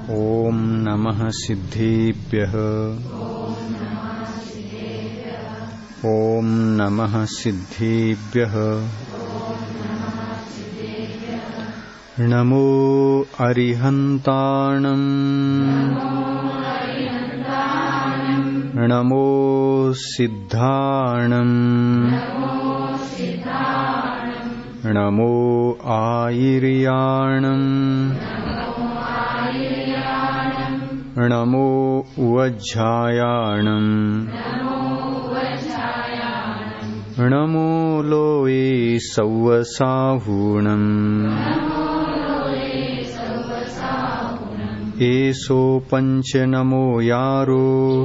ॐ नमः सिद्धेभ्यः ॐ नमः सिद्धेभ्यः नमो अरिहन्ताणम् नमो सिद्धाणम् नमो आयिर्याणम् नमो वज्झायाणम् नमो लोये सौवसाहूणम् एषो पञ्च नमो यारो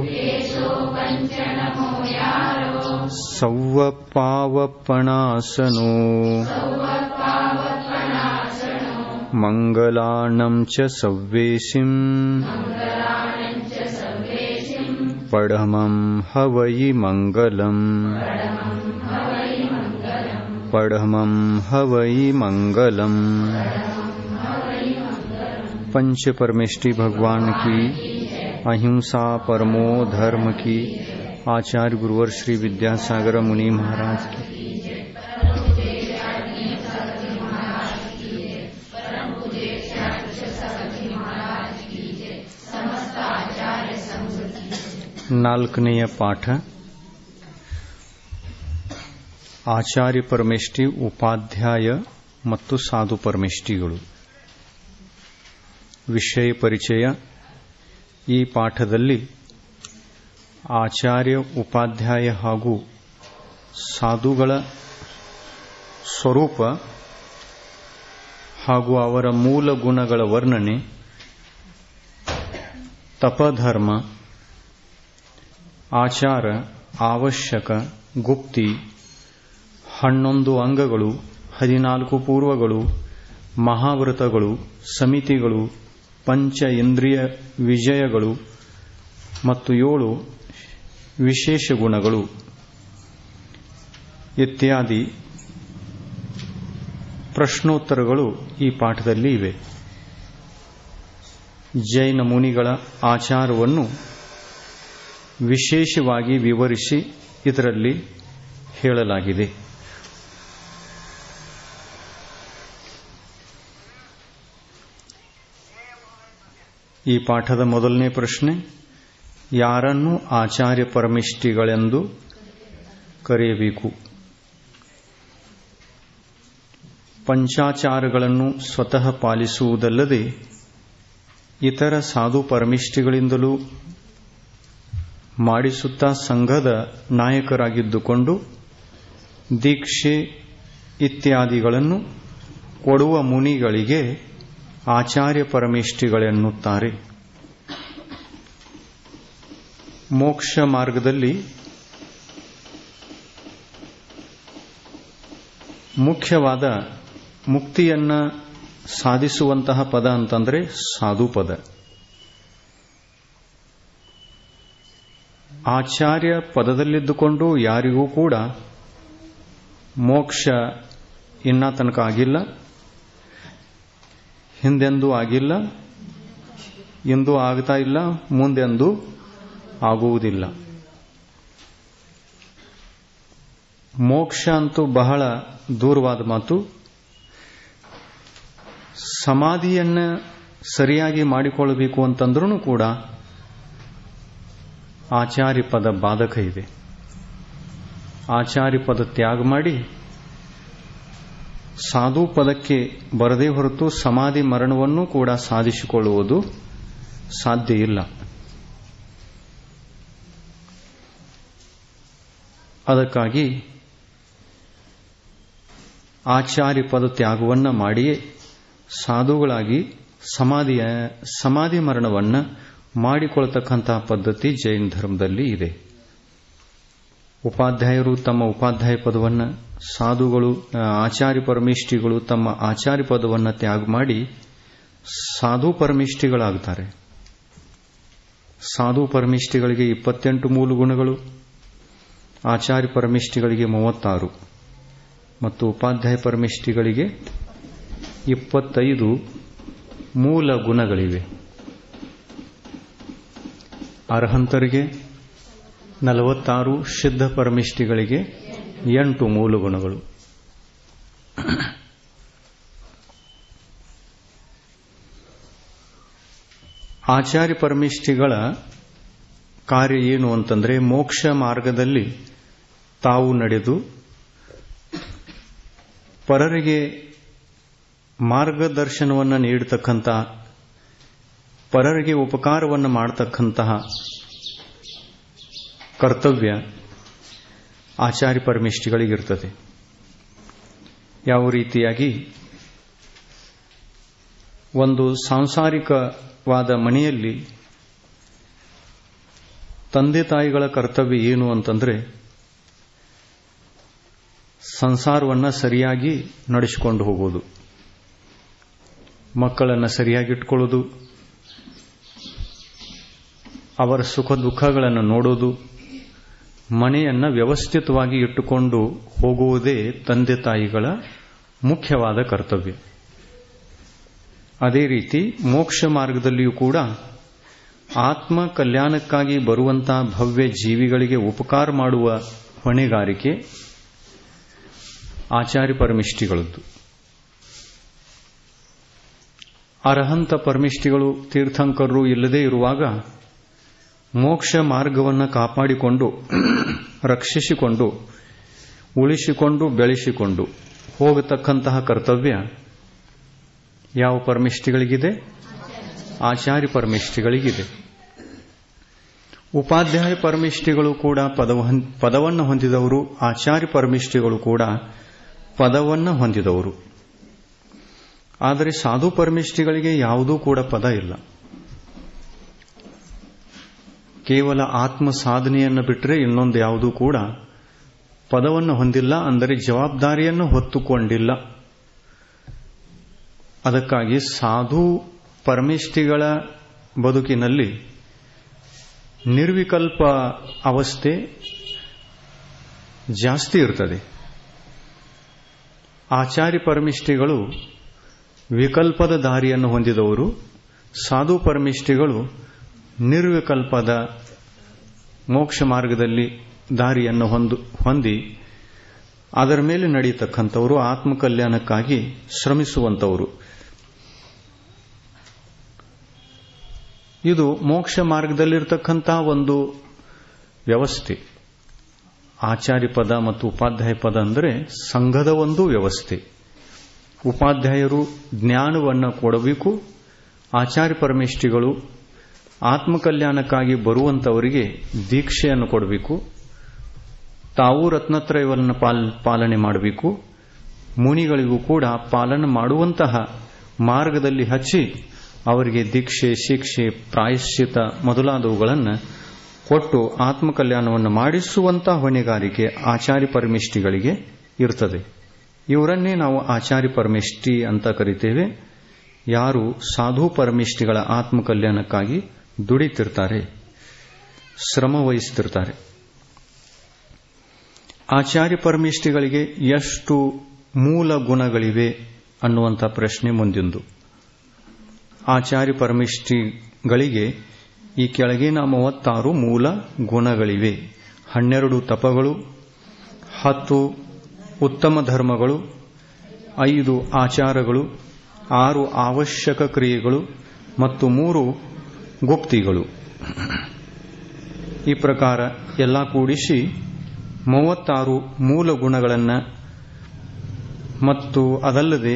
सौवपावपणासनो मङ्गलानं च सव्वेशिम् पढमं हवयि मङ्गलम् पढमं हवयि मङ्गलम् पंच परमेष्टि भगवान की अहिंसा परमो धर्म की आचार्य गुरुवर श्री विद्यासागर मुनि महाराज की ನಾಲ್ಕನೆಯ ಪಾಠ ಆಚಾರ್ಯ ಪರಮೇಷ್ಠಿ ಉಪಾಧ್ಯಾಯ ಮತ್ತು ಸಾಧು ಪರಮೇಷ್ಠಿಗಳು ವಿಷಯ ಪರಿಚಯ ಈ ಪಾಠದಲ್ಲಿ ಆಚಾರ್ಯ ಉಪಾಧ್ಯಾಯ ಹಾಗೂ ಸಾಧುಗಳ ಸ್ವರೂಪ ಹಾಗೂ ಅವರ ಮೂಲ ಗುಣಗಳ ವರ್ಣನೆ ತಪಧರ್ಮ ಆಚಾರ ಅವಶ್ಯಕ ಗುಪ್ತಿ ಹನ್ನೊಂದು ಅಂಗಗಳು ಹದಿನಾಲ್ಕು ಪೂರ್ವಗಳು ಮಹಾವ್ರತಗಳು ಸಮಿತಿಗಳು ಪಂಚ ಇಂದ್ರಿಯ ವಿಜಯಗಳು ಮತ್ತು ಏಳು ವಿಶೇಷ ಗುಣಗಳು ಇತ್ಯಾದಿ ಪ್ರಶ್ನೋತ್ತರಗಳು ಈ ಪಾಠದಲ್ಲಿ ಇವೆ ಜೈನ ಮುನಿಗಳ ಆಚಾರವನ್ನು ವಿಶೇಷವಾಗಿ ವಿವರಿಸಿ ಇದರಲ್ಲಿ ಹೇಳಲಾಗಿದೆ ಈ ಪಾಠದ ಮೊದಲನೇ ಪ್ರಶ್ನೆ ಯಾರನ್ನು ಆಚಾರ್ಯ ಪರಮಿಷ್ಠಿಗಳೆಂದು ಕರೆಯಬೇಕು ಪಂಚಾಚಾರಗಳನ್ನು ಸ್ವತಃ ಪಾಲಿಸುವುದಲ್ಲದೆ ಇತರ ಸಾಧು ಪರಮಿಷ್ಠಿಗಳಿಂದಲೂ ಮಾಡಿಸುತ್ತಾ ಸಂಘದ ನಾಯಕರಾಗಿದ್ದುಕೊಂಡು ದೀಕ್ಷೆ ಇತ್ಯಾದಿಗಳನ್ನು ಕೊಡುವ ಮುನಿಗಳಿಗೆ ಆಚಾರ್ಯ ಪರಮೇಷ್ಠಿಗಳೆನ್ನುತ್ತಾರೆ ಮೋಕ್ಷ ಮಾರ್ಗದಲ್ಲಿ ಮುಖ್ಯವಾದ ಮುಕ್ತಿಯನ್ನ ಸಾಧಿಸುವಂತಹ ಪದ ಅಂತಂದ್ರೆ ಸಾಧು ಪದ ಆಚಾರ್ಯ ಪದದಲ್ಲಿದ್ದುಕೊಂಡು ಯಾರಿಗೂ ಕೂಡ ಮೋಕ್ಷ ಇನ್ನ ತನಕ ಆಗಿಲ್ಲ ಹಿಂದೆಂದೂ ಆಗಿಲ್ಲ ಎಂದೂ ಆಗ್ತಾ ಇಲ್ಲ ಮುಂದೆಂದೂ ಆಗುವುದಿಲ್ಲ ಮೋಕ್ಷ ಅಂತೂ ಬಹಳ ದೂರವಾದ ಮಾತು ಸಮಾಧಿಯನ್ನ ಸರಿಯಾಗಿ ಮಾಡಿಕೊಳ್ಳಬೇಕು ಅಂತಂದ್ರೂ ಕೂಡ ಆಚಾರ್ಯ ಪದ ಬಾಧಕ ಇದೆ ಆಚಾರ್ಯ ಪದ ತ್ಯಾಗ ಮಾಡಿ ಸಾಧು ಪದಕ್ಕೆ ಬರದೇ ಹೊರತು ಸಮಾಧಿ ಮರಣವನ್ನು ಕೂಡ ಸಾಧಿಸಿಕೊಳ್ಳುವುದು ಸಾಧ್ಯ ಇಲ್ಲ ಅದಕ್ಕಾಗಿ ಆಚಾರ್ಯ ಪದ ತ್ಯಾಗವನ್ನ ಮಾಡಿಯೇ ಸಾಧುಗಳಾಗಿ ಸಮಾಧಿಯ ಸಮಾಧಿ ಮರಣವನ್ನ ಮಾಡಿಕೊಳ್ತಕ್ಕಂತಹ ಪದ್ಧತಿ ಜೈನ ಧರ್ಮದಲ್ಲಿ ಇದೆ ಉಪಾಧ್ಯಾಯರು ತಮ್ಮ ಉಪಾಧ್ಯಾಯ ಪದವನ್ನು ಸಾಧುಗಳು ಆಚಾರ್ಯ ಪರಮಿಷ್ಠಿಗಳು ತಮ್ಮ ಆಚಾರ್ಯ ಪದವನ್ನು ತ್ಯಾಗ ಮಾಡಿ ಸಾಧು ಪರಮಿಷ್ಠಿಗಳಾಗುತ್ತಾರೆ ಸಾಧು ಪರಮಿಷ್ಠಿಗಳಿಗೆ ಇಪ್ಪತ್ತೆಂಟು ಮೂಲ ಗುಣಗಳು ಆಚಾರ್ಯ ಪರಮಿಷ್ಠಿಗಳಿಗೆ ಮೂವತ್ತಾರು ಮತ್ತು ಉಪಾಧ್ಯಾಯ ಪರಮಿಷ್ಠಿಗಳಿಗೆ ಇಪ್ಪತ್ತೈದು ಮೂಲ ಗುಣಗಳಿವೆ ಅರ್ಹಂತರಿಗೆ ನಲವತ್ತಾರು ಸಿದ್ಧ ಪರಮಿಷ್ಠಿಗಳಿಗೆ ಎಂಟು ಮೂಲ ಗುಣಗಳು ಆಚಾರ್ಯ ಪರಮಿಷ್ಠಿಗಳ ಕಾರ್ಯ ಏನು ಅಂತಂದ್ರೆ ಮೋಕ್ಷ ಮಾರ್ಗದಲ್ಲಿ ತಾವು ನಡೆದು ಪರರಿಗೆ ಮಾರ್ಗದರ್ಶನವನ್ನು ನೀಡತಕ್ಕಂಥ ಪರರಿಗೆ ಉಪಕಾರವನ್ನು ಮಾಡತಕ್ಕಂತಹ ಕರ್ತವ್ಯ ಆಚಾರ್ಯ ಪರಮಿಷ್ಠಿಗಳಿಗಿರ್ತದೆ ಯಾವ ರೀತಿಯಾಗಿ ಒಂದು ಸಾಂಸಾರಿಕವಾದ ಮನೆಯಲ್ಲಿ ತಂದೆ ತಾಯಿಗಳ ಕರ್ತವ್ಯ ಏನು ಅಂತಂದ್ರೆ ಸಂಸಾರವನ್ನು ಸರಿಯಾಗಿ ನಡೆಸಿಕೊಂಡು ಹೋಗೋದು ಮಕ್ಕಳನ್ನು ಸರಿಯಾಗಿ ಇಟ್ಕೊಳ್ಳೋದು ಅವರ ಸುಖ ದುಃಖಗಳನ್ನು ನೋಡೋದು ಮನೆಯನ್ನು ವ್ಯವಸ್ಥಿತವಾಗಿ ಇಟ್ಟುಕೊಂಡು ಹೋಗುವುದೇ ತಂದೆ ತಾಯಿಗಳ ಮುಖ್ಯವಾದ ಕರ್ತವ್ಯ ಅದೇ ರೀತಿ ಮೋಕ್ಷ ಮಾರ್ಗದಲ್ಲಿಯೂ ಕೂಡ ಆತ್ಮ ಕಲ್ಯಾಣಕ್ಕಾಗಿ ಬರುವಂತಹ ಭವ್ಯ ಜೀವಿಗಳಿಗೆ ಉಪಕಾರ ಮಾಡುವ ಹೊಣೆಗಾರಿಕೆ ಆಚಾರ್ಯ ಪರಮಿಷ್ಠಿಗಳದ್ದು ಅರ್ಹಂತ ಪರಮಿಷ್ಠಿಗಳು ತೀರ್ಥಂಕರರು ಇಲ್ಲದೇ ಇರುವಾಗ ಮೋಕ್ಷ ಮಾರ್ಗವನ್ನು ಕಾಪಾಡಿಕೊಂಡು ರಕ್ಷಿಸಿಕೊಂಡು ಉಳಿಸಿಕೊಂಡು ಬೆಳೆಸಿಕೊಂಡು ಹೋಗತಕ್ಕಂತಹ ಕರ್ತವ್ಯ ಯಾವ ಪರಮಿಷ್ಠಿಗಳಿಗಿದೆ ಆಚಾರ್ಯ ಪರಮಿಷ್ಠಿಗಳಿಗಿದೆ ಉಪಾಧ್ಯಾಯ ಪರಮಿಷ್ಠಿಗಳು ಕೂಡ ಪದವನ್ನು ಹೊಂದಿದವರು ಆಚಾರ್ಯ ಪರಮಿಷ್ಠಿಗಳು ಕೂಡ ಪದವನ್ನು ಹೊಂದಿದವರು ಆದರೆ ಸಾಧು ಪರಮಿಷ್ಠಿಗಳಿಗೆ ಯಾವುದೂ ಕೂಡ ಪದ ಇಲ್ಲ ಕೇವಲ ಆತ್ಮ ಸಾಧನೆಯನ್ನು ಬಿಟ್ಟರೆ ಇನ್ನೊಂದು ಯಾವುದೂ ಕೂಡ ಪದವನ್ನು ಹೊಂದಿಲ್ಲ ಅಂದರೆ ಜವಾಬ್ದಾರಿಯನ್ನು ಹೊತ್ತುಕೊಂಡಿಲ್ಲ ಅದಕ್ಕಾಗಿ ಸಾಧು ಪರಮಿಷ್ಠಿಗಳ ಬದುಕಿನಲ್ಲಿ ನಿರ್ವಿಕಲ್ಪ ಅವಸ್ಥೆ ಜಾಸ್ತಿ ಇರ್ತದೆ ಆಚಾರ್ಯ ಪರಮಿಷ್ಠಿಗಳು ವಿಕಲ್ಪದ ದಾರಿಯನ್ನು ಹೊಂದಿದವರು ಸಾಧು ಪರಮಿಷ್ಠಿಗಳು ನಿರ್ವಿಕಲ್ಪದ ಮೋಕ್ಷ ಮಾರ್ಗದಲ್ಲಿ ದಾರಿಯನ್ನು ಹೊಂದಿ ಅದರ ಮೇಲೆ ನಡೆಯತಕ್ಕಂಥವರು ಆತ್ಮಕಲ್ಯಾಣಕ್ಕಾಗಿ ಶ್ರಮಿಸುವಂಥವರು ಇದು ಮೋಕ್ಷ ಮಾರ್ಗದಲ್ಲಿರ್ತಕ್ಕಂಥ ಒಂದು ವ್ಯವಸ್ಥೆ ಆಚಾರ್ಯ ಪದ ಮತ್ತು ಉಪಾಧ್ಯಾಯ ಪದ ಅಂದರೆ ಸಂಘದ ಒಂದು ವ್ಯವಸ್ಥೆ ಉಪಾಧ್ಯಾಯರು ಜ್ಞಾನವನ್ನು ಕೊಡಬೇಕು ಆಚಾರ್ಯ ಪರಮೇಷ್ಠಿಗಳು ಆತ್ಮಕಲ್ಯಾಣಕ್ಕಾಗಿ ಬರುವಂತವರಿಗೆ ದೀಕ್ಷೆಯನ್ನು ಕೊಡಬೇಕು ತಾವು ರತ್ನತ್ರಯವನ್ನು ಪಾಲನೆ ಮಾಡಬೇಕು ಮುನಿಗಳಿಗೂ ಕೂಡ ಪಾಲನೆ ಮಾಡುವಂತಹ ಮಾರ್ಗದಲ್ಲಿ ಹಚ್ಚಿ ಅವರಿಗೆ ದೀಕ್ಷೆ ಶಿಕ್ಷೆ ಪ್ರಾಯಶ್ಚಿತ ಮೊದಲಾದವುಗಳನ್ನು ಕೊಟ್ಟು ಆತ್ಮಕಲ್ಯಾಣವನ್ನು ಮಾಡಿಸುವಂತಹ ಹೊಣೆಗಾರಿಕೆ ಆಚಾರ್ಯ ಪರಮಿಷ್ಠಿಗಳಿಗೆ ಇರ್ತದೆ ಇವರನ್ನೇ ನಾವು ಆಚಾರ್ಯ ಪರಮಿಷ್ಠಿ ಅಂತ ಕರಿತೇವೆ ಯಾರು ಸಾಧು ಪರಮಿಷ್ಠಿಗಳ ಆತ್ಮಕಲ್ಯಾಣಕ್ಕಾಗಿ ದುಡಿತಿರ್ತಾರೆ ಶ್ರಮ ವಹಿಸ್ತಿರ್ತಾರೆ ಆಚಾರ್ಯ ಪರಮಿಷ್ಠಿಗಳಿಗೆ ಎಷ್ಟು ಮೂಲ ಗುಣಗಳಿವೆ ಅನ್ನುವಂಥ ಪ್ರಶ್ನೆ ಮುಂದಿಂದು ಆಚಾರ್ಯ ಪರಮಿಷ್ಠಿಗಳಿಗೆ ಈ ಕೆಳಗಿನ ಮೂವತ್ತಾರು ಮೂಲ ಗುಣಗಳಿವೆ ಹನ್ನೆರಡು ತಪಗಳು ಹತ್ತು ಉತ್ತಮ ಧರ್ಮಗಳು ಐದು ಆಚಾರಗಳು ಆರು ಅವಶ್ಯಕ ಕ್ರಿಯೆಗಳು ಮತ್ತು ಮೂರು ಗುಪ್ತಿಗಳು ಈ ಪ್ರಕಾರ ಎಲ್ಲ ಕೂಡಿಸಿ ಮೂವತ್ತಾರು ಮೂಲ ಗುಣಗಳನ್ನು ಮತ್ತು ಅದಲ್ಲದೆ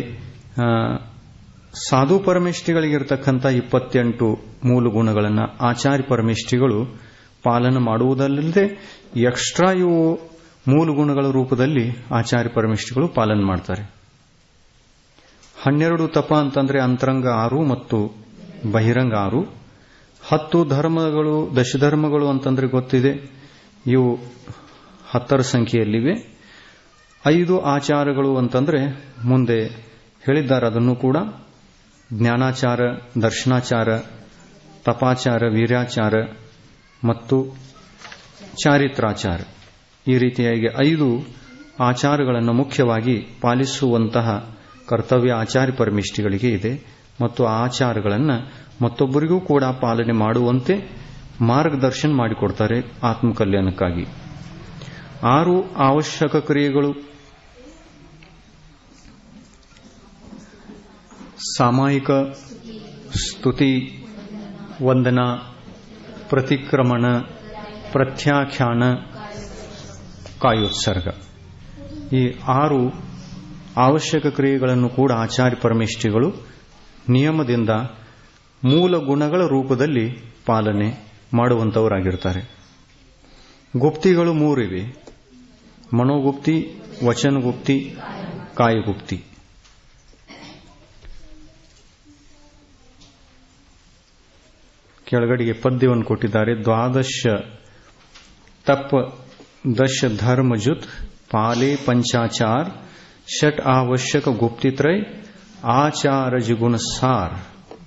ಸಾಧು ಪರಮಿಷ್ಠಿಗಳಿಗಿರ್ತಕ್ಕಂಥ ಇಪ್ಪತ್ತೆಂಟು ಮೂಲ ಗುಣಗಳನ್ನು ಆಚಾರ್ಯ ಪರಮಿಷ್ಠಿಗಳು ಪಾಲನೆ ಮಾಡುವುದಲ್ಲದೆ ಎಕ್ಸ್ಟ್ರಾ ಇವು ಮೂಲ ಗುಣಗಳ ರೂಪದಲ್ಲಿ ಆಚಾರ್ಯ ಪರಮಿಷ್ಠಿಗಳು ಪಾಲನೆ ಮಾಡ್ತಾರೆ ಹನ್ನೆರಡು ತಪ ಅಂತಂದ್ರೆ ಅಂತರಂಗ ಆರು ಮತ್ತು ಬಹಿರಂಗ ಆರು ಹತ್ತು ಧರ್ಮಗಳು ದಶಧರ್ಮಗಳು ಅಂತಂದ್ರೆ ಗೊತ್ತಿದೆ ಇವು ಹತ್ತರ ಸಂಖ್ಯೆಯಲ್ಲಿವೆ ಐದು ಆಚಾರಗಳು ಅಂತಂದ್ರೆ ಮುಂದೆ ಹೇಳಿದ್ದಾರೆ ಅದನ್ನು ಕೂಡ ಜ್ಞಾನಾಚಾರ ದರ್ಶನಾಚಾರ ತಪಾಚಾರ ವೀರ್ಯಾಚಾರ ಮತ್ತು ಚಾರಿತ್ರಾಚಾರ ಈ ರೀತಿಯಾಗಿ ಐದು ಆಚಾರಗಳನ್ನು ಮುಖ್ಯವಾಗಿ ಪಾಲಿಸುವಂತಹ ಕರ್ತವ್ಯ ಆಚಾರ್ಯ ಪರಮಿಷ್ಠಿಗಳಿಗೆ ಇದೆ ಮತ್ತು ಆ ಆಚಾರಗಳನ್ನು ಮತ್ತೊಬ್ಬರಿಗೂ ಕೂಡ ಪಾಲನೆ ಮಾಡುವಂತೆ ಮಾರ್ಗದರ್ಶನ ಮಾಡಿಕೊಡ್ತಾರೆ ಆತ್ಮಕಲ್ಯಾಣಕ್ಕಾಗಿ ಆರು ಅವಶ್ಯಕ ಕ್ರಿಯೆಗಳು ಸಾಮಾಯಿಕ ಸ್ತುತಿ ವಂದನ ಪ್ರತಿಕ್ರಮಣ ಪ್ರತ್ಯಾಖ್ಯಾನ ಕಾಯೋತ್ಸರ್ಗ ಈ ಆರು ಅವಶ್ಯಕ ಕ್ರಿಯೆಗಳನ್ನು ಕೂಡ ಆಚಾರ್ಯ ಪರಮೇಷ್ಠಿಗಳು ನಿಯಮದಿಂದ ಮೂಲ ಗುಣಗಳ ರೂಪದಲ್ಲಿ ಪಾಲನೆ ಮಾಡುವಂತವರಾಗಿರ್ತಾರೆ ಗುಪ್ತಿಗಳು ಮೂರಿವೆ ಮನೋಗುಪ್ತಿ ವಚನಗುಪ್ತಿ ಕಾಯಗುಪ್ತಿ ಕೆಳಗಡೆಗೆ ಪದ್ಯವನ್ನು ಕೊಟ್ಟಿದ್ದಾರೆ ದ್ವಾದಶ ತಪ ದಶ ಧರ್ಮಜುತ್ ಪಾಲೆ ಪಂಚಾಚಾರ್ ಷಟ್ ಅವಶ್ಯಕ ಗುಪ್ತಿತ್ರಯ ಆಚಾರ ಜಿಗುಣ ಸಾರ್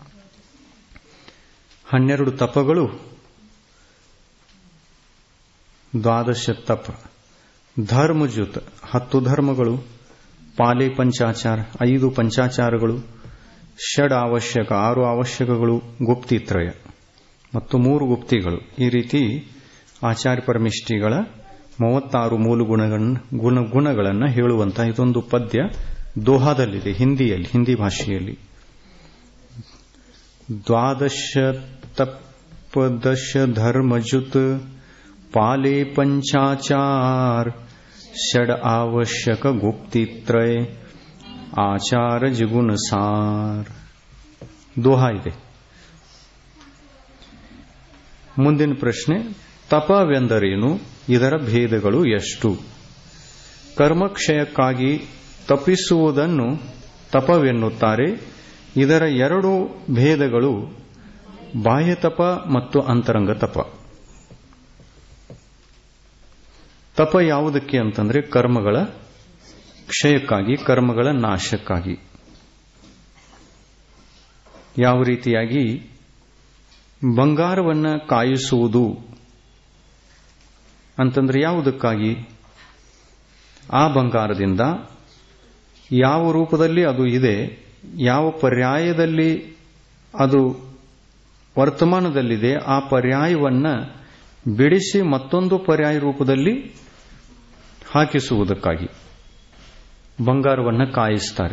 ಹನ್ನೆರಡು ತಪಗಳು ದ್ವಾದಶ ತಪ ಧರ್ಮಜುತ್ ಹತ್ತು ಧರ್ಮಗಳು ಪಾಲೆ ಪಂಚಾಚಾರ ಐದು ಪಂಚಾಚಾರಗಳು ಷಡ್ ಅವಶ್ಯಕ ಆರು ಅವಶ್ಯಕಗಳು ಗುಪ್ತಿತ್ರಯ ಮತ್ತು ಮೂರು ಗುಪ್ತಿಗಳು ಈ ರೀತಿ ಆಚಾರ್ಯ ಪರಮಿಷ್ಠಿಗಳ ಮೂವತ್ತಾರು ಮೂಲ ಗುಣಗಳನ್ನು ಗುಣ ಗುಣಗಳನ್ನು ಹೇಳುವಂತಹ ಇದೊಂದು ಪದ್ಯ ದೋಹಾದಲ್ಲಿದೆ ಹಿಂದಿಯಲ್ಲಿ ಹಿಂದಿ ಭಾಷೆಯಲ್ಲಿ ದ್ವಾದಶ ತಪ್ಪದಶ ಧರ್ಮಜುತ್ ಪಾಲೆ ಪಂಚಾಚಾರ್ ಷಡ್ ಅವಶ್ಯಕ ಗುಪ್ತಿತ್ರಯ ಆಚಾರ ಜಿಗುಣ ಸಾರ್ ದೋಹಾ ಇದೆ ಮುಂದಿನ ಪ್ರಶ್ನೆ ತಪವೆಂದರೇನು ಇದರ ಭೇದಗಳು ಎಷ್ಟು ಕರ್ಮಕ್ಷಯಕ್ಕಾಗಿ ತಪಿಸುವುದನ್ನು ತಪವೆನ್ನುತ್ತಾರೆ ಇದರ ಎರಡು ಭೇದಗಳು ಬಾಹ್ಯ ತಪ ಮತ್ತು ಅಂತರಂಗ ತಪ ತಪ ಯಾವುದಕ್ಕೆ ಅಂತಂದ್ರೆ ಕರ್ಮಗಳ ಕ್ಷಯಕ್ಕಾಗಿ ಕರ್ಮಗಳ ನಾಶಕ್ಕಾಗಿ ಯಾವ ರೀತಿಯಾಗಿ ಬಂಗಾರವನ್ನ ಕಾಯಿಸುವುದು ಅಂತಂದ್ರೆ ಯಾವುದಕ್ಕಾಗಿ ಆ ಬಂಗಾರದಿಂದ ಯಾವ ರೂಪದಲ್ಲಿ ಅದು ಇದೆ ಯಾವ ಪರ್ಯಾಯದಲ್ಲಿ ಅದು ವರ್ತಮಾನದಲ್ಲಿದೆ ಆ ಪರ್ಯಾಯವನ್ನ ಬಿಡಿಸಿ ಮತ್ತೊಂದು ಪರ್ಯಾಯ ರೂಪದಲ್ಲಿ ಹಾಕಿಸುವುದಕ್ಕಾಗಿ ಬಂಗಾರವನ್ನು ಕಾಯಿಸ್ತಾರೆ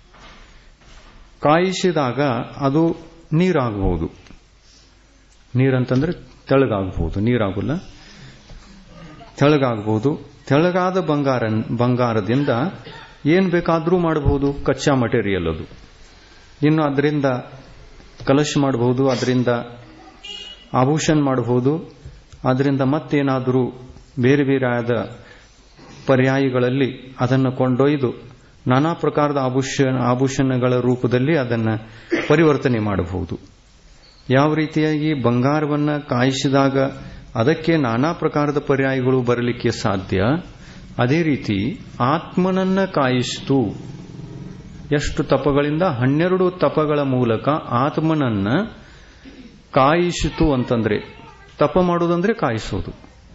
ಕಾಯಿಸಿದಾಗ ಅದು ನೀರಾಗಬಹುದು ನೀರಂತಂದ್ರೆ ತೆಳಗಾಗಬಹುದು ನೀರಾಗಲ್ಲ ತೆಳಗಾಗಬಹುದು ತೆಳಗಾದ ಬಂಗಾರ ಬಂಗಾರದಿಂದ ಏನ್ ಬೇಕಾದರೂ ಮಾಡಬಹುದು ಕಚ್ಚಾ ಮಟೀರಿಯಲ್ ಅದು ಇನ್ನು ಅದರಿಂದ ಕಲಶ ಮಾಡಬಹುದು ಅದರಿಂದ ಆಭೂಷಣ ಮಾಡಬಹುದು ಅದರಿಂದ ಮತ್ತೇನಾದರೂ ಬೇರೆ ಬೇರೆ ಆದ ಪರ್ಯಾಯಗಳಲ್ಲಿ ಅದನ್ನು ಕೊಂಡೊಯ್ದು ನಾನಾ ಪ್ರಕಾರದ ಆಭೂಷಣ ಆಭೂಷಣಗಳ ರೂಪದಲ್ಲಿ ಅದನ್ನು ಪರಿವರ್ತನೆ ಮಾಡಬಹುದು ಯಾವ ರೀತಿಯಾಗಿ ಬಂಗಾರವನ್ನ ಕಾಯಿಸಿದಾಗ ಅದಕ್ಕೆ ನಾನಾ ಪ್ರಕಾರದ ಪರ್ಯಾಯಗಳು ಬರಲಿಕ್ಕೆ ಸಾಧ್ಯ ಅದೇ ರೀತಿ ಆತ್ಮನನ್ನ ಕಾಯಿಸಿತು ಎಷ್ಟು ತಪಗಳಿಂದ ಹನ್ನೆರಡು ತಪಗಳ ಮೂಲಕ ಆತ್ಮನನ್ನ ಕಾಯಿಸಿತು ಅಂತಂದ್ರೆ ತಪ ಮಾಡುವುದಂದ್ರೆ ಕಾಯಿಸುವುದು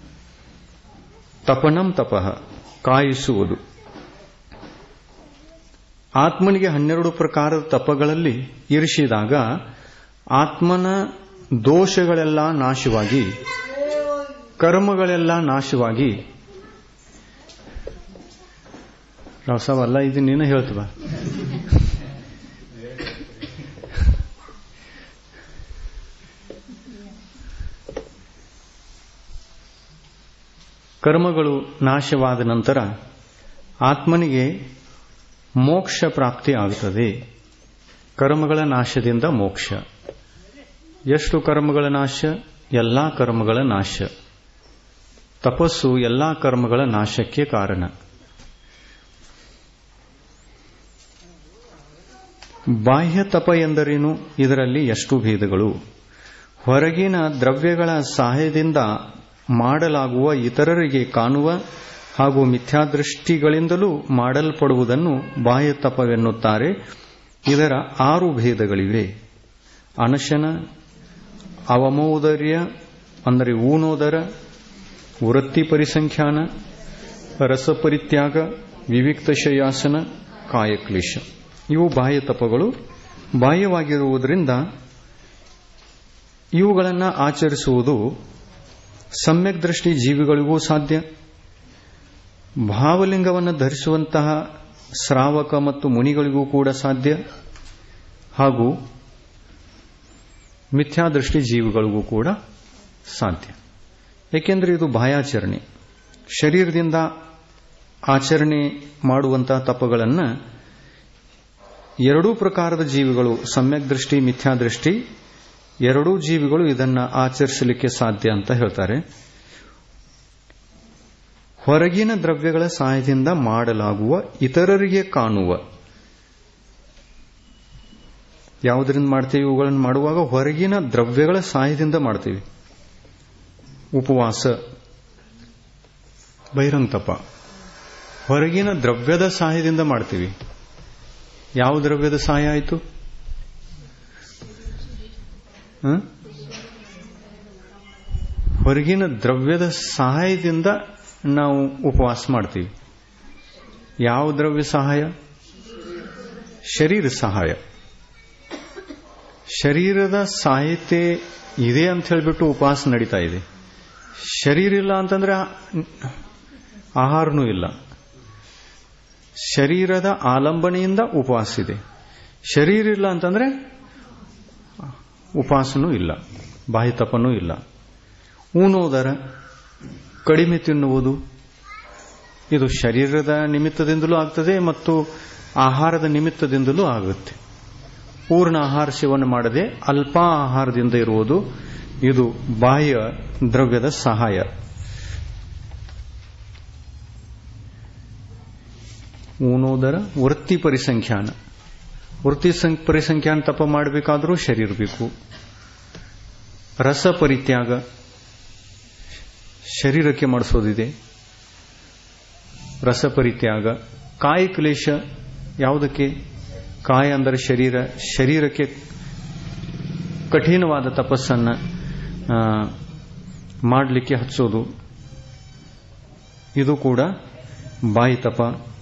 ತಪನಂ ತಪಃ ಕಾಯಿಸುವುದು ಆತ್ಮನಿಗೆ ಹನ್ನೆರಡು ಪ್ರಕಾರದ ತಪಗಳಲ್ಲಿ ಇರಿಸಿದಾಗ ಆತ್ಮನ ದೋಷಗಳೆಲ್ಲ ನಾಶವಾಗಿ ಕರ್ಮಗಳೆಲ್ಲ ನಾಶವಾಗಿ ರಸವಲ್ಲ ಇದು ನೀನು ಹೇಳ್ತವ ಕರ್ಮಗಳು ನಾಶವಾದ ನಂತರ ಆತ್ಮನಿಗೆ ಮೋಕ್ಷ ಪ್ರಾಪ್ತಿ ಆಗುತ್ತದೆ ಕರ್ಮಗಳ ನಾಶದಿಂದ ಮೋಕ್ಷ ಎಷ್ಟು ಕರ್ಮಗಳ ನಾಶ ಎಲ್ಲಾ ಕರ್ಮಗಳ ನಾಶ ತಪಸ್ಸು ಎಲ್ಲಾ ಕರ್ಮಗಳ ನಾಶಕ್ಕೆ ಕಾರಣ ಬಾಹ್ಯ ತಪ ಎಂದರೇನು ಇದರಲ್ಲಿ ಎಷ್ಟು ಭೇದಗಳು ಹೊರಗಿನ ದ್ರವ್ಯಗಳ ಸಹಾಯದಿಂದ ಮಾಡಲಾಗುವ ಇತರರಿಗೆ ಕಾಣುವ ಹಾಗೂ ಮಿಥ್ಯಾದೃಷ್ಟಿಗಳಿಂದಲೂ ಮಾಡಲ್ಪಡುವುದನ್ನು ಬಾಹ್ಯ ತಪವೆನ್ನುತ್ತಾರೆ ಇದರ ಆರು ಭೇದಗಳಿವೆ ಅನಶನ ಅವಮೋದರ್ಯ ಅಂದರೆ ಊನೋದರ ವೃತ್ತಿ ಪರಿಸಂಖ್ಯಾನ ರಸಪರಿತ್ಯಾಗ ವಿವಿಕ್ತ ಶಯಾಸನ ಕಾಯಕ್ಲೇಶ ಇವು ಬಾಹ್ಯ ತಪಗಳು ಬಾಹ್ಯವಾಗಿರುವುದರಿಂದ ಇವುಗಳನ್ನು ಆಚರಿಸುವುದು ಸಮ್ಯಕ್ ದೃಷ್ಟಿ ಜೀವಿಗಳಿಗೂ ಸಾಧ್ಯ ಭಾವಲಿಂಗವನ್ನು ಧರಿಸುವಂತಹ ಶ್ರಾವಕ ಮತ್ತು ಮುನಿಗಳಿಗೂ ಕೂಡ ಸಾಧ್ಯ ಹಾಗೂ ಮಿಥ್ಯಾದೃಷ್ಟಿ ಜೀವಿಗಳಿಗೂ ಕೂಡ ಸಾಧ್ಯ ಏಕೆಂದರೆ ಇದು ಬಾಯಾಚರಣೆ ಶರೀರದಿಂದ ಆಚರಣೆ ಮಾಡುವಂತಹ ತಪಗಳನ್ನು ಎರಡೂ ಪ್ರಕಾರದ ಜೀವಿಗಳು ಸಮ್ಯಕ್ ದೃಷ್ಟಿ ಮಿಥ್ಯಾದೃಷ್ಟಿ ಎರಡೂ ಜೀವಿಗಳು ಇದನ್ನ ಆಚರಿಸಲಿಕ್ಕೆ ಸಾಧ್ಯ ಅಂತ ಹೇಳ್ತಾರೆ ಹೊರಗಿನ ದ್ರವ್ಯಗಳ ಸಹಾಯದಿಂದ ಮಾಡಲಾಗುವ ಇತರರಿಗೆ ಕಾಣುವ ಯಾವುದರಿಂದ ಮಾಡ್ತೀವಿ ಇವುಗಳನ್ನು ಮಾಡುವಾಗ ಹೊರಗಿನ ದ್ರವ್ಯಗಳ ಸಹಾಯದಿಂದ ಮಾಡ್ತೀವಿ ಉಪವಾಸ ಬಹಿರಂಗ ತಪ ಹೊರಗಿನ ದ್ರವ್ಯದ ಸಹಾಯದಿಂದ ಮಾಡ್ತೀವಿ ಯಾವ ದ್ರವ್ಯದ ಸಹಾಯ ಆಯಿತು ಹೊರಗಿನ ದ್ರವ್ಯದ ಸಹಾಯದಿಂದ ನಾವು ಉಪವಾಸ ಮಾಡ್ತೀವಿ ಯಾವ ದ್ರವ್ಯ ಸಹಾಯ ಶರೀರ ಸಹಾಯ ಶರೀರದ ಸಾಹಿತ್ಯ ಇದೆ ಅಂತ ಹೇಳಿಬಿಟ್ಟು ಉಪವಾಸ ನಡೀತಾ ಇದೆ ಶರೀರ ಇಲ್ಲ ಅಂತಂದ್ರೆ ಆಹಾರನೂ ಇಲ್ಲ ಶರೀರದ ಆಲಂಬನೆಯಿಂದ ಉಪವಾಸ ಇದೆ ಶರೀರ ಇಲ್ಲ ಅಂತಂದ್ರೆ ಉಪವಾಸನೂ ಇಲ್ಲ ಬಾಹಿತಪನೂ ಇಲ್ಲ ಊನೋದರ ಕಡಿಮೆ ತಿನ್ನುವುದು ಇದು ಶರೀರದ ನಿಮಿತ್ತದಿಂದಲೂ ಆಗ್ತದೆ ಮತ್ತು ಆಹಾರದ ನಿಮಿತ್ತದಿಂದಲೂ ಆಗುತ್ತೆ ಪೂರ್ಣ ಆಹಾರ ಸೇವನೆ ಮಾಡದೆ ಅಲ್ಪ ಆಹಾರದಿಂದ ಇರುವುದು ಇದು ಬಾಹ್ಯ ದ್ರವ್ಯದ ಸಹಾಯ ಊನೋದರ ವೃತ್ತಿ ಪರಿಸಂಖ್ಯಾನ ವೃತ್ತಿ ಪರಿಸಂಖ್ಯಾನ ತಪ ಮಾಡಬೇಕಾದರೂ ಶರೀರ ಬೇಕು ರಸ ಪರಿತ್ಯಾಗ ಶರೀರಕ್ಕೆ ಮಾಡಿಸೋದಿದೆ ರಸ ಪರಿತ್ಯಾಗ ಕಾಯ ಕ್ಲೇಶ ಯಾವುದಕ್ಕೆ ಕಾಯ ಅಂದರೆ ಶರೀರ ಶರೀರಕ್ಕೆ ಕಠಿಣವಾದ ತಪಸ್ಸನ್ನು ಮಾಡಲಿಕ್ಕೆ ಹಚ್ಚೋದು ಇದು ಕೂಡ ಬಾಯಿ ತಪ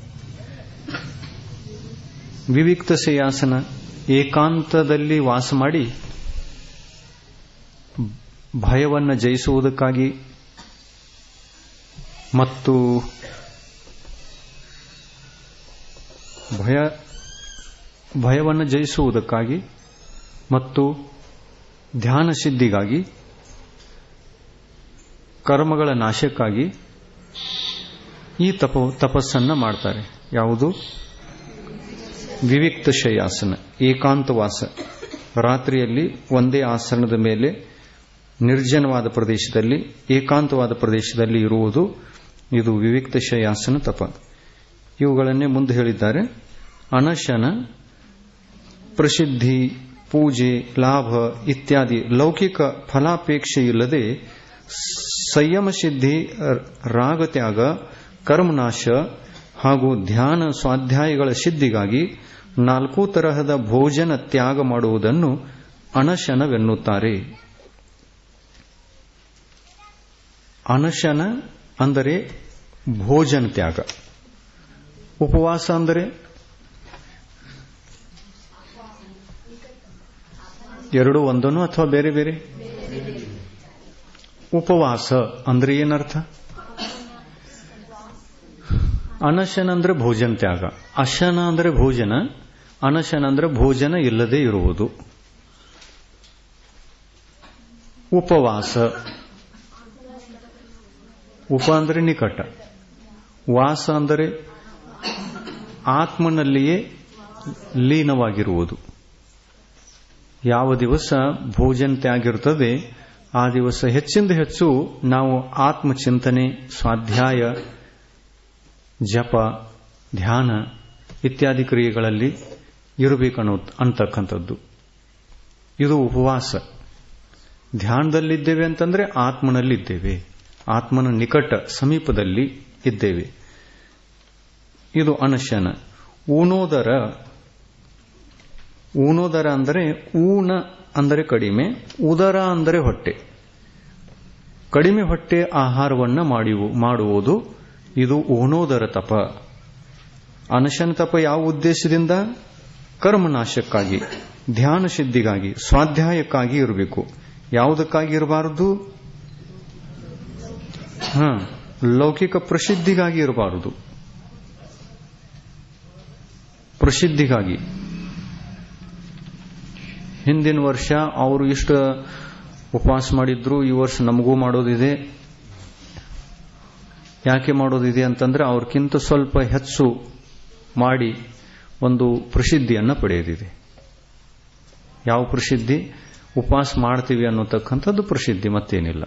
ವಿವಿಕ್ತ ಸೇಯಾಸನ ಏಕಾಂತದಲ್ಲಿ ವಾಸ ಮಾಡಿ ಭಯವನ್ನು ಜಯಿಸುವುದಕ್ಕಾಗಿ ಮತ್ತು ಭಯ ಭಯವನ್ನು ಜಯಿಸುವುದಕ್ಕಾಗಿ ಮತ್ತು ಧ್ಯಾನ ಸಿದ್ಧಿಗಾಗಿ ಕರ್ಮಗಳ ನಾಶಕ್ಕಾಗಿ ಈ ತಪ ತಪಸ್ಸನ್ನ ಮಾಡ್ತಾರೆ ಯಾವುದು ವಿವಿಕ್ತ ಶಯಾಸನ ಏಕಾಂತವಾಸ ರಾತ್ರಿಯಲ್ಲಿ ಒಂದೇ ಆಸನದ ಮೇಲೆ ನಿರ್ಜನವಾದ ಪ್ರದೇಶದಲ್ಲಿ ಏಕಾಂತವಾದ ಪ್ರದೇಶದಲ್ಲಿ ಇರುವುದು ಇದು ವಿವಿಕ್ತ ಶಯಾಸನ ತಪ ಇವುಗಳನ್ನೇ ಮುಂದೆ ಹೇಳಿದ್ದಾರೆ ಅನಶನ ಪ್ರಸಿದ್ಧಿ ಪೂಜೆ ಲಾಭ ಇತ್ಯಾದಿ ಲೌಕಿಕ ಫಲಾಪೇಕ್ಷೆ ಇಲ್ಲದೆ ಸಂಯಮ ಸಿದ್ಧಿ ರಾಗತ್ಯಾಗ ಕರ್ಮನಾಶ ಹಾಗೂ ಧ್ಯಾನ ಸ್ವಾಧ್ಯಾಯಗಳ ಸಿದ್ಧಿಗಾಗಿ ನಾಲ್ಕು ತರಹದ ಭೋಜನ ತ್ಯಾಗ ಮಾಡುವುದನ್ನು ಅನಶನವೆನ್ನುತ್ತಾರೆ ಅನಶನ ಅಂದರೆ ಭೋಜನ ತ್ಯಾಗ ಉಪವಾಸ ಅಂದರೆ ಎರಡು ಒಂದನು ಅಥವಾ ಬೇರೆ ಬೇರೆ ಉಪವಾಸ ಅಂದ್ರೆ ಏನರ್ಥ ಅನಶನ ಅಂದ್ರೆ ಭೋಜನ ತ್ಯಾಗ ಅಶನ ಅಂದ್ರೆ ಭೋಜನ ಅನಶನ ಅಂದ್ರೆ ಭೋಜನ ಇಲ್ಲದೆ ಇರುವುದು ಉಪವಾಸ ಉಪ ಅಂದರೆ ನಿಕಟ ವಾಸ ಅಂದರೆ ಆತ್ಮನಲ್ಲಿಯೇ ಲೀನವಾಗಿರುವುದು ಯಾವ ದಿವಸ ಭೋಜನ ತ್ಯಾಗಿರ್ತದೆ ಆ ದಿವಸ ಹೆಚ್ಚಿಂದ ಹೆಚ್ಚು ನಾವು ಆತ್ಮಚಿಂತನೆ ಸ್ವಾಧ್ಯಾಯ ಜಪ ಧ್ಯಾನ ಇತ್ಯಾದಿ ಕ್ರಿಯೆಗಳಲ್ಲಿ ಇರಬೇಕನ್ನೋ ಅಂತಕ್ಕಂಥದ್ದು ಇದು ಉಪವಾಸ ಧ್ಯಾನದಲ್ಲಿದ್ದೇವೆ ಅಂತಂದ್ರೆ ಆತ್ಮನಲ್ಲಿದ್ದೇವೆ ಆತ್ಮನ ನಿಕಟ ಸಮೀಪದಲ್ಲಿ ಇದ್ದೇವೆ ಇದು ಅನಶನ ಊನೋದರ ಊನೋದರ ಅಂದರೆ ಊನ ಅಂದರೆ ಕಡಿಮೆ ಉದರ ಅಂದರೆ ಹೊಟ್ಟೆ ಕಡಿಮೆ ಹೊಟ್ಟೆ ಆಹಾರವನ್ನು ಮಾಡುವುದು ಇದು ಊನೋದರ ತಪ ಅನಶನ ತಪ ಯಾವ ಉದ್ದೇಶದಿಂದ ಕರ್ಮನಾಶಕ್ಕಾಗಿ ಧ್ಯಾನ ಸಿದ್ಧಿಗಾಗಿ ಸ್ವಾಧ್ಯಾಯಕ್ಕಾಗಿ ಇರಬೇಕು ಯಾವುದಕ್ಕಾಗಿ ಇರಬಾರದು ಹ ಲೌಕಿಕ ಪ್ರಸಿದ್ಧಿಗಾಗಿ ಇರಬಾರದು ಪ್ರಸಿದ್ಧಿಗಾಗಿ ಹಿಂದಿನ ವರ್ಷ ಅವರು ಇಷ್ಟು ಉಪವಾಸ ಮಾಡಿದ್ರು ಈ ವರ್ಷ ನಮಗೂ ಮಾಡೋದಿದೆ ಯಾಕೆ ಮಾಡೋದಿದೆ ಅಂತಂದ್ರೆ ಅವ್ರಕ್ಕಿಂತ ಸ್ವಲ್ಪ ಹೆಚ್ಚು ಮಾಡಿ ಒಂದು ಪ್ರಸಿದ್ಧಿಯನ್ನು ಪಡೆಯೋದಿದೆ ಯಾವ ಪ್ರಸಿದ್ಧಿ ಉಪವಾಸ ಮಾಡ್ತೀವಿ ಅನ್ನೋತಕ್ಕಂಥದ್ದು ಪ್ರಸಿದ್ಧಿ ಮತ್ತೇನಿಲ್ಲ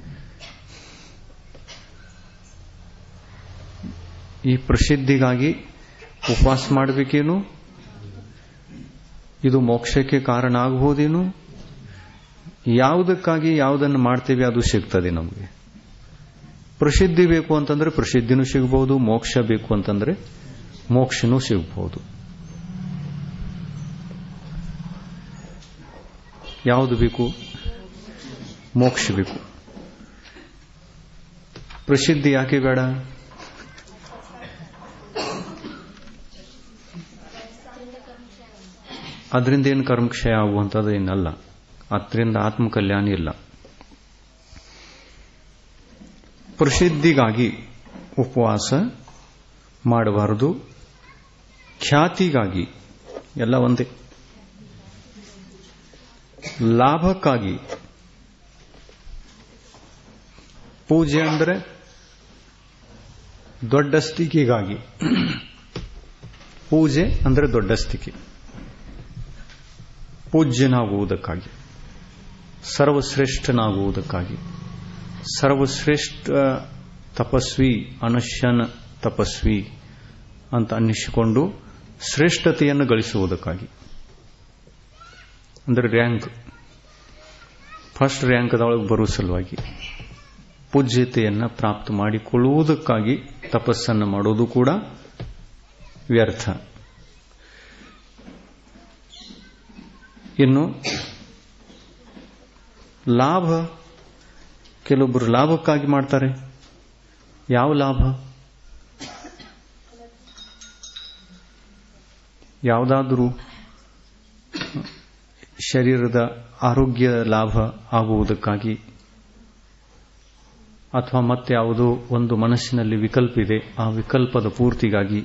ಈ ಪ್ರಸಿದ್ಧಿಗಾಗಿ ಉಪವಾಸ ಮಾಡಬೇಕೇನು ಇದು ಮೋಕ್ಷಕ್ಕೆ ಕಾರಣ ಆಗಬಹುದೇನು ಯಾವುದಕ್ಕಾಗಿ ಯಾವುದನ್ನು ಮಾಡ್ತೇವೆ ಅದು ಸಿಗ್ತದೆ ನಮಗೆ ಪ್ರಸಿದ್ಧಿ ಬೇಕು ಅಂತಂದ್ರೆ ಪ್ರಸಿದ್ಧಿನೂ ಸಿಗಬಹುದು ಮೋಕ್ಷ ಬೇಕು ಅಂತಂದ್ರೆ ಮೋಕ್ಷನೂ ಸಿಗಬಹುದು ಯಾವುದು ಬೇಕು ಮೋಕ್ಷ ಬೇಕು ಪ್ರಸಿದ್ಧಿ ಯಾಕೆ ಬೇಡ ಅದರಿಂದ ಏನು ಕರ್ಮಕ್ಷಯ ಆಗುವಂಥದ್ದು ಏನಲ್ಲ ಅದರಿಂದ ಆತ್ಮಕಲ್ಯಾಣ ಇಲ್ಲ ಪ್ರಸಿದ್ಧಿಗಾಗಿ ಉಪವಾಸ ಮಾಡಬಾರದು ಖ್ಯಾತಿಗಾಗಿ ಎಲ್ಲ ಒಂದೇ ಲಾಭಕ್ಕಾಗಿ ಪೂಜೆ ಅಂದರೆ ದೊಡ್ಡಸ್ತಿಕೆಗಾಗಿ ಪೂಜೆ ಅಂದರೆ ದೊಡ್ಡಸ್ತಿಕೆ ಪೂಜ್ಯನಾಗುವುದಕ್ಕಾಗಿ ಸರ್ವಶ್ರೇಷ್ಠನಾಗುವುದಕ್ಕಾಗಿ ಸರ್ವಶ್ರೇಷ್ಠ ತಪಸ್ವಿ ಅನಶ್ಯನ ತಪಸ್ವಿ ಅಂತ ಅನ್ನಿಸಿಕೊಂಡು ಶ್ರೇಷ್ಠತೆಯನ್ನು ಗಳಿಸುವುದಕ್ಕಾಗಿ ಅಂದರೆ ರ್ಯಾಂಕ್ ಫಸ್ಟ್ ರ್ಯಾಂಕ್ದೊಳಗೆ ಬರುವ ಸಲುವಾಗಿ ಪೂಜ್ಯತೆಯನ್ನು ಪ್ರಾಪ್ತ ಮಾಡಿಕೊಳ್ಳುವುದಕ್ಕಾಗಿ ತಪಸ್ಸನ್ನು ಮಾಡೋದು ಕೂಡ ವ್ಯರ್ಥ ಇನ್ನು ಲಾಭ ಕೆಲವೊಬ್ಬರು ಲಾಭಕ್ಕಾಗಿ ಮಾಡ್ತಾರೆ ಯಾವ ಲಾಭ ಯಾವುದಾದರೂ ಶರೀರದ ಆರೋಗ್ಯ ಲಾಭ ಆಗುವುದಕ್ಕಾಗಿ ಅಥವಾ ಮತ್ತೆ ಯಾವುದೋ ಒಂದು ಮನಸ್ಸಿನಲ್ಲಿ ವಿಕಲ್ಪ ಇದೆ ಆ ವಿಕಲ್ಪದ ಪೂರ್ತಿಗಾಗಿ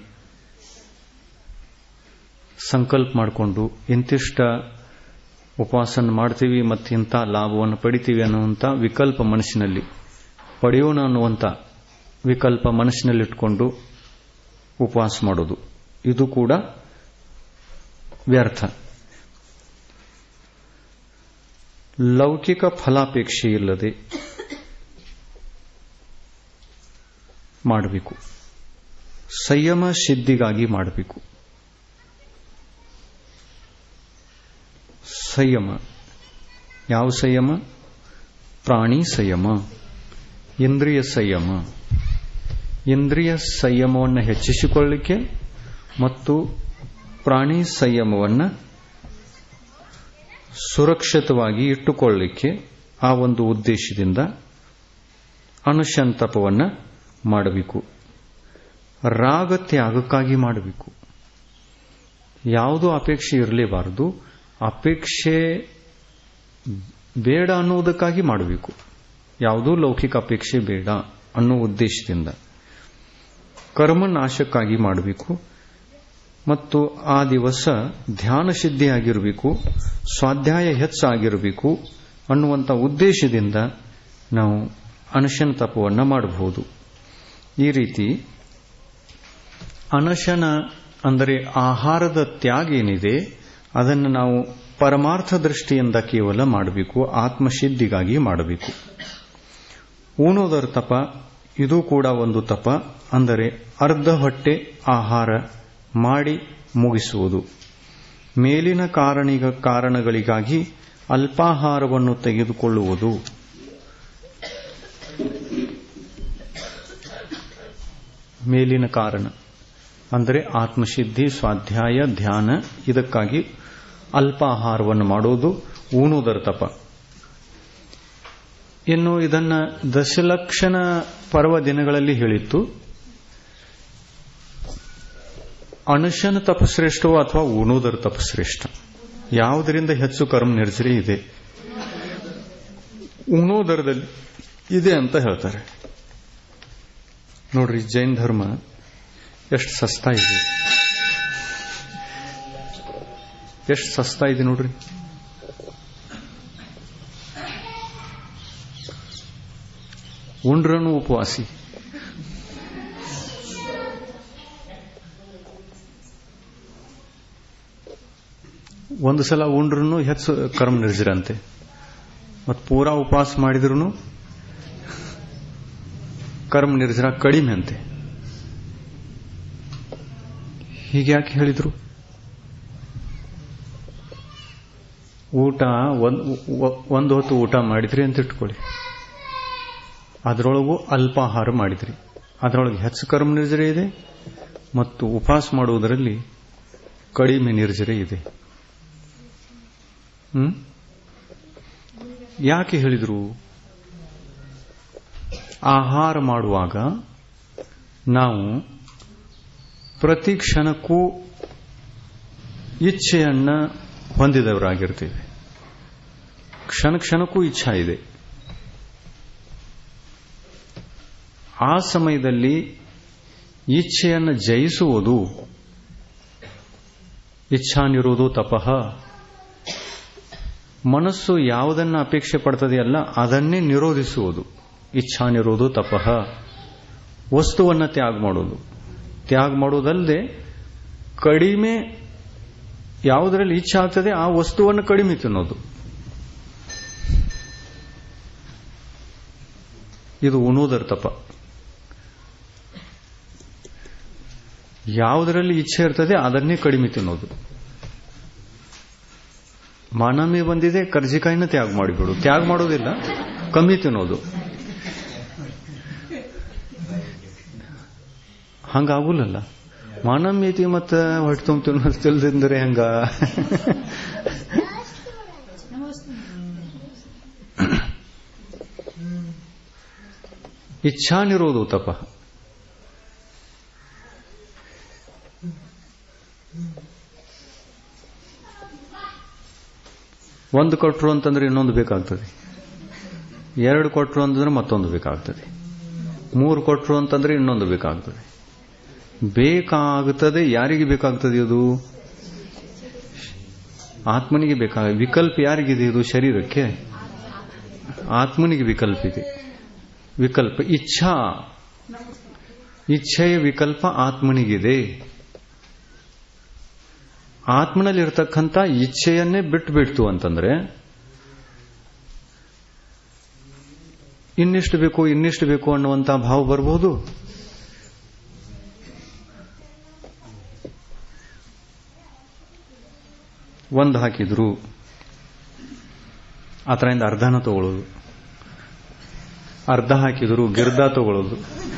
ಸಂಕಲ್ಪ ಮಾಡಿಕೊಂಡು ಇಂತಿಷ್ಟ ಉಪವಾಸನ ಮಾಡ್ತೀವಿ ಮತ್ತು ಇಂಥ ಲಾಭವನ್ನು ಪಡಿತೀವಿ ಅನ್ನುವಂಥ ವಿಕಲ್ಪ ಮನಸ್ಸಿನಲ್ಲಿ ಪಡೆಯೋಣ ಅನ್ನುವಂಥ ವಿಕಲ್ಪ ಮನಸ್ಸಿನಲ್ಲಿಟ್ಕೊಂಡು ಉಪವಾಸ ಮಾಡೋದು ಇದು ಕೂಡ ವ್ಯರ್ಥ ಲೌಕಿಕ ಫಲಾಪೇಕ್ಷೆ ಇಲ್ಲದೆ ಮಾಡಬೇಕು ಸಂಯಮ ಸಿದ್ಧಿಗಾಗಿ ಮಾಡಬೇಕು ಸಂಯಮ ಯಾವ ಸಂಯಮ ಪ್ರಾಣಿ ಸಂಯಮ ಇಂದ್ರಿಯ ಸಂಯಮ ಇಂದ್ರಿಯ ಸಂಯಮವನ್ನು ಹೆಚ್ಚಿಸಿಕೊಳ್ಳಲಿಕ್ಕೆ ಮತ್ತು ಪ್ರಾಣಿ ಸಂಯಮವನ್ನು ಸುರಕ್ಷಿತವಾಗಿ ಇಟ್ಟುಕೊಳ್ಳಲಿಕ್ಕೆ ಆ ಒಂದು ಉದ್ದೇಶದಿಂದ ಅನುಶಂತಪವನ್ನು ಮಾಡಬೇಕು ರಾಗ ತ್ಯಾಗಕ್ಕಾಗಿ ಮಾಡಬೇಕು ಯಾವುದೂ ಅಪೇಕ್ಷೆ ಇರಲೇಬಾರದು ಅಪೇಕ್ಷೆ ಬೇಡ ಅನ್ನುವುದಕ್ಕಾಗಿ ಮಾಡಬೇಕು ಯಾವುದೂ ಲೌಕಿಕ ಅಪೇಕ್ಷೆ ಬೇಡ ಅನ್ನೋ ಉದ್ದೇಶದಿಂದ ಕರ್ಮ ನಾಶಕ್ಕಾಗಿ ಮಾಡಬೇಕು ಮತ್ತು ಆ ದಿವಸ ಧ್ಯಾನ ಸಿದ್ಧಿಯಾಗಿರಬೇಕು ಸ್ವಾಧ್ಯಾಯ ಹೆಚ್ಚಾಗಿರಬೇಕು ಅನ್ನುವಂಥ ಉದ್ದೇಶದಿಂದ ನಾವು ಅನಶನ ತಪವನ್ನು ಮಾಡಬಹುದು ಈ ರೀತಿ ಅನಶನ ಅಂದರೆ ಆಹಾರದ ತ್ಯಾಗ ಏನಿದೆ ಅದನ್ನು ನಾವು ಪರಮಾರ್ಥ ದೃಷ್ಟಿಯಿಂದ ಕೇವಲ ಮಾಡಬೇಕು ಆತ್ಮಸಿದ್ಧಿಗಾಗಿ ಮಾಡಬೇಕು ಉಣೋದರ ತಪ ಇದು ಕೂಡ ಒಂದು ತಪ ಅಂದರೆ ಅರ್ಧ ಹೊಟ್ಟೆ ಆಹಾರ ಮಾಡಿ ಮುಗಿಸುವುದು ಮೇಲಿನ ಕಾರಣಿಗ ಕಾರಣಗಳಿಗಾಗಿ ಅಲ್ಪಾಹಾರವನ್ನು ತೆಗೆದುಕೊಳ್ಳುವುದು ಮೇಲಿನ ಕಾರಣ ಅಂದರೆ ಆತ್ಮಸಿದ್ಧಿ ಸ್ವಾಧ್ಯಾಯ ಧ್ಯಾನ ಇದಕ್ಕಾಗಿ ಅಲ್ಪಾಹಾರವನ್ನು ಮಾಡೋದು ಉಣುವುದರ ತಪ ಇನ್ನು ಇದನ್ನ ದಶಲಕ್ಷಣ ಪರ್ವ ದಿನಗಳಲ್ಲಿ ಹೇಳಿತ್ತು ಅನುಶನ ತಪಶ್ರೇಷ್ಠವೋ ಅಥವಾ ಉಣುವುದರ ತಪಶ್ರೇಷ್ಠ ಯಾವುದರಿಂದ ಹೆಚ್ಚು ಕರ್ಮ ನಿರ್ಜರಿ ಇದೆ ಉಣೋದರದಲ್ಲಿ ಇದೆ ಅಂತ ಹೇಳ್ತಾರೆ ನೋಡ್ರಿ ಜೈನ್ ಧರ್ಮ ಎಷ್ಟು ಸಸ್ತಾ ಇದೆ ಎಷ್ಟು ಸಸ್ತಾ ಇದೆ ನೋಡ್ರಿ ಉಂಡ್ರನು ಉಪವಾಸಿ ಒಂದು ಸಲ ಉಂಡ್ರೂ ಹೆಚ್ಚು ಕರ್ಮ ನಿರ್ಜರಂತೆ ಮತ್ತು ಪೂರಾ ಉಪವಾಸ ಮಾಡಿದ್ರು ಕರ್ಮ ನಿರ್ಜರ ಕಡಿಮೆ ಅಂತೆ ಹೀಗ್ಯಾಕೆ ಹೇಳಿದ್ರು ಊಟ ಒಂದು ಹೊತ್ತು ಊಟ ಮಾಡಿದ್ರಿ ಅಂತ ಇಟ್ಕೊಳ್ಳಿ ಅದರೊಳಗೂ ಅಲ್ಪಾಹಾರ ಮಾಡಿದ್ರಿ ಅದರೊಳಗೆ ಹೆಚ್ಚು ಕರ್ಮ ನಿರ್ಜರೆ ಇದೆ ಮತ್ತು ಉಪವಾಸ ಮಾಡುವುದರಲ್ಲಿ ಕಡಿಮೆ ನಿರ್ಜರೆ ಇದೆ ಹ್ಮ್ ಯಾಕೆ ಹೇಳಿದ್ರು ಆಹಾರ ಮಾಡುವಾಗ ನಾವು ಪ್ರತಿ ಕ್ಷಣಕ್ಕೂ ಇಚ್ಛೆಯನ್ನ ಹೊಂದಿದವರಾಗಿರ್ತೇವೆ ಕ್ಷಣ ಕ್ಷಣಕ್ಕೂ ಇಚ್ಛಾ ಇದೆ ಆ ಸಮಯದಲ್ಲಿ ಇಚ್ಛೆಯನ್ನು ಜಯಿಸುವುದು ಇಚ್ಛಾನಿರುವುದು ತಪಃ ಮನಸ್ಸು ಯಾವುದನ್ನು ಅಪೇಕ್ಷೆ ಪಡ್ತದೆಯಲ್ಲ ಅದನ್ನೇ ನಿರೋಧಿಸುವುದು ಇಚ್ಛಾನಿರುವುದು ತಪಃ ವಸ್ತುವನ್ನು ತ್ಯಾಗ ಮಾಡುವುದು ತ್ಯಾಗ ಮಾಡುವುದಲ್ಲದೆ ಕಡಿಮೆ ಯಾವುದರಲ್ಲಿ ಇಚ್ಛೆ ಆಗ್ತದೆ ಆ ವಸ್ತುವನ್ನು ಕಡಿಮೆ ತಿನ್ನೋದು ಇದು ಉಣುವುದರ ತಪ ಯಾವುದರಲ್ಲಿ ಇಚ್ಛೆ ಇರ್ತದೆ ಅದನ್ನೇ ಕಡಿಮೆ ತಿನ್ನೋದು ಮಾನಮಿ ಬಂದಿದೆ ಕರ್ಜಿಕಾಯಿನ ತ್ಯಾಗ ಮಾಡಿಬಿಡು ತ್ಯಾಗ ಮಾಡೋದಿಲ್ಲ ಕಮ್ಮಿ ತಿನ್ನೋದು ಹಂಗಾಗುಲ್ಲಲ್ಲ ಮಾನಮ್ಯ ಐತಿ ಮತ್ತ ಹೊಟ್ಟೆ ತುಂಬ ತಿನ್ನೋದು ತಿಳಿದ್ರೆ ಹಂಗ ಇಚ್ಛಾನಿರೋದು ತಪ ಒಂದು ಕೊಟ್ರು ಅಂತಂದ್ರೆ ಇನ್ನೊಂದು ಬೇಕಾಗ್ತದೆ ಎರಡು ಕೊಟ್ರು ಅಂತಂದ್ರೆ ಮತ್ತೊಂದು ಬೇಕಾಗ್ತದೆ ಮೂರು ಕೊಟ್ರು ಅಂತಂದ್ರೆ ಇನ್ನೊಂದು ಬೇಕಾಗ್ತದೆ ಬೇಕಾಗುತ್ತದೆ ಯಾರಿಗೆ ಬೇಕಾಗ್ತದೆ ಇದು ಆತ್ಮನಿಗೆ ಬೇಕಾಗ ವಿಕಲ್ಪ ಯಾರಿಗಿದೆ ಇದು ಶರೀರಕ್ಕೆ ಆತ್ಮನಿಗೆ ವಿಕಲ್ಪ ಇದೆ ವಿಕಲ್ಪ ಇಚ್ಛಾ ಇಚ್ಛೆಯ ವಿಕಲ್ಪ ಆತ್ಮನಿಗಿದೆ ಆತ್ಮನಲ್ಲಿರ್ತಕ್ಕಂಥ ಇಚ್ಛೆಯನ್ನೇ ಬಿಟ್ಟು ಬಿಡ್ತು ಅಂತಂದ್ರೆ ಇನ್ನಿಷ್ಟು ಬೇಕು ಇನ್ನಿಷ್ಟು ಬೇಕು ಅನ್ನುವಂಥ ಭಾವ ಬರಬಹುದು ಒಂದು ಹಾಕಿದ್ರು ಅದರಿಂದ ಅರ್ಧನ ತಗೊಳ್ಳೋದು ಅರ್ಧ ಹಾಕಿದ್ರು ಗಿರ್ದ ತಗೊಳ್ಳೋದು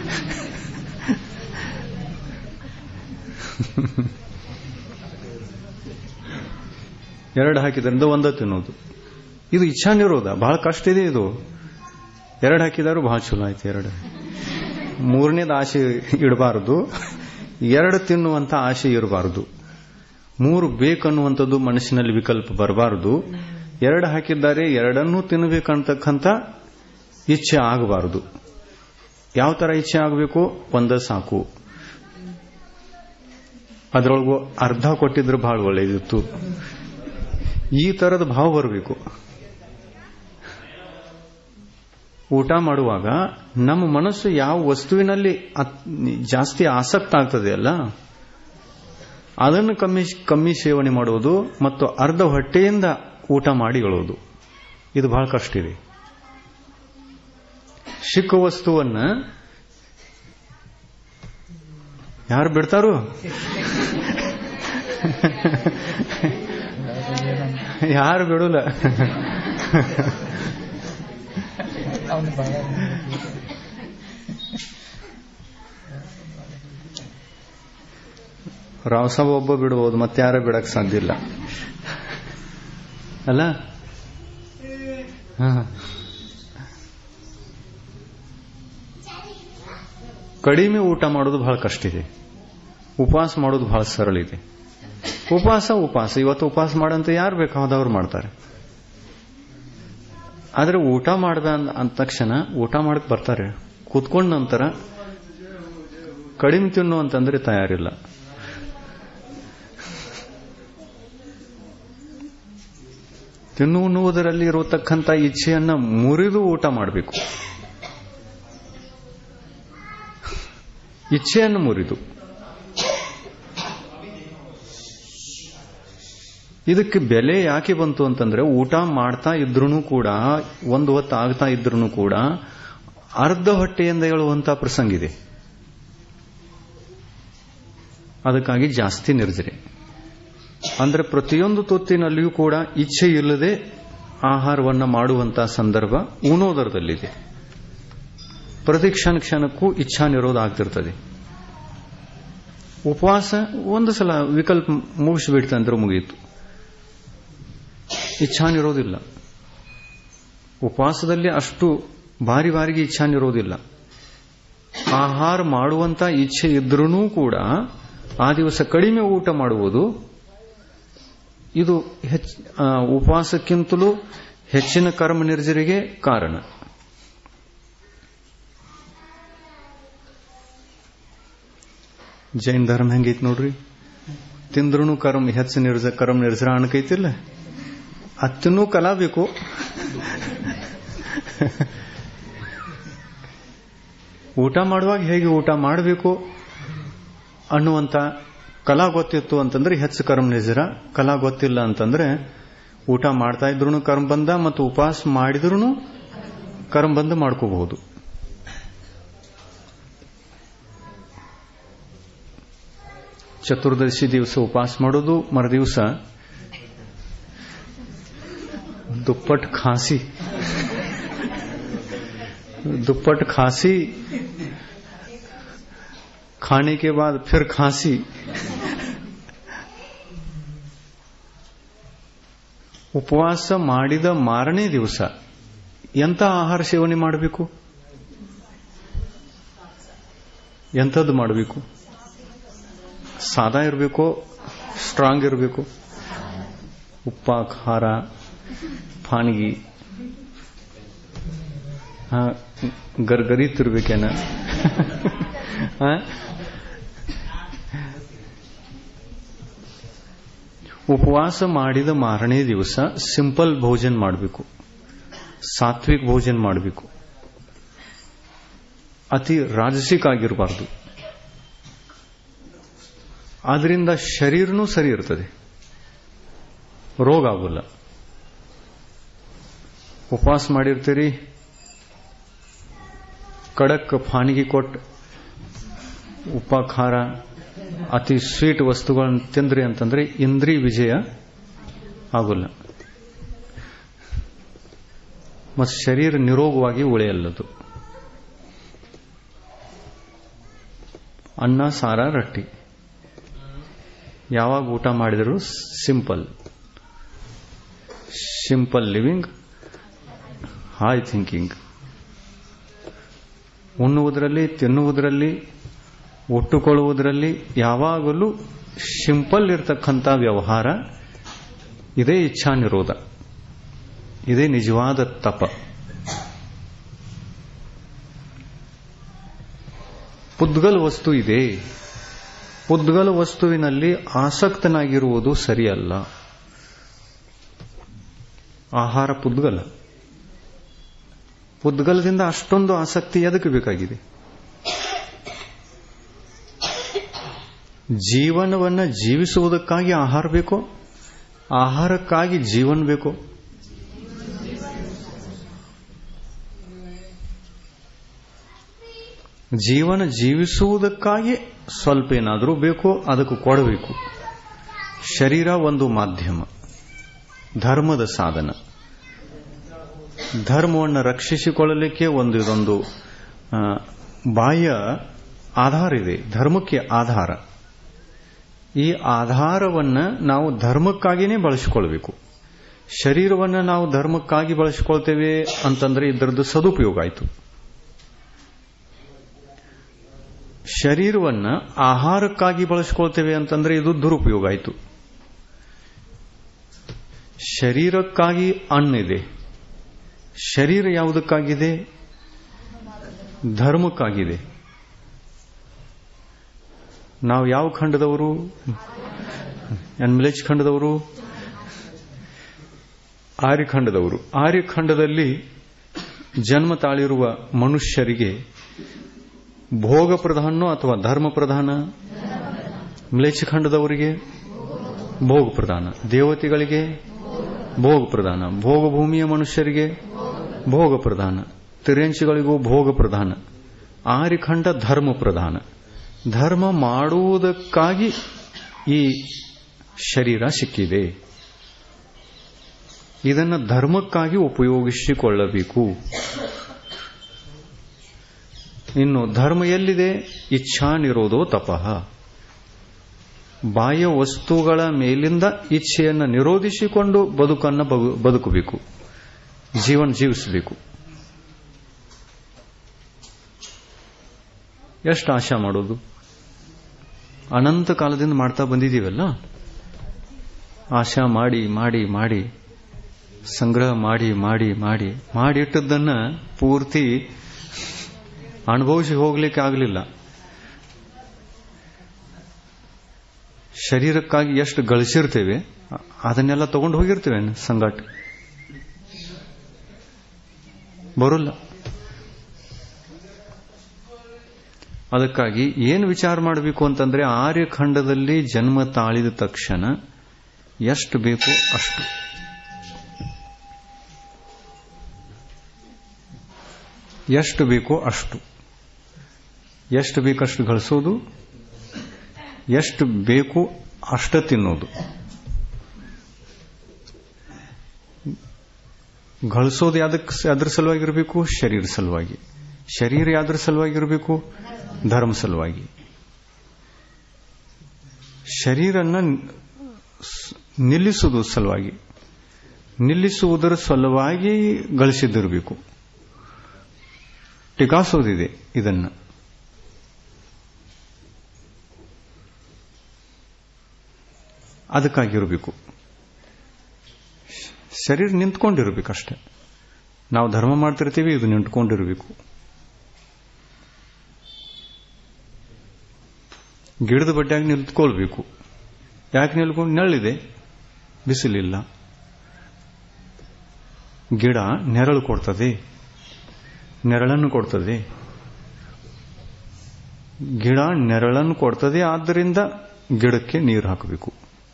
ಎರಡು ಹಾಕಿದ್ರಿಂದ ಒಂದ ತಿನ್ನೋದು ಇದು ಇಚ್ಛಾ ನಿರೋಧ ಬಹಳ ಕಷ್ಟ ಇದೆ ಇದು ಎರಡು ಹಾಕಿದಾರು ಬಹಳ ಚಲೋ ಆಯ್ತು ಎರಡು ಮೂರನೇದ ಆಸೆ ಇಡಬಾರದು ಎರಡು ತಿನ್ನುವಂತ ಆಸೆ ಇರಬಾರದು ಮೂರು ಬೇಕನ್ನುವಂಥದ್ದು ಮನಸ್ಸಿನಲ್ಲಿ ವಿಕಲ್ಪ ಬರಬಾರದು ಎರಡು ಹಾಕಿದ್ದಾರೆ ಎರಡನ್ನೂ ತಿನ್ನಬೇಕಂತಕ್ಕಂಥ ಇಚ್ಛೆ ಆಗಬಾರದು ಯಾವ ತರ ಇಚ್ಛೆ ಆಗಬೇಕು ಒಂದ ಸಾಕು ಅದರೊಳಗೂ ಅರ್ಧ ಕೊಟ್ಟಿದ್ರೆ ಬಹಳ ಒಳ್ಳೆಯದಿತ್ತು ಈ ತರದ ಭಾವ ಬರಬೇಕು ಊಟ ಮಾಡುವಾಗ ನಮ್ಮ ಮನಸ್ಸು ಯಾವ ವಸ್ತುವಿನಲ್ಲಿ ಜಾಸ್ತಿ ಆಸಕ್ತ ಆಗ್ತದೆ ಅಲ್ಲ ಅದನ್ನು ಕಮ್ಮಿ ಕಮ್ಮಿ ಸೇವನೆ ಮಾಡುವುದು ಮತ್ತು ಅರ್ಧ ಹೊಟ್ಟೆಯಿಂದ ಊಟ ಮಾಡಿ ಹೇಳೋದು ಇದು ಬಹಳ ಕಷ್ಟ ಇದೆ ಸಿಕ್ಕ ವಸ್ತುವನ್ನ ಯಾರು ಬಿಡ್ತಾರೋ ಯಾರು ಬಿಡಲ್ಲ ರಾವ್ ಒಬ್ಬ ಬಿಡಬಹುದು ಮತ್ತೆ ಯಾರ ಬಿಡಕ್ ಸಾಧ್ಯ ಇಲ್ಲ ಅಲ್ಲ ಕಡಿಮೆ ಊಟ ಮಾಡೋದು ಬಹಳ ಕಷ್ಟ ಇದೆ ಉಪವಾಸ ಮಾಡೋದು ಬಹಳ ಸರಳ ಇದೆ ಉಪವಾಸ ಉಪವಾಸ ಇವತ್ತು ಉಪವಾಸ ಮಾಡಂತ ಯಾರು ಬೇಕಾದವ್ರು ಮಾಡ್ತಾರೆ ಆದ್ರೆ ಊಟ ಮಾಡ್ದ ಅಂದ ತಕ್ಷಣ ಊಟ ಮಾಡಕ್ ಬರ್ತಾರೆ ಕೂತ್ಕೊಂಡ ನಂತರ ಕಡಿಮೆ ತಿನ್ನು ಅಂತಂದ್ರೆ ತಯಾರಿಲ್ಲ ತಿನ್ನುವುದರಲ್ಲಿ ಇರತಕ್ಕಂಥ ಇಚ್ಛೆಯನ್ನ ಮುರಿದು ಊಟ ಮಾಡಬೇಕು ಇಚ್ಛೆಯನ್ನು ಮುರಿದು ಇದಕ್ಕೆ ಬೆಲೆ ಯಾಕೆ ಬಂತು ಅಂತಂದ್ರೆ ಊಟ ಮಾಡ್ತಾ ಇದ್ರೂ ಕೂಡ ಒಂದು ಹೊತ್ತು ಆಗ್ತಾ ಇದ್ರೂ ಕೂಡ ಅರ್ಧ ಹೊಟ್ಟೆಯಿಂದ ಹೇಳುವಂತ ಪ್ರಸಂಗ ಇದೆ ಅದಕ್ಕಾಗಿ ಜಾಸ್ತಿ ನಿರ್ಜರೆ ಅಂದ್ರೆ ಪ್ರತಿಯೊಂದು ತುತ್ತಿನಲ್ಲಿಯೂ ಕೂಡ ಇಚ್ಛೆ ಇಲ್ಲದೆ ಆಹಾರವನ್ನ ಮಾಡುವಂತಹ ಸಂದರ್ಭ ಉಣೋದರದಲ್ಲಿದೆ ಪ್ರತಿ ಕ್ಷಣ ಕ್ಷಣಕ್ಕೂ ಇಚ್ಛಾ ನಿರೋಧ ಆಗ್ತಿರ್ತದೆ ಉಪವಾಸ ಒಂದು ಸಲ ವಿಕಲ್ಪ ಮುಗಿಸ್ಬಿಡ್ತು ಅಂದ್ರೆ ಮುಗಿಯಿತು ಇಚ್ಛಾ ನಿರೋಧಿಲ್ಲ ಉಪವಾಸದಲ್ಲಿ ಅಷ್ಟು ಬಾರಿ ಬಾರಿಗೆ ಇಚ್ಛಾ ನಿರೋಧಿಲ್ಲ ಆಹಾರ ಮಾಡುವಂತ ಇಚ್ಛೆ ಇದ್ರೂ ಕೂಡ ಆ ದಿವಸ ಕಡಿಮೆ ಊಟ ಮಾಡುವುದು ಇದು ಉಪವಾಸಕ್ಕಿಂತಲೂ ಹೆಚ್ಚಿನ ಕರ್ಮ ನಿರ್ಜರಿಗೆ ಕಾರಣ ಜೈನ್ ಧರ್ಮ ಹೆಂಗೈತಿ ನೋಡ್ರಿ ತಿಂದ್ರೂ ಕರ್ಮ ಹೆಚ್ಚು ನಿರ್ಜ ಕರ್ಮ ನಿರ್ಜರ ಅನ್ಕೈತಿಲ್ಲ ಅತ್ತನ್ನೂ ಕಲಾ ಬೇಕು ಊಟ ಮಾಡುವಾಗ ಹೇಗೆ ಊಟ ಮಾಡಬೇಕು ಅನ್ನುವಂತ ಕಲಾ ಗೊತ್ತಿತ್ತು ಅಂತಂದ್ರೆ ಹೆಚ್ಚು ಕರ್ಮ ನಿಜರ ಕಲಾ ಗೊತ್ತಿಲ್ಲ ಅಂತಂದ್ರೆ ಊಟ ಮಾಡ್ತಾ ಇದ್ರು ಕರ್ಮ ಬಂದ ಮತ್ತು ಉಪವಾಸ ಮಾಡಿದ್ರು ಕರ್ಮ ಬಂದ ಮಾಡ್ಕೋಬಹುದು ಚತುರ್ದಶಿ ದಿವಸ ಉಪವಾಸ ಮಾಡೋದು ಮರುದಿವಸ दुप्पट खांसी दुप्पट खांसी खाने के बाद फिर खांसी ಉಪವಾಸ ಮಾಡಿದ ಮಾರನೇ ದಿವಸ ಎಂತ ಆಹಾರ ಸೇವನೆ ಮಾಡಬೇಕು ಎಂಥದ್ದು ಮಾಡಬೇಕು ಸಾದಾ ಇರಬೇಕು ಸ್ಟ್ರಾಂಗ್ ಇರಬೇಕು ಉಪ್ಪ ಖಾರ ಫಾನ್ಗಿ ಗರ್ಗರಿತಿರ್ಬೇಕೇನ ಉಪವಾಸ ಮಾಡಿದ ಮಾರನೇ ದಿವಸ ಸಿಂಪಲ್ ಭೋಜನ ಮಾಡಬೇಕು ಸಾತ್ವಿಕ್ ಭೋಜನ ಮಾಡಬೇಕು ಅತಿ ರಾಜಸಿಕ ಆಗಿರಬಾರ್ದು ಆದ್ರಿಂದ ಶರೀರನೂ ಸರಿ ಇರ್ತದೆ ರೋಗ ಆಗೋಲ್ಲ ಉಪವಾಸ ಮಾಡಿರ್ತೀರಿ ಕಡಕ್ ಫಾನಿಗೆ ಕೊಟ್ಟು ಉಪ್ಪ ಖಾರ ಅತಿ ಸ್ವೀಟ್ ವಸ್ತುಗಳನ್ನು ತಿಂದ್ರಿ ಅಂತಂದ್ರೆ ಇಂದ್ರಿ ವಿಜಯ ಆಗೋಲ್ಲ ಮತ್ತು ಶರೀರ ನಿರೋಗವಾಗಿ ಉಳಿಯಲ್ಲದು ಅನ್ನ ಸಾರ ರೊಟ್ಟಿ ಯಾವಾಗ ಊಟ ಮಾಡಿದರೂ simple simple living high thinking ಉಣ್ಣುವುದರಲ್ಲಿ ತಿನ್ನುವುದರಲ್ಲಿ ಒಟ್ಟುಕೊಳ್ಳುವುದರಲ್ಲಿ ಯಾವಾಗಲೂ ಸಿಂಪಲ್ ಇರತಕ್ಕಂಥ ವ್ಯವಹಾರ ಇದೇ ಇಚ್ಛಾ ನಿರೋಧ ಇದೇ ನಿಜವಾದ ತಪ ಪುದ್ಗಲ್ ವಸ್ತು ಇದೆ ಪುದ್ಗಲ ವಸ್ತುವಿನಲ್ಲಿ ಆಸಕ್ತನಾಗಿರುವುದು ಸರಿಯಲ್ಲ ಆಹಾರ ಪುದ್ಗಲ ಪುದ್ಗಲದಿಂದ ಅಷ್ಟೊಂದು ಆಸಕ್ತಿ ಎದಕ್ಕೆ ಬೇಕಾಗಿದೆ ಜೀವನವನ್ನ ಜೀವಿಸುವುದಕ್ಕಾಗಿ ಆಹಾರ ಬೇಕೋ ಆಹಾರಕ್ಕಾಗಿ ಜೀವನ ಬೇಕೋ ಜೀವನ ಜೀವಿಸುವುದಕ್ಕಾಗಿ ಸ್ವಲ್ಪ ಏನಾದರೂ ಬೇಕೋ ಅದಕ್ಕೆ ಕೊಡಬೇಕು ಶರೀರ ಒಂದು ಮಾಧ್ಯಮ ಧರ್ಮದ ಸಾಧನ ಧರ್ಮವನ್ನು ರಕ್ಷಿಸಿಕೊಳ್ಳಲಿಕ್ಕೆ ಒಂದು ಇದೊಂದು ಬಾಹ್ಯ ಆಧಾರ ಇದೆ ಧರ್ಮಕ್ಕೆ ಆಧಾರ ಈ ಆಧಾರವನ್ನ ನಾವು ಧರ್ಮಕ್ಕಾಗಿಯೇ ಬಳಸಿಕೊಳ್ಬೇಕು ಶರೀರವನ್ನ ನಾವು ಧರ್ಮಕ್ಕಾಗಿ ಬಳಸಿಕೊಳ್ತೇವೆ ಅಂತಂದ್ರೆ ಇದರದ್ದು ಸದುಪಯೋಗ ಆಯಿತು ಶರೀರವನ್ನ ಆಹಾರಕ್ಕಾಗಿ ಬಳಸಿಕೊಳ್ತೇವೆ ಅಂತಂದ್ರೆ ಇದು ದುರುಪಯೋಗ ಆಯಿತು ಶರೀರಕ್ಕಾಗಿ ಅಣ್ಣಿದೆ ಶರೀರ ಯಾವುದಕ್ಕಾಗಿದೆ ಧರ್ಮಕ್ಕಾಗಿದೆ ನಾವು ಯಾವ ಖಂಡದವರು ಮ್ಲೇಚ್ ಖಂಡದವರು ಆರ್ಯಖಂಡದವರು ಆರ್ಯಖಂಡದಲ್ಲಿ ಜನ್ಮ ತಾಳಿರುವ ಮನುಷ್ಯರಿಗೆ ಭೋಗ ಪ್ರಧಾನೋ ಅಥವಾ ಧರ್ಮ ಪ್ರಧಾನ ಮ್ಲೇಚ್ಛ ಖಂಡದವರಿಗೆ ಭೋಗ ಪ್ರಧಾನ ದೇವತೆಗಳಿಗೆ ಭೋಗ ಪ್ರಧಾನ ಭೋಗ ಭೂಮಿಯ ಮನುಷ್ಯರಿಗೆ ಭೋಗ ಪ್ರಧಾನ ತಿರೆಂಚಿಗಳಿಗೂ ಭೋಗ ಪ್ರಧಾನ ಆರ್ಯಖಂಡ ಧರ್ಮ ಪ್ರಧಾನ ಧರ್ಮ ಮಾಡುವುದಕ್ಕಾಗಿ ಈ ಶರೀರ ಸಿಕ್ಕಿದೆ ಇದನ್ನು ಧರ್ಮಕ್ಕಾಗಿ ಉಪಯೋಗಿಸಿಕೊಳ್ಳಬೇಕು ಇನ್ನು ಧರ್ಮ ಎಲ್ಲಿದೆ ಇಚ್ಛಾ ನಿರೋಧೋ ತಪಃ ಬಾಹ್ಯ ವಸ್ತುಗಳ ಮೇಲಿಂದ ಇಚ್ಛೆಯನ್ನು ನಿರೋಧಿಸಿಕೊಂಡು ಬದುಕನ್ನು ಬದುಕಬೇಕು ಜೀವನ ಜೀವಿಸಬೇಕು ಎಷ್ಟು ಆಶಾ ಮಾಡೋದು ಅನಂತ ಕಾಲದಿಂದ ಮಾಡ್ತಾ ಬಂದಿದ್ದೀವಲ್ಲ ಆಶಾ ಮಾಡಿ ಮಾಡಿ ಮಾಡಿ ಸಂಗ್ರಹ ಮಾಡಿ ಮಾಡಿ ಮಾಡಿ ಮಾಡಿಟ್ಟದ್ದನ್ನ ಪೂರ್ತಿ ಅನುಭವಿಸಿ ಹೋಗ್ಲಿಕ್ಕೆ ಆಗಲಿಲ್ಲ ಶರೀರಕ್ಕಾಗಿ ಎಷ್ಟು ಗಳಿಸಿರ್ತೇವೆ ಅದನ್ನೆಲ್ಲ ತಗೊಂಡು ಹೋಗಿರ್ತೇವೆ ಸಂಗಾಟ ಬರೋಲ್ಲ ಅದಕ್ಕಾಗಿ ಏನು ವಿಚಾರ ಮಾಡಬೇಕು ಅಂತಂದ್ರೆ ಆರ್ಯಖಂಡದಲ್ಲಿ ಜನ್ಮ ತಾಳಿದ ತಕ್ಷಣ ಎಷ್ಟು ಬೇಕೋ ಅಷ್ಟು ಎಷ್ಟು ಬೇಕೋ ಅಷ್ಟು ಎಷ್ಟು ಬೇಕಷ್ಟು ಗಳಿಸೋದು ಎಷ್ಟು ಬೇಕು ಅಷ್ಟ ತಿನ್ನೋದು ಗಳಿಸೋದು ಯಾವ್ದಕ್ಕೆ ಅದ್ರ ಸಲುವಾಗಿರಬೇಕು ಶರೀರ ಸಲುವಾಗಿ ಶರೀರ ಯಾವ್ದ್ರ ಸಲುವಾಗಿರಬೇಕು ಧರ್ಮ ಸಲುವಾಗಿ ಶರೀರನ್ನ ನಿಲ್ಲಿಸುವುದು ಸಲುವಾಗಿ ನಿಲ್ಲಿಸುವುದರ ಸಲುವಾಗಿ ಗಳಿಸಿದ್ದಿರಬೇಕು ಟಿಕಾಸೋದಿದೆ ಇದನ್ನು ಅದಕ್ಕಾಗಿರಬೇಕು ಶರೀರ ನಿಂತ್ಕೊಂಡಿರ್ಬೇಕಷ್ಟೆ ನಾವು ಧರ್ಮ ಮಾಡ್ತಿರ್ತೀವಿ ಇದು ನಿಂತ್ಕೊಂಡಿರಬೇಕು ಗಿಡದ ಬಡ್ಡೆಯಾಗಿ ನಿಂತ್ಕೊಳ್ಬೇಕು ಯಾಕೆ ನಿಲ್ಕೊಂಡು ನೆರಳಿದೆ ಬಿಸಿಲಿಲ್ಲ ಗಿಡ ನೆರಳು ಕೊಡ್ತದೆ ನೆರಳನ್ನು ಕೊಡ್ತದೆ ಗಿಡ ನೆರಳನ್ನು ಕೊಡ್ತದೆ ಆದ್ದರಿಂದ ಗಿಡಕ್ಕೆ ನೀರು ಹಾಕಬೇಕು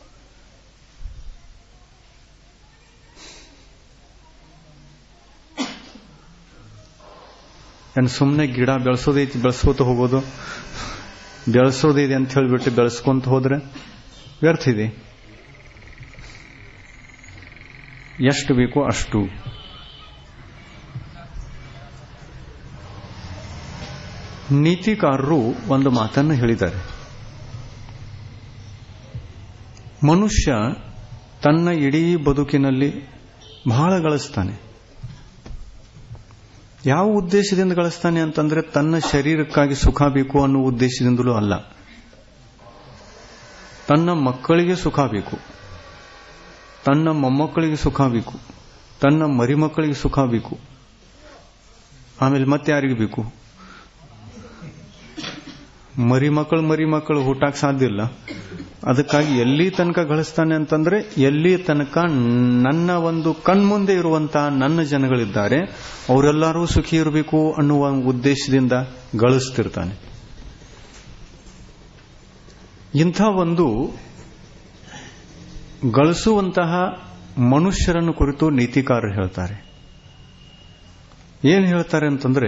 ಏನು ಸುಮ್ಮನೆ ಗಿಡ ಬೆಳೆಸೋದೈತಿ ಬೆಳೆಸ್ಕೋತ ಹೋಗೋದು ಬೆಳೆಸೋದಿದೆ ಅಂತ ಹೇಳಿಬಿಟ್ಟು ಬೆಳೆಸ್ಕೊಂತ ಹೋದ್ರೆ ವ್ಯರ್ಥ ಇದೆ ಎಷ್ಟು ಬೇಕೋ ಅಷ್ಟು ನೀತಿಕಾರರು ಒಂದು ಮಾತನ್ನು ಹೇಳಿದ್ದಾರೆ ಮನುಷ್ಯ ತನ್ನ ಇಡೀ ಬದುಕಿನಲ್ಲಿ ಬಹಳ ಗಳಿಸ್ತಾನೆ ಯಾವ ಉದ್ದೇಶದಿಂದ ಗಳಿಸ್ತಾನೆ ಅಂತಂದ್ರೆ ತನ್ನ ಶರೀರಕ್ಕಾಗಿ ಸುಖ ಬೇಕು ಅನ್ನೋ ಉದ್ದೇಶದಿಂದಲೂ ಅಲ್ಲ ತನ್ನ ಮಕ್ಕಳಿಗೆ ಸುಖ ಬೇಕು ತನ್ನ ಮೊಮ್ಮಕ್ಕಳಿಗೆ ಸುಖ ಬೇಕು ತನ್ನ ಮರಿಮಕ್ಕಳಿಗೆ ಸುಖ ಬೇಕು ಆಮೇಲೆ ಮತ್ತೆ ಯಾರಿಗೆ ಬೇಕು ಮರಿ ಮಕ್ಕಳು ಮರಿ ಮಕ್ಕಳು ಹುಟ್ಟಾಕ್ ಸಾಧ್ಯ ಇಲ್ಲ ಅದಕ್ಕಾಗಿ ಎಲ್ಲಿ ತನಕ ಗಳಿಸ್ತಾನೆ ಅಂತಂದ್ರೆ ಎಲ್ಲಿ ತನಕ ನನ್ನ ಒಂದು ಕಣ್ಮುಂದೆ ಇರುವಂತಹ ನನ್ನ ಜನಗಳಿದ್ದಾರೆ ಅವರೆಲ್ಲರೂ ಸುಖಿ ಇರಬೇಕು ಅನ್ನುವ ಉದ್ದೇಶದಿಂದ ಗಳಿಸ್ತಿರ್ತಾನೆ ಇಂಥ ಒಂದು ಗಳಿಸುವಂತಹ ಮನುಷ್ಯರನ್ನು ಕುರಿತು ನೀತಿಕಾರರು ಹೇಳ್ತಾರೆ ಏನು ಹೇಳ್ತಾರೆ ಅಂತಂದ್ರೆ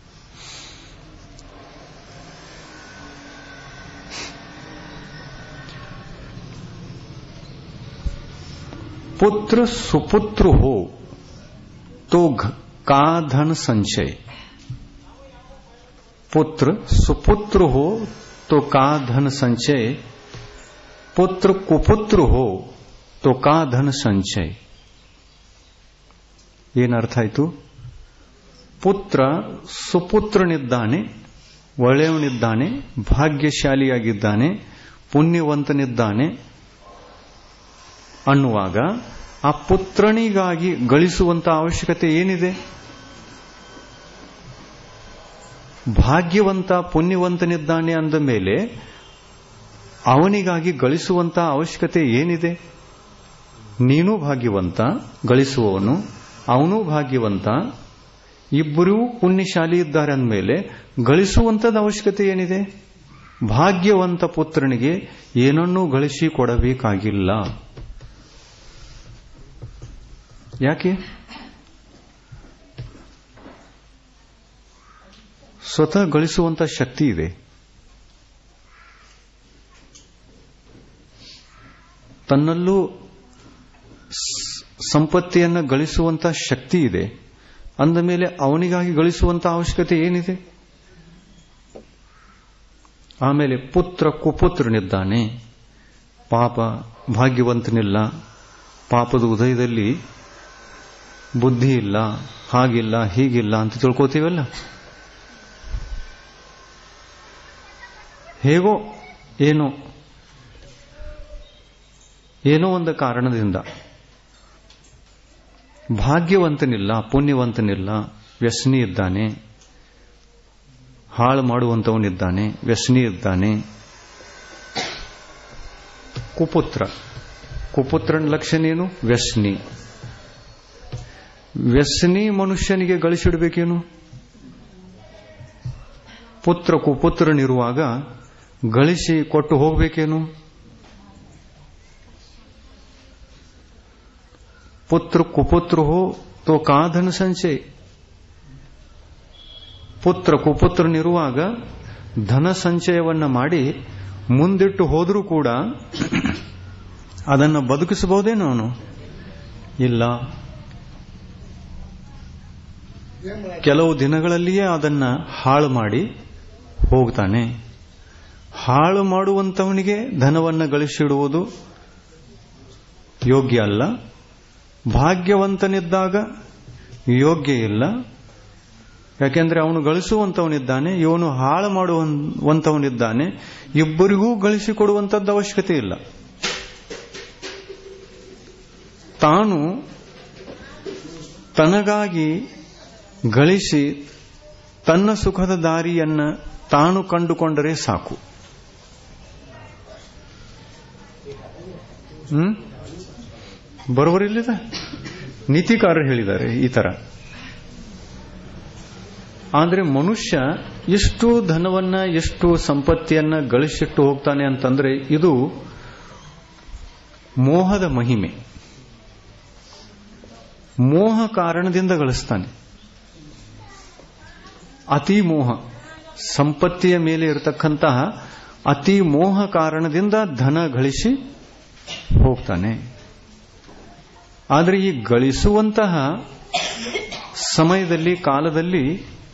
पुत्र सुपुत्र हो तो का धन संचय पुत्र सुपुत्र हो तो का धन संचय पुत्र कुपुत्र हो तो का धन संचय ಏನರ್ಥ ಆಯ್ತು ಪುತ್ರ ಸುಪುತ್ರನಿದ್ದಾನೆ ಒಳ್ಳೆಯವನಿದ್ದಾನೆ ಭಾಗ್ಯಶಾಲಿಯಾಗಿದ್ದಾನೆ ಪುಣ್ಯವಂತನಿದ್ದಾನೆ ಅನ್ನುವಾಗ ಆ ಪುತ್ರನಿಗಾಗಿ ಗಳಿಸುವಂತ ಅವಶ್ಯಕತೆ ಏನಿದೆ ಭಾಗ್ಯವಂತ ಪುಣ್ಯವಂತನಿದ್ದಾನೆ ಅಂದ ಮೇಲೆ ಅವನಿಗಾಗಿ ಗಳಿಸುವಂತ ಅವಶ್ಯಕತೆ ಏನಿದೆ ನೀನು ಭಾಗ್ಯವಂತ ಗಳಿಸುವವನು ಅವನು ಭಾಗ್ಯವಂತ ಇಬ್ಬರೂ ಪುಣ್ಯಶಾಲಿ ಇದ್ದಾರೆ ಅಂದಮೇಲೆ ಗಳಿಸುವಂತದ ಅವಶ್ಯಕತೆ ಏನಿದೆ ಭಾಗ್ಯವಂತ ಪುತ್ರನಿಗೆ ಏನನ್ನೂ ಗಳಿಸಿ ಕೊಡಬೇಕಾಗಿಲ್ಲ ಯಾಕೆ ಸ್ವತಃ ಗಳಿಸುವಂತ ಶಕ್ತಿ ಇದೆ ತನ್ನಲ್ಲೂ ಸಂಪತ್ತಿಯನ್ನು ಗಳಿಸುವಂತ ಶಕ್ತಿ ಇದೆ ಅಂದ ಮೇಲೆ ಅವನಿಗಾಗಿ ಗಳಿಸುವಂತ ಅವಶ್ಯಕತೆ ಏನಿದೆ ಆಮೇಲೆ ಪುತ್ರ ಕುಪುತ್ರನಿದ್ದಾನೆ ಪಾಪ ಭಾಗ್ಯವಂತನಿಲ್ಲ ಪಾಪದ ಉದಯದಲ್ಲಿ ಬುದ್ಧಿ ಇಲ್ಲ ಹಾಗಿಲ್ಲ ಹೀಗಿಲ್ಲ ಅಂತ ತಿಳ್ಕೋತೀವಲ್ಲ ಹೇಗೋ ಏನೋ ಏನೋ ಒಂದು ಕಾರಣದಿಂದ ಭಾಗ್ಯವಂತನಿಲ್ಲ ಪುಣ್ಯವಂತನಿಲ್ಲ ವ್ಯಸನಿ ಇದ್ದಾನೆ ಹಾಳು ಮಾಡುವಂತವನಿದ್ದಾನೆ ವ್ಯಸನಿ ಇದ್ದಾನೆ ಕುಪುತ್ರ ಕುಪುತ್ರನ ಲಕ್ಷಣ ಏನು ವ್ಯಸನಿ ವ್ಯಸನಿ ಮನುಷ್ಯನಿಗೆ ಗಳಿಸಿಡ್ಬೇಕೇನು ಪುತ್ರ ಕುಪುತ್ರನಿರುವಾಗ ಗಳಿಸಿ ಕೊಟ್ಟು ಹೋಗ್ಬೇಕೇನು पुत्र कुपुत्र हो तो का धन ಸಂಚಯ ಪುತ್ರ ಕುಪುತ್ರನಿರುವಾಗ ಧನ ಸಂಚಯವನ್ನ ಮಾಡಿ ಮುಂದಿಟ್ಟು ಹೋದರೂ ಕೂಡ ಅದನ್ನು ಬದುಕಿಸಬಹುದೇನೋ ಅವನು ಇಲ್ಲ ಕೆಲವು ದಿನಗಳಲ್ಲಿಯೇ ಅದನ್ನ ಹಾಳು ಮಾಡಿ ಹೋಗ್ತಾನೆ ಹಾಳು ಮಾಡುವಂತವನಿಗೆ ಧನವನ್ನು ಗಳಿಸಿಡುವುದು ಯೋಗ್ಯ ಅಲ್ಲ ಭಾಗ್ಯವಂತನಿದ್ದಾಗ ಯೋಗ್ಯ ಇಲ್ಲ ಯಾಕೆಂದ್ರೆ ಅವನು ಗಳಿಸುವಂತವನಿದ್ದಾನೆ ಇವನು ಹಾಳು ಮಾಡುವಂತವನಿದ್ದಾನೆ ಇಬ್ಬರಿಗೂ ಗಳಿಸಿಕೊಡುವಂತದ್ದು ಅವಶ್ಯಕತೆ ಇಲ್ಲ ತಾನು ತನಗಾಗಿ ಗಳಿಸಿ ತನ್ನ ಸುಖದ ದಾರಿಯನ್ನ ತಾನು ಕಂಡುಕೊಂಡರೆ ಸಾಕು ಹ್ಮ್ ಬರೋಬರಿಲ್ಲದ ನೀತಿಕಾರರು ಹೇಳಿದ್ದಾರೆ ಈ ತರ ಆದ್ರೆ ಮನುಷ್ಯ ಎಷ್ಟು ಧನವನ್ನ ಎಷ್ಟು ಸಂಪತ್ತಿಯನ್ನ ಗಳಿಸಿಟ್ಟು ಹೋಗ್ತಾನೆ ಅಂತಂದ್ರೆ ಇದು ಮೋಹದ ಮಹಿಮೆ ಮೋಹ ಕಾರಣದಿಂದ ಗಳಿಸ್ತಾನೆ ಅತಿ ಮೋಹ ಸಂಪತ್ತಿಯ ಮೇಲೆ ಇರತಕ್ಕಂತಹ ಅತಿ ಮೋಹ ಕಾರಣದಿಂದ ಧನ ಗಳಿಸಿ ಹೋಗ್ತಾನೆ ಆದರೆ ಈ ಗಳಿಸುವಂತಹ ಸಮಯದಲ್ಲಿ ಕಾಲದಲ್ಲಿ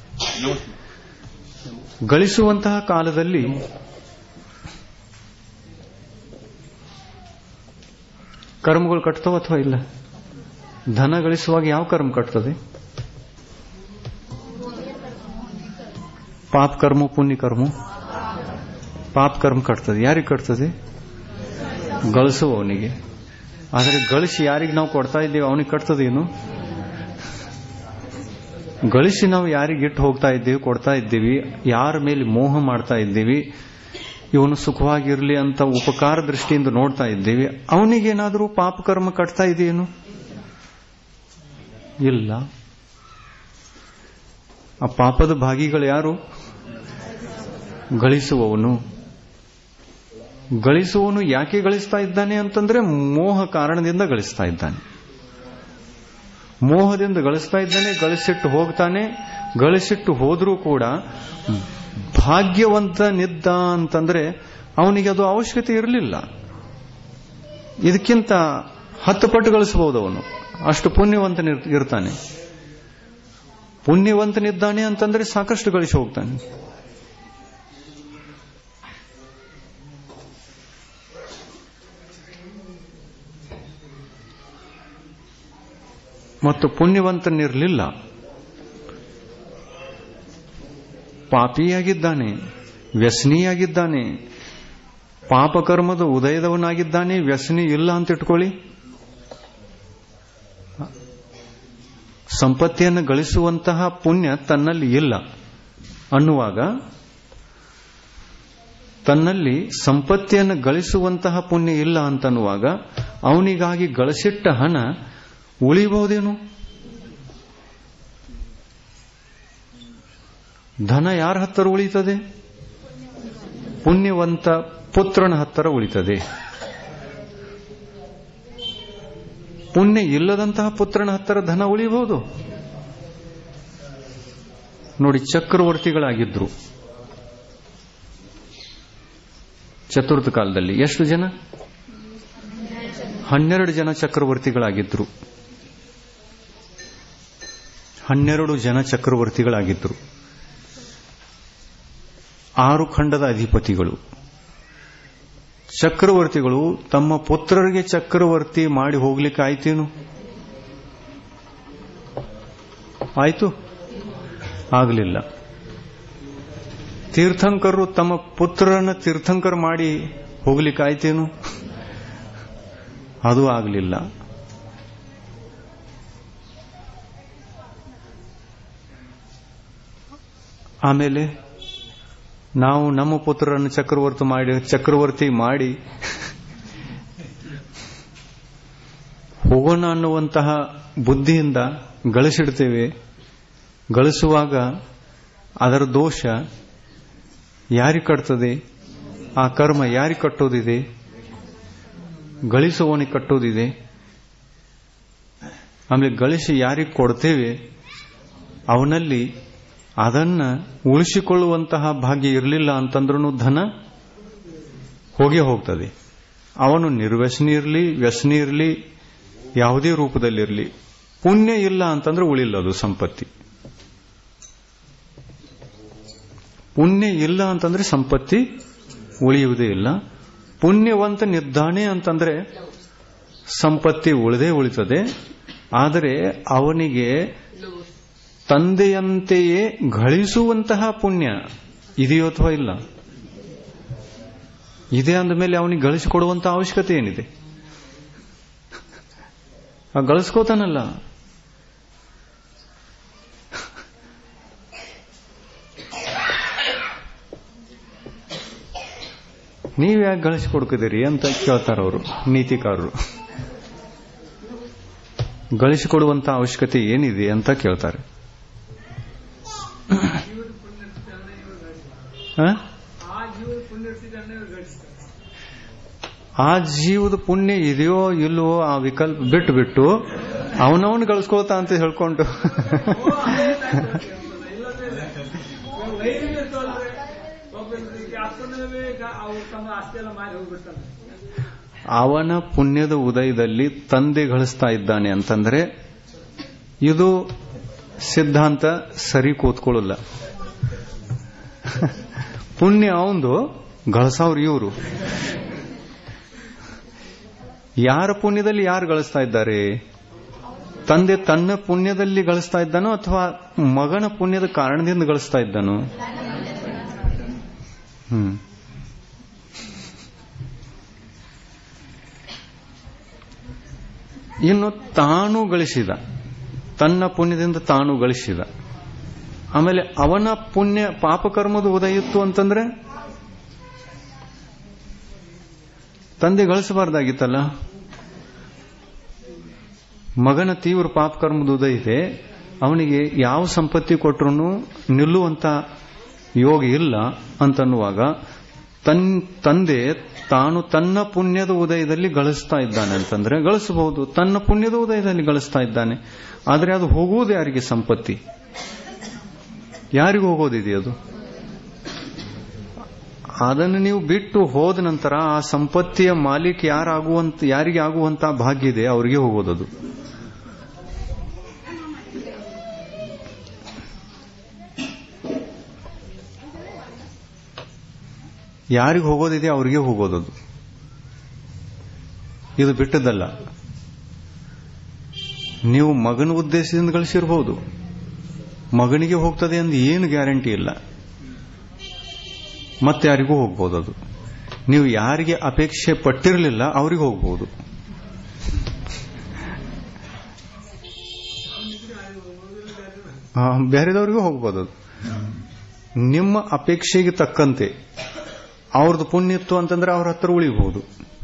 ಗಳಿಸುವಂತಹ ಕಾಲದಲ್ಲಿ ಕರ್ಮಗಳು ಕಟ್ತವ ಅಥವಾ ಇಲ್ಲ ಧನ ಗಳಿಸುವಾಗ ಯಾವ ಕರ್ಮ ಕಟ್ತದೆ ಪಾಪ ಕರ್ಮ ಪುಣ್ಯ ಕರ್ಮ ಪಾಪ ಕರ್ಮ ಕಟ್ತದೆ ಯಾರಿಗೆ ಕಟ್ತದೆ ಗಳಿಸುವವನಿಗೆ ಆದರೆ ಗಳಿಸಿ ಯಾರಿಗೆ ನಾವು ಕೊಡ್ತಾ ಇದ್ದೀವಿ ಅವನಿಗೆ ಕಟ್ತದೇನು ಗಳಿಸಿ ನಾವು ಯಾರಿಗೆ ಇಟ್ಟು ಹೋಗ್ತಾ ಇದ್ದೀವಿ ಕೊಡ್ತಾ ಇದ್ದೀವಿ ಯಾರ ಮೇಲೆ ಮೋಹ ಮಾಡ್ತಾ ಇದ್ದೀವಿ ಇವನು ಸುಖವಾಗಿರಲಿ ಅಂತ ಉಪಕಾರ ದೃಷ್ಟಿಯಿಂದ ನೋಡ್ತಾ ಇದ್ದೀವಿ ಅವನಿಗೇನಾದರೂ ಪಾಪಕರ್ಮ ಕಟ್ತಾ ಇದೆಯೇನು ಇಲ್ಲ ಆ ಪಾಪದ ಭಾಗಿಗಳು ಯಾರು ಗಳಿಸುವವನು ಗಳಿಸುವವನು ಯಾಕೆ ಗಳಿಸ್ತಾ ಇದ್ದಾನೆ ಅಂತಂದ್ರೆ ಮೋಹ ಕಾರಣದಿಂದ ಗಳಿಸ್ತಾ ಇದ್ದಾನೆ ಮೋಹದಿಂದ ಗಳಿಸ್ತಾ ಇದ್ದಾನೆ ಗಳಿಸಿಟ್ಟು ಹೋಗ್ತಾನೆ ಗಳಿಸಿಟ್ಟು ಹೋದ್ರೂ ಕೂಡ ಭಾಗ್ಯವಂತನಿದ್ದ ಅಂತಂದ್ರೆ ಅವನಿಗೆ ಅದು ಅವಶ್ಯಕತೆ ಇರಲಿಲ್ಲ ಇದಕ್ಕಿಂತ ಹತ್ತು ಪಟ್ಟು ಗಳಿಸಬಹುದು ಅವನು ಅಷ್ಟು ಪುಣ್ಯವಂತನ ಇರ್ತಾನೆ ಪುಣ್ಯವಂತನಿದ್ದಾನೆ ಅಂತಂದ್ರೆ ಸಾಕಷ್ಟು ಗಳಿಸಿ ಹೋಗ್ತಾನೆ ಮತ್ತು ಪುಣ್ಯವಂತನಿರಲಿಲ್ಲ ಪಾಪಿಯಾಗಿದ್ದಾನೆ ವ್ಯಸನಿಯಾಗಿದ್ದಾನೆ ಪಾಪಕರ್ಮದ ಉದಯದವನಾಗಿದ್ದಾನೆ ವ್ಯಸನಿ ಇಲ್ಲ ಅಂತ ಇಟ್ಕೊಳ್ಳಿ ಸಂಪತ್ತಿಯನ್ನು ಗಳಿಸುವಂತಹ ಪುಣ್ಯ ತನ್ನಲ್ಲಿ ಇಲ್ಲ ಅನ್ನುವಾಗ ತನ್ನಲ್ಲಿ ಸಂಪತ್ತಿಯನ್ನು ಗಳಿಸುವಂತಹ ಪುಣ್ಯ ಇಲ್ಲ ಅಂತನ್ನುವಾಗ ಅವನಿಗಾಗಿ ಗಳಿಸಿಟ್ಟ ಹಣ ಉಳಿಬಹುದೇನು ಧನ ಯಾರ ಹತ್ತಿರ ಉಳಿತದೆ ಪುಣ್ಯವಂತ ಪುತ್ರನ ಹತ್ತಿರ ಉಳಿತದೆ ಪುಣ್ಯ ಇಲ್ಲದಂತಹ ಪುತ್ರನ ಹತ್ತಿರ ಧನ ಉಳಿಬಹುದು ನೋಡಿ ಚಕ್ರವರ್ತಿಗಳಾಗಿದ್ರು ಚತುರ್ಥ ಕಾಲದಲ್ಲಿ ಎಷ್ಟು ಜನ ಹನ್ನೆರಡು ಜನ ಚಕ್ರವರ್ತಿಗಳಾಗಿದ್ರು ಹನ್ನೆರಡು ಜನ ಚಕ್ರವರ್ತಿಗಳಾಗಿದ್ರು ಆರು ಖಂಡದ ಅಧಿಪತಿಗಳು ಚಕ್ರವರ್ತಿಗಳು ತಮ್ಮ ಪುತ್ರರಿಗೆ ಚಕ್ರವರ್ತಿ ಮಾಡಿ ಹೋಗ್ಲಿಕ್ಕೆ ಆಯ್ತೇನು ಆಯ್ತು ಆಗಲಿಲ್ಲ ತೀರ್ಥಂಕರರು ತಮ್ಮ ಪುತ್ರರನ್ನ ತೀರ್ಥಂಕರ ಮಾಡಿ ಹೋಗ್ಲಿಕ್ಕೆ ಆಯ್ತೇನು ಅದು ಆಗಲಿಲ್ಲ ಆಮೇಲೆ ನಾವು ನಮ್ಮ ಪುತ್ರರನ್ನು ಚಕ್ರವರ್ತಿ ಮಾಡಿ ಚಕ್ರವರ್ತಿ ಮಾಡಿ ಹೋಗೋಣ ಅನ್ನುವಂತಹ ಬುದ್ಧಿಯಿಂದ ಗಳಿಸಿಡ್ತೇವೆ ಗಳಿಸುವಾಗ ಅದರ ದೋಷ ಯಾರಿಗೆ ಕಟ್ತದೆ ಆ ಕರ್ಮ ಯಾರಿಗೆ ಕಟ್ಟೋದಿದೆ ಗಳಿಸುವವನಿಗೆ ಕಟ್ಟೋದಿದೆ ಆಮೇಲೆ ಗಳಿಸಿ ಯಾರಿಗೆ ಕೊಡ್ತೇವೆ ಅವನಲ್ಲಿ ಅದನ್ನ ಉಳಿಸಿಕೊಳ್ಳುವಂತಹ ಭಾಗ್ಯ ಇರಲಿಲ್ಲ ಅಂತಂದ್ರೂ ಧನ ಹೋಗೇ ಹೋಗ್ತದೆ ಅವನು ನಿರ್ವ್ಯಸನಿ ಇರಲಿ ವ್ಯಸನಿ ಇರಲಿ ಯಾವುದೇ ರೂಪದಲ್ಲಿರಲಿ ಪುಣ್ಯ ಇಲ್ಲ ಅಂತಂದ್ರೆ ಉಳಿಲ್ಲ ಅದು ಸಂಪತ್ತಿ ಪುಣ್ಯ ಇಲ್ಲ ಅಂತಂದ್ರೆ ಸಂಪತ್ತಿ ಉಳಿಯುವುದೇ ಇಲ್ಲ ಪುಣ್ಯವಂತ ನಿರ್ಧಾಣೆ ಅಂತಂದ್ರೆ ಸಂಪತ್ತಿ ಉಳಿದೇ ಉಳಿತದೆ ಆದರೆ ಅವನಿಗೆ ತಂದೆಯಂತೆಯೇ ಗಳಿಸುವಂತಹ ಪುಣ್ಯ ಇದೆಯೋ ಅಥವಾ ಇಲ್ಲ ಇದೆ ಅಂದಮೇಲೆ ಅವನಿಗೆ ಗಳಿಸಿಕೊಡುವಂತಹ ಅವಶ್ಯಕತೆ ಏನಿದೆ ಆ ಗಳಿಸ್ಕೋತಾನಲ್ಲ ನೀವ್ ಯಾಕೆ ಗಳಿಸಿಕೊಡ್ಕಿದಿರಿ ಅಂತ ಕೇಳ್ತಾರ ಅವರು ನೀತಿಕಾರರು ಗಳಿಸಿಕೊಡುವಂತ ಅವಶ್ಯಕತೆ ಏನಿದೆ ಅಂತ ಕೇಳ್ತಾರೆ ಹ? ಆ ಜೀವದ ಪುಣ್ಯ ಇದೆಯೋ ಇಲ್ವೋ ಆ ವಿಕಲ್ಪ ಬಿಟ್ಟು ಬಿಟ್ಟು ಅವನವನು ಗಳಿಸ್ಕೋತಾ ಅಂತ ಹೇಳ್ಕೊಂಡು ಅವನ ಪುಣ್ಯದ ಉದಯದಲ್ಲಿ ತಂದೆ ಗಳಿಸ್ತಾ ಇದ್ದಾನೆ ಅಂತಂದ್ರೆ ಇದು ಸಿದ್ಧಾಂತ ಸರಿ ಕೂತ್ಕೊಳ್ಳಲ್ಲ ಪುಣ್ಯ ಅವಂದು ಗಳಿಸವ್ರು ಇವರು ಯಾರ ಪುಣ್ಯದಲ್ಲಿ ಯಾರು ಗಳಿಸ್ತಾ ಇದ್ದಾರೆ ತಂದೆ ತನ್ನ ಪುಣ್ಯದಲ್ಲಿ ಗಳಿಸ್ತಾ ಇದ್ದಾನೋ ಅಥವಾ ಮಗನ ಪುಣ್ಯದ ಕಾರಣದಿಂದ ಗಳಿಸ್ತಾ ಇದ್ದಾನೋ ಹ್ಮ್ ಇನ್ನು ತಾನು ಗಳಿಸಿದ ತನ್ನ ಪುಣ್ಯದಿಂದ ತಾನು ಗಳಿಸಿದ ಆಮೇಲೆ ಅವನ ಪುಣ್ಯ ಪಾಪಕರ್ಮದ ಉದಯ ಇತ್ತು ಅಂತಂದ್ರೆ ತಂದೆ ಗಳಿಸಬಾರ್ದಾಗಿತ್ತಲ್ಲ ಮಗನ ತೀವ್ರ ಪಾಪಕರ್ಮದ ಉದಯ ಇದೆ ಅವನಿಗೆ ಯಾವ ಸಂಪತ್ತಿ ಕೊಟ್ಟರು ನಿಲ್ಲುವಂತ ಯೋಗ ಇಲ್ಲ ಅಂತನ್ನುವಾಗ ತನ್ ತಂದೆ ತಾನು ತನ್ನ ಪುಣ್ಯದ ಉದಯದಲ್ಲಿ ಗಳಿಸ್ತಾ ಇದ್ದಾನೆ ಅಂತಂದ್ರೆ ಗಳಿಸಬಹುದು ತನ್ನ ಪುಣ್ಯದ ಉದಯದಲ್ಲಿ ಗಳಿಸ್ತಾ ಇದ್ದಾನೆ ಆದರೆ ಅದು ಹೋಗುವುದು ಯಾರಿಗೆ ಸಂಪತ್ತಿ ಯಾರಿಗೂ ಹೋಗೋದಿದೆ ಅದು ಅದನ್ನು ನೀವು ಬಿಟ್ಟು ಹೋದ ನಂತರ ಆ ಸಂಪತ್ತಿಯ ಮಾಲೀಕ ಯಾರಾಗುವಂತ ಯಾರಿಗೆ ಆಗುವಂತ ಭಾಗ್ಯ ಇದೆ ಅವರಿಗೆ ಹೋಗೋದದು ಯಾರಿಗೆ ಹೋಗೋದಿದೆ ಅವರಿಗೆ ಹೋಗೋದದು ಇದು ಬಿಟ್ಟದಲ್ಲ ನೀವು ಮಗನ ಉದ್ದೇಶದಿಂದ ಗಳಿಸಿರಬಹುದು ಮಗನಿಗೆ ಹೋಗ್ತದೆ ಅಂತ ಏನು ಗ್ಯಾರಂಟಿ ಇಲ್ಲ ಮತ್ತೆ ಯಾರಿಗೂ ಹೋಗ್ಬೋದು ಅದು ನೀವು ಯಾರಿಗೆ ಅಪೇಕ್ಷೆ ಪಟ್ಟಿರಲಿಲ್ಲ ಅವರಿಗೆ ಹೋಗ್ಬೋದು ಬೇರೆದವ್ರಿಗೂ ಹೋಗ್ಬೋದು ಅದು ನಿಮ್ಮ ಅಪೇಕ್ಷೆಗೆ ತಕ್ಕಂತೆ ಅವ್ರದ್ದು ಪುಣ್ಯ ಇತ್ತು ಅಂತಂದ್ರೆ ಅವ್ರ ಹತ್ರ ಉಳಿಬಹುದು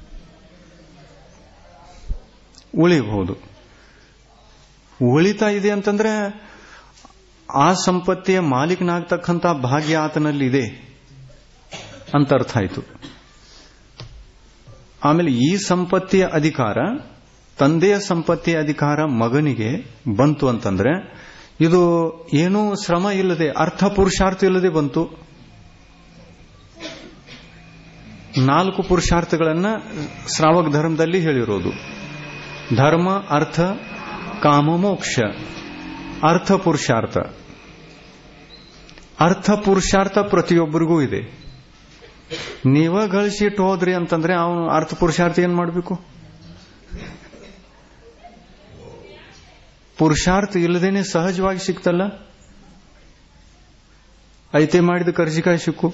ಉಳಿಬಹುದು ಉಳಿತಾ ಇದೆ ಅಂತಂದ್ರೆ ಆ ಸಂಪತ್ತಿಯ ಮಾಲೀಕನಾಗ್ತಕ್ಕಂಥ ಭಾಗ್ಯ ಆತನಲ್ಲಿ ಇದೆ ಅಂತ ಅರ್ಥ ಆಯ್ತು ಆಮೇಲೆ ಈ ಸಂಪತ್ತಿಯ ಅಧಿಕಾರ ತಂದೆಯ ಸಂಪತ್ತಿಯ ಅಧಿಕಾರ ಮಗನಿಗೆ ಬಂತು ಅಂತಂದ್ರೆ ಇದು ಏನೂ ಶ್ರಮ ಇಲ್ಲದೆ ಅರ್ಥ ಪುರುಷಾರ್ಥ ಇಲ್ಲದೆ ಬಂತು ನಾಲ್ಕು ಪುರುಷಾರ್ಥಗಳನ್ನ ಶ್ರಾವಕ ಧರ್ಮದಲ್ಲಿ ಹೇಳಿರೋದು ಧರ್ಮ ಅರ್ಥ ಕಾಮ ಮೋಕ್ಷ ಅರ್ಥ ಪುರುಷಾರ್ಥ ಅರ್ಥ ಪುರುಷಾರ್ಥ ಪ್ರತಿಯೊಬ್ಬರಿಗೂ ಇದೆ ನೀವ ಗಳಿಸಿಟ್ಟು ಹೋದ್ರಿ ಅಂತಂದ್ರೆ ಅವನು ಅರ್ಥ ಪುರುಷಾರ್ಥ ಏನ್ ಮಾಡಬೇಕು ಪುರುಷಾರ್ಥ ಇಲ್ಲದೇನೆ ಸಹಜವಾಗಿ ಸಿಕ್ತಲ್ಲ ಐತೆ ಮಾಡಿದ ಕರ್ಜಿಕಾಯಿ ಸಿಕ್ಕು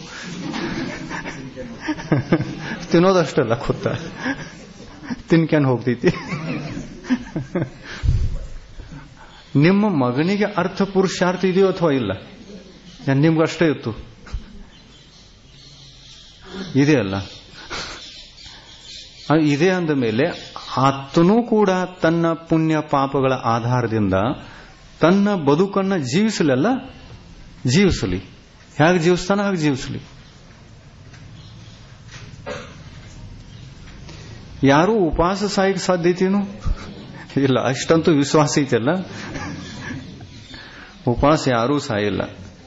ತಿನ್ನೋದಷ್ಟಲ್ಲ ಗೊತ್ತ ತಿನ್ಕ್ಯಾನ್ ಹೋಗ್ತೈತಿ ನಿಮ್ಮ ಮಗನಿಗೆ ಅರ್ಥ ಪುರುಷಾರ್ಥ ಇದೆಯೋ ಅಥವಾ ಇಲ್ಲ ನಿಮ್ಗೆ ಅಷ್ಟೇ ಇತ್ತು ಇದೆ ಅಲ್ಲ ಇದೆ ಅಂದ ಮೇಲೆ ಆತನೂ ಕೂಡ ತನ್ನ ಪುಣ್ಯ ಪಾಪಗಳ ಆಧಾರದಿಂದ ತನ್ನ ಬದುಕನ್ನ ಜೀವಿಸಲಲ್ಲ ಜೀವಿಸಲಿ ಹೇಗೆ ಜೀವಿಸ್ತಾನ ಹಾಗೆ ಜೀವಿಸಲಿ ಯಾರೂ ಉಪವಾಸ ಸಾಯಕ್ಕೆ ಸಾಧ್ಯತೆಯೇನು ಇಲ್ಲ ಅಷ್ಟಂತೂ ವಿಶ್ವಾಸ ಐತಲ್ಲ ಉಪವಾಸ ಯಾರೂ ಸಾಯಿಲ್ಲ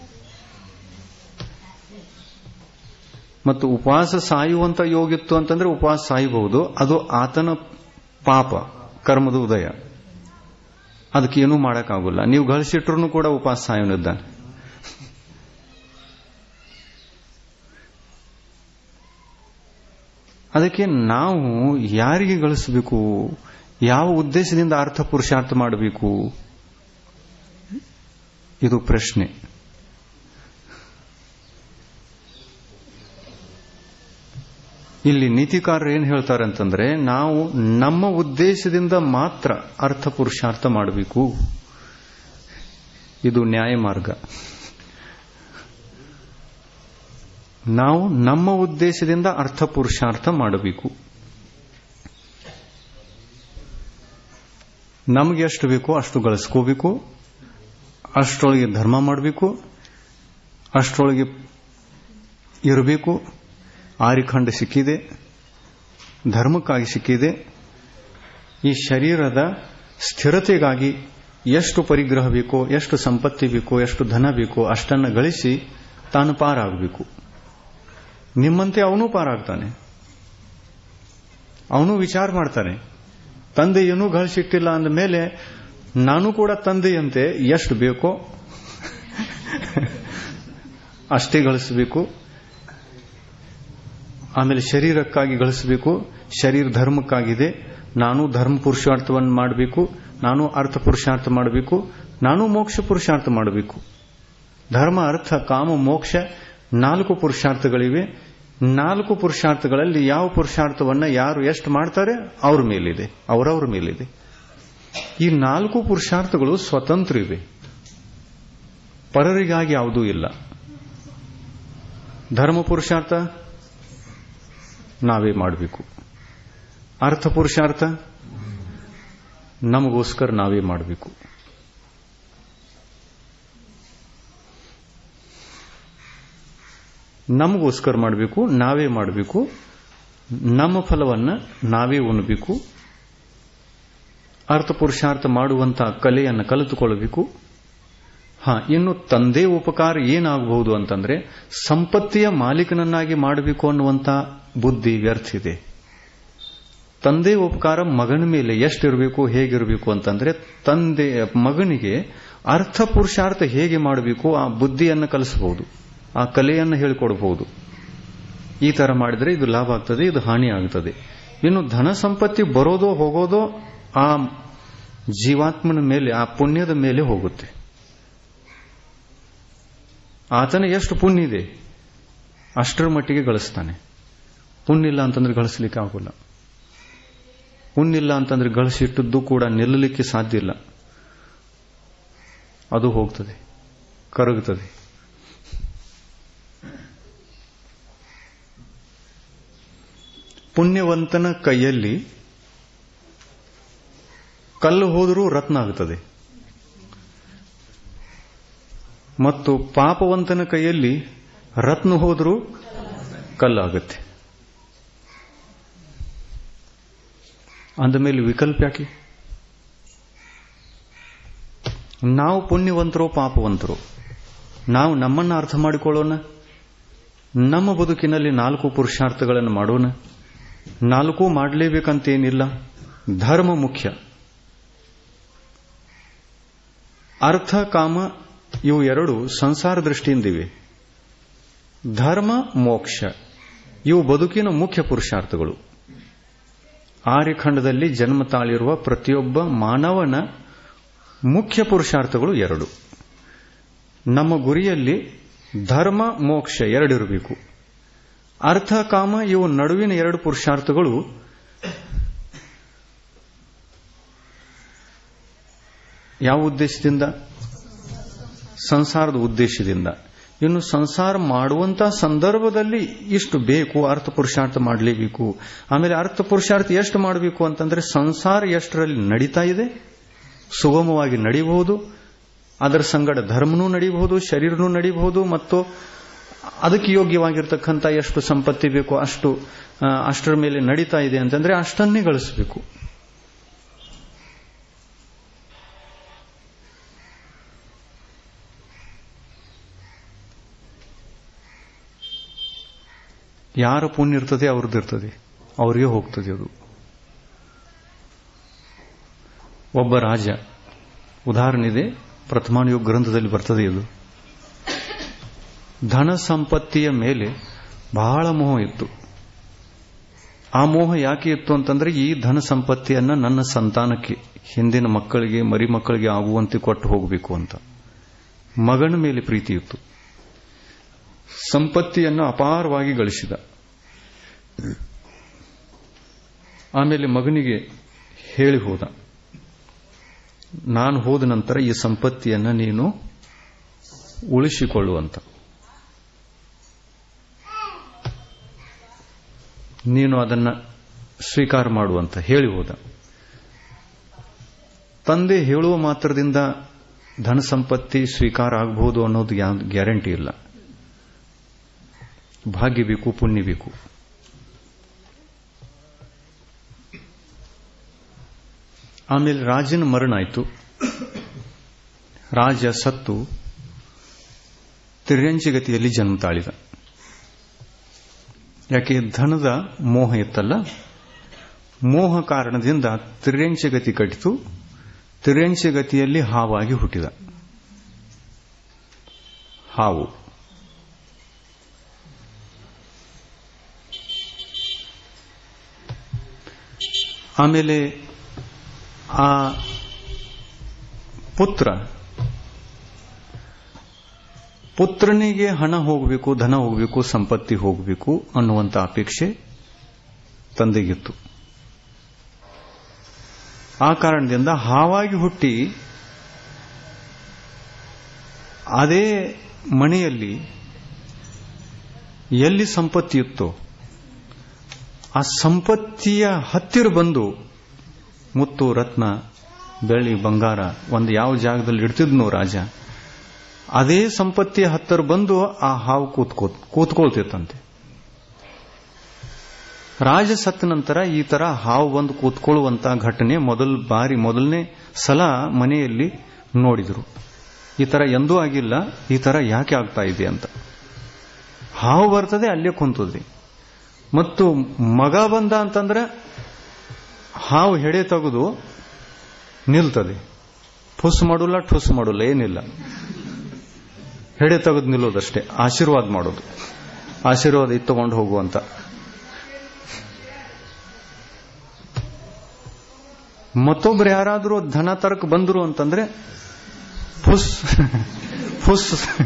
ಮತ್ತು ಉಪವಾಸ ಸಾಯುವಂತ ಯೋಗಿತ್ತು ಅಂತಂದ್ರೆ ಉಪವಾಸ ಸಾಯಬಹುದು ಅದು ಆತನ ಪಾಪ ಕರ್ಮದ ಉದಯ ಅದಕ್ಕೇನೂ ಮಾಡೋಕ್ಕಾಗಲ್ಲ ನೀವು ಗಳಿಸಿಟ್ರು ಕೂಡ ಉಪವಾಸ ಸಾಯವನಿದ್ದಾನೆ ಅದಕ್ಕೆ ನಾವು ಯಾರಿಗೆ ಗಳಿಸಬೇಕು ಯಾವ ಉದ್ದೇಶದಿಂದ ಅರ್ಥ ಪುರುಷಾರ್ಥ ಮಾಡಬೇಕು ಇದು ಪ್ರಶ್ನೆ ಇಲ್ಲಿ ನೀತಿಕಾರರು ಏನ್ ಹೇಳ್ತಾರೆ ಅಂತಂದ್ರೆ ನಾವು ನಮ್ಮ ಉದ್ದೇಶದಿಂದ ಮಾತ್ರ ಅರ್ಥ ಪುರುಷಾರ್ಥ ಮಾಡಬೇಕು ಇದು ನ್ಯಾಯ ಮಾರ್ಗ ನಾವು ನಮ್ಮ ಉದ್ದೇಶದಿಂದ ಅರ್ಥ ಪುರುಷಾರ್ಥ ಮಾಡಬೇಕು ನಮಗೆ ಎಷ್ಟು ಬೇಕೋ ಅಷ್ಟು ಗಳಿಸ್ಕೋಬೇಕು ಅಷ್ಟರೊಳಗೆ ಧರ್ಮ ಮಾಡಬೇಕು ಅಷ್ಟರೊಳಗೆ ಇರಬೇಕು ಆರಿಖಂಡ ಸಿಕ್ಕಿದೆ ಧರ್ಮಕ್ಕಾಗಿ ಸಿಕ್ಕಿದೆ ಈ ಶರೀರದ ಸ್ಥಿರತೆಗಾಗಿ ಎಷ್ಟು ಪರಿಗ್ರಹ ಬೇಕೋ ಎಷ್ಟು ಸಂಪತ್ತಿ ಬೇಕೋ ಎಷ್ಟು ಧನ ಬೇಕೋ ಅಷ್ಟನ್ನು ಗಳಿಸಿ ತಾನು ಪಾರಾಗಬೇಕು ನಿಮ್ಮಂತೆ ಅವನು ಪಾರಾಗ್ತಾನೆ ಅವನು ವಿಚಾರ ಮಾಡ್ತಾನೆ ತಂದೆ ಏನೂ ಗಳಿಸಿಟ್ಟಿಲ್ಲ ಅಂದ ಮೇಲೆ ನಾನು ಕೂಡ ತಂದೆಯಂತೆ ಎಷ್ಟು ಬೇಕೋ ಅಷ್ಟೇ ಗಳಿಸಬೇಕು ಆಮೇಲೆ ಶರೀರಕ್ಕಾಗಿ ಗಳಿಸಬೇಕು ಶರೀರ ಧರ್ಮಕ್ಕಾಗಿದೆ ನಾನು ಧರ್ಮ ಪುರುಷಾರ್ಥವನ್ನು ಮಾಡಬೇಕು ನಾನು ಅರ್ಥ ಪುರುಷಾರ್ಥ ಮಾಡಬೇಕು ನಾನು ಮೋಕ್ಷ ಪುರುಷಾರ್ಥ ಮಾಡಬೇಕು ಧರ್ಮ ಅರ್ಥ ಕಾಮ ಮೋಕ್ಷ ನಾಲ್ಕು ಪುರುಷಾರ್ಥಗಳಿವೆ ನಾಲ್ಕು ಪುರುಷಾರ್ಥಗಳಲ್ಲಿ ಯಾವ ಪುರುಷಾರ್ಥವನ್ನ ಯಾರು ಎಷ್ಟು ಮಾಡ್ತಾರೆ ಅವ್ರ ಮೇಲಿದೆ ಅವರವ್ರ ಮೇಲಿದೆ ಈ ನಾಲ್ಕು ಪುರುಷಾರ್ಥಗಳು ಸ್ವತಂತ್ರ ಇವೆ ಪರರಿಗಾಗಿ ಯಾವುದೂ ಇಲ್ಲ ಧರ್ಮ ಪುರುಷಾರ್ಥ ನಾವೇ ಮಾಡಬೇಕು ಅರ್ಥ ಪುರುಷಾರ್ಥ ನಮಗೋಸ್ಕರ ನಾವೇ ಮಾಡಬೇಕು ನಮಗೋಸ್ಕರ ಮಾಡಬೇಕು ನಾವೇ ಮಾಡಬೇಕು ನಮ್ಮ ಫಲವನ್ನ ನಾವೇ ಉಣ್ಣಬೇಕು ಅರ್ಥ ಪುರುಷಾರ್ಥ ಮಾಡುವಂತಹ ಕಲೆಯನ್ನು ಕಲಿತುಕೊಳ್ಳಬೇಕು ಹಾ ಇನ್ನು ತಂದೆ ಉಪಕಾರ ಏನಾಗಬಹುದು ಅಂತಂದ್ರೆ ಸಂಪತ್ತಿಯ ಮಾಲೀಕನನ್ನಾಗಿ ಮಾಡಬೇಕು ಅನ್ನುವಂತ ಬುದ್ಧಿ ವ್ಯರ್ಥ ಇದೆ ತಂದೆ ಉಪಕಾರ ಮಗನ ಮೇಲೆ ಎಷ್ಟಿರಬೇಕು ಹೇಗಿರಬೇಕು ಅಂತಂದ್ರೆ ತಂದೆ ಮಗನಿಗೆ ಅರ್ಥ ಪುರುಷಾರ್ಥ ಹೇಗೆ ಮಾಡಬೇಕು ಆ ಬುದ್ಧಿಯನ್ನು ಕಲಿಸಬಹುದು ಆ ಕಲೆಯನ್ನು ಹೇಳಿಕೊಡಬಹುದು ಈ ತರ ಮಾಡಿದ್ರೆ ಇದು ಲಾಭ ಆಗ್ತದೆ ಇದು ಹಾನಿ ಆಗ್ತದೆ ಇನ್ನು ಧನ ಸಂಪತ್ತಿ ಬರೋದೋ ಹೋಗೋದೋ ಆ ಜೀವಾತ್ಮನ ಮೇಲೆ ಆ ಪುಣ್ಯದ ಮೇಲೆ ಹೋಗುತ್ತೆ ಆತನ ಎಷ್ಟು ಪುಣ್ಯ ಇದೆ ಅಷ್ಟರ ಮಟ್ಟಿಗೆ ಗಳಿಸ್ತಾನೆ ಪುಣ್ಯ ಇಲ್ಲ ಅಂತಂದ್ರೆ ಗಳಿಸ್ಲಿಕ್ಕೆ ಆಗೋಲ್ಲ ಪುಣ್ಯ ಇಲ್ಲ ಅಂತಂದ್ರೆ ಗಳಿಸಿಟ್ಟದ್ದು ಕೂಡ ನಿಲ್ಲಲಿಕ್ಕೆ ಸಾಧ್ಯ ಇಲ್ಲ ಅದು ಹೋಗ್ತದೆ ಕರಗುತ್ತದೆ ಪುಣ್ಯವಂತನ ಕೈಯಲ್ಲಿ ಕಲ್ಲು ಹೋದರೂ ರತ್ನ ಆಗುತ್ತದೆ ಮತ್ತು ಪಾಪವಂತನ ಕೈಯಲ್ಲಿ ರತ್ನ ಹೋದರೂ ಕಲ್ಲಾಗುತ್ತೆ ಅಂದಮೇಲೆ ವಿಕಲ್ಪ ಯಾಕೆ ನಾವು ಪುಣ್ಯವಂತರೋ ಪಾಪವಂತರೋ ನಾವು ನಮ್ಮನ್ನು ಅರ್ಥ ಮಾಡಿಕೊಳ್ಳೋಣ ನಮ್ಮ ಬದುಕಿನಲ್ಲಿ ನಾಲ್ಕು ಪುರುಷಾರ್ಥಗಳನ್ನು ಮಾಡೋಣ ನಾಲ್ಕು ಮಾಡಲೇಬೇಕಂತೇನಿಲ್ಲ ಧರ್ಮ ಮುಖ್ಯ ಅರ್ಥ ಕಾಮ ಇವು ಎರಡು ಸಂಸಾರ ದೃಷ್ಟಿಯಿಂದಿವೆ ಧರ್ಮ ಮೋಕ್ಷ ಇವು ಬದುಕಿನ ಮುಖ್ಯ ಪುರುಷಾರ್ಥಗಳು ಆರ್ಯಖಂಡದಲ್ಲಿ ಜನ್ಮ ತಾಳಿರುವ ಪ್ರತಿಯೊಬ್ಬ ಮಾನವನ ಮುಖ್ಯ ಪುರುಷಾರ್ಥಗಳು ಎರಡು ನಮ್ಮ ಗುರಿಯಲ್ಲಿ ಧರ್ಮ ಮೋಕ್ಷ ಎರಡಿರಬೇಕು ಅರ್ಥ ಕಾಮ ಇವು ನಡುವಿನ ಎರಡು ಪುರುಷಾರ್ಥಗಳು ಯಾವ ಉದ್ದೇಶದಿಂದ ಸಂಸಾರದ ಉದ್ದೇಶದಿಂದ ಇನ್ನು ಸಂಸಾರ ಮಾಡುವಂತ ಸಂದರ್ಭದಲ್ಲಿ ಇಷ್ಟು ಬೇಕು ಅರ್ಥ ಪುರುಷಾರ್ಥ ಮಾಡಲೇಬೇಕು ಆಮೇಲೆ ಅರ್ಥ ಪುರುಷಾರ್ಥ ಎಷ್ಟು ಮಾಡಬೇಕು ಅಂತಂದ್ರೆ ಸಂಸಾರ ಎಷ್ಟರಲ್ಲಿ ನಡೀತಾ ಇದೆ ಸುಗಮವಾಗಿ ನಡೀಬಹುದು ಅದರ ಸಂಗಡ ಧರ್ಮನೂ ನಡೀಬಹುದು ಶರೀರನೂ ನಡೀಬಹುದು ಮತ್ತು ಅದಕ್ಕೆ ಯೋಗ್ಯವಾಗಿರ್ತಕ್ಕಂಥ ಎಷ್ಟು ಸಂಪತ್ತಿ ಬೇಕು ಅಷ್ಟು ಅಷ್ಟರ ಮೇಲೆ ನಡೀತಾ ಇದೆ ಅಂತಂದ್ರೆ ಅಷ್ಟನ್ನೇ ಗಳಿಸಬೇಕು ಯಾರ ಪುಣ್ಯ ಇರ್ತದೆ ಅವ್ರದ್ದು ಇರ್ತದೆ ಅವರಿಗೆ ಹೋಗ್ತದೆ ಅದು ಒಬ್ಬ ರಾಜ ಉದಾಹರಣೆ ಇದೆ ಪ್ರಥಮಾನುಯೋಗ ಗ್ರಂಥದಲ್ಲಿ ಬರ್ತದೆ ಇದು ಧನ ಸಂಪತ್ತಿಯ ಮೇಲೆ ಬಹಳ ಮೋಹ ಇತ್ತು ಆ ಮೋಹ ಯಾಕೆ ಇತ್ತು ಅಂತಂದ್ರೆ ಈ ಧನ ಸಂಪತ್ತಿಯನ್ನ ನನ್ನ ಸಂತಾನಕ್ಕೆ ಹಿಂದಿನ ಮಕ್ಕಳಿಗೆ ಮರಿ ಮಕ್ಕಳಿಗೆ ಆಗುವಂತೆ ಕೊಟ್ಟು ಹೋಗಬೇಕು ಅಂತ ಮಗನ ಮೇಲೆ ಪ್ರೀತಿ ಇತ್ತು ಸಂಪತ್ತಿಯನ್ನು ಅಪಾರವಾಗಿ ಗಳಿಸಿದ ಆಮೇಲೆ ಮಗನಿಗೆ ಹೇಳಿ ಹೋದ ನಾನು ಹೋದ ನಂತರ ಈ ಸಂಪತ್ತಿಯನ್ನ ನೀನು ಉಳಿಸಿಕೊಳ್ಳುವಂತ ನೀನು ಅದನ್ನ ಸ್ವೀಕಾರ ಮಾಡುವಂತ ಹೇಳಿ ಹೋದ ತಂದೆ ಹೇಳುವ ಮಾತ್ರದಿಂದ ಧನ ಸಂಪತ್ತಿ ಸ್ವೀಕಾರ ಆಗಬಹುದು ಅನ್ನೋದು ಗ್ಯಾರಂಟಿ ಇಲ್ಲ ಭಾಗ್ಯ ಬೇಕು ಪುಣ್ಯ ಬೇಕು ಆಮೇಲೆ ರಾಜನ ಮರಣ ಆಯಿತು ರಾಜ ಸತ್ತು ತಿರ್ಯಂಚಿಗತಿಯಲ್ಲಿ ಜನ್ಮ ತಾಳಿದ ಯಾಕೆ ಧನದ ಮೋಹ ಇತ್ತಲ್ಲ ಮೋಹ ಕಾರಣದಿಂದ ತಿರ್ಯಂಚಗತಿ ಕಟ್ಟಿತು ತಿರ್ಯಂಚಗತಿಯಲ್ಲಿ ಹಾವಾಗಿ ಹುಟ್ಟಿದ ಹಾವು ಆಮೇಲೆ ಆ ಪುತ್ರ ಪುತ್ರನಿಗೆ ಹಣ ಹೋಗಬೇಕು ಧನ ಹೋಗಬೇಕು ಸಂಪತ್ತಿ ಹೋಗಬೇಕು ಅನ್ನುವಂಥ ಅಪೇಕ್ಷೆ ತಂದೆಗಿತ್ತು ಆ ಕಾರಣದಿಂದ ಹಾವಾಗಿ ಹುಟ್ಟಿ ಅದೇ ಮನೆಯಲ್ಲಿ ಎಲ್ಲಿ ಸಂಪತ್ತಿ ಇತ್ತೋ ಆ ಸಂಪತ್ತಿಯ ಹತ್ತಿರ ಬಂದು ಮುತ್ತು ರತ್ನ ಬೆಳ್ಳಿ ಬಂಗಾರ ಒಂದು ಯಾವ ಜಾಗದಲ್ಲಿ ಇಡ್ತಿದ್ನೋ ರಾಜ ಅದೇ ಸಂಪತ್ತಿಯ ಹತ್ತಿರ ಬಂದು ಆ ಹಾವು ಕೂತ್ಕೋ ಕೂತ್ಕೊಳ್ತಿತ್ತಂತೆ ರಾಜ ಸತ್ತ ನಂತರ ಈ ತರ ಹಾವು ಬಂದು ಕೂತ್ಕೊಳ್ಳುವಂತ ಘಟನೆ ಮೊದಲ ಬಾರಿ ಮೊದಲನೇ ಸಲ ಮನೆಯಲ್ಲಿ ನೋಡಿದರು ಈ ತರ ಎಂದೂ ಆಗಿಲ್ಲ ಈ ತರ ಯಾಕೆ ಆಗ್ತಾ ಇದೆ ಅಂತ ಹಾವು ಬರ್ತದೆ ಅಲ್ಲೇ ಕುಂತದ್ರಿ ಮತ್ತು ಮಗ ಬಂದ ಅಂತಂದ್ರೆ ಹಾವು ಹೆಡೆ ತೆಗೆದು ನಿಲ್ತದೆ ಫುಸ್ ಮಾಡೋಲ್ಲ ಠುಸ್ ಮಾಡೋಲ್ಲ ಏನಿಲ್ಲ ಹೆಡೆ ತೆಗೆದು ನಿಲ್ಲೋದಷ್ಟೇ ಆಶೀರ್ವಾದ ಮಾಡೋದು ಆಶೀರ್ವಾದ ಇತ್ತುಕೊಂಡು ಹೋಗುವಂತ ಮತ್ತೊಬ್ರು ಯಾರಾದರೂ ಧನ ತರಕ್ ಬಂದ್ರು ಅಂತಂದ್ರೆ ಫುಸ್ ಫುಸ್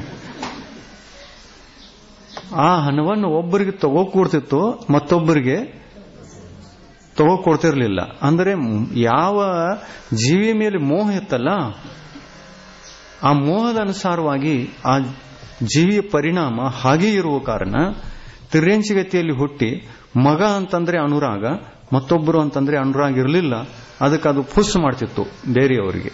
ಆ ಹಣವನ್ನು ಒಬ್ಬರಿಗೆ ತಗೋ ಕೊಡ್ತಿತ್ತು ಮತ್ತೊಬ್ಬರಿಗೆ ತಗೋ ಕೊಡ್ತಿರ್ಲಿಲ್ಲ ಅಂದರೆ ಯಾವ ಜೀವಿ ಮೇಲೆ ಮೋಹ ಇತ್ತಲ್ಲ ಆ ಮೋಹದ ಅನುಸಾರವಾಗಿ ಆ ಜೀವಿಯ ಪರಿಣಾಮ ಹಾಗೆ ಇರುವ ಕಾರಣ ತಿರ್ರೆಂಚಿಗತಿಯಲ್ಲಿ ಹುಟ್ಟಿ ಮಗ ಅಂತಂದ್ರೆ ಅನುರಾಗ ಮತ್ತೊಬ್ಬರು ಅಂತಂದ್ರೆ ಅನುರಾಗ ಇರಲಿಲ್ಲ ಅದಕ್ಕೆ ಅದು ಫುಸ್ ಮಾಡ್ತಿತ್ತು ಬೇರೆಯವರಿಗೆ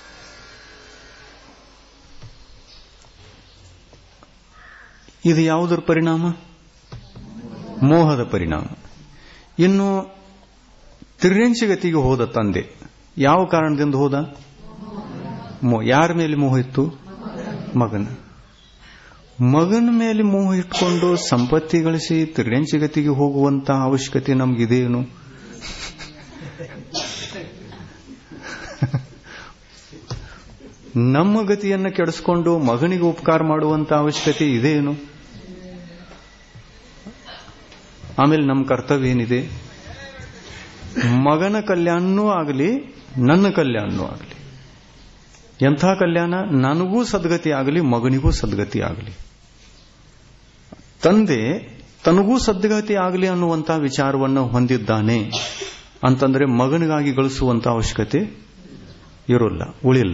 ಇದು ಯಾವುದರ ಪರಿಣಾಮ ಮೋಹದ ಪರಿಣಾಮ ಇನ್ನು ತಿರ್ರೆಂಚಿಗತಿಗೆ ಹೋದ ತಂದೆ ಯಾವ ಕಾರಣದಿಂದ ಹೋದ ಯಾರ ಮೇಲೆ ಮೋಹ ಇತ್ತು ಮಗನ ಮಗನ ಮೇಲೆ ಮೋಹ ಇಟ್ಕೊಂಡು ಸಂಪತ್ತಿ ಗಳಿಸಿ ತಿರ್ರೆಂಚಿಗತಿಗೆ ಹೋಗುವಂತ ಅವಶ್ಯಕತೆ ನಮಗಿದೇನು ನಮ್ಮ ಗತಿಯನ್ನ ಕೆಡಿಸ್ಕೊಂಡು ಮಗನಿಗೆ ಉಪಕಾರ ಮಾಡುವಂತ ಅವಶ್ಯಕತೆ ಇದೇನು ಆಮೇಲೆ ನಮ್ಮ ಕರ್ತವ್ಯ ಏನಿದೆ ಮಗನ ಕಲ್ಯಾಣನೂ ಆಗಲಿ ನನ್ನ ಕಲ್ಯಾಣನೂ ಆಗಲಿ ಎಂಥ ಕಲ್ಯಾಣ ನನಗೂ ಸದ್ಗತಿ ಆಗಲಿ ಮಗನಿಗೂ ಸದ್ಗತಿ ಆಗಲಿ ತಂದೆ ತನಗೂ ಸದ್ಗತಿ ಆಗಲಿ ಅನ್ನುವಂಥ ವಿಚಾರವನ್ನು ಹೊಂದಿದ್ದಾನೆ ಅಂತಂದ್ರೆ ಮಗನಿಗಾಗಿ ಗಳಿಸುವಂತ ಅವಶ್ಯಕತೆ ಇರೋಲ್ಲ ಉಳಿಲ್ಲ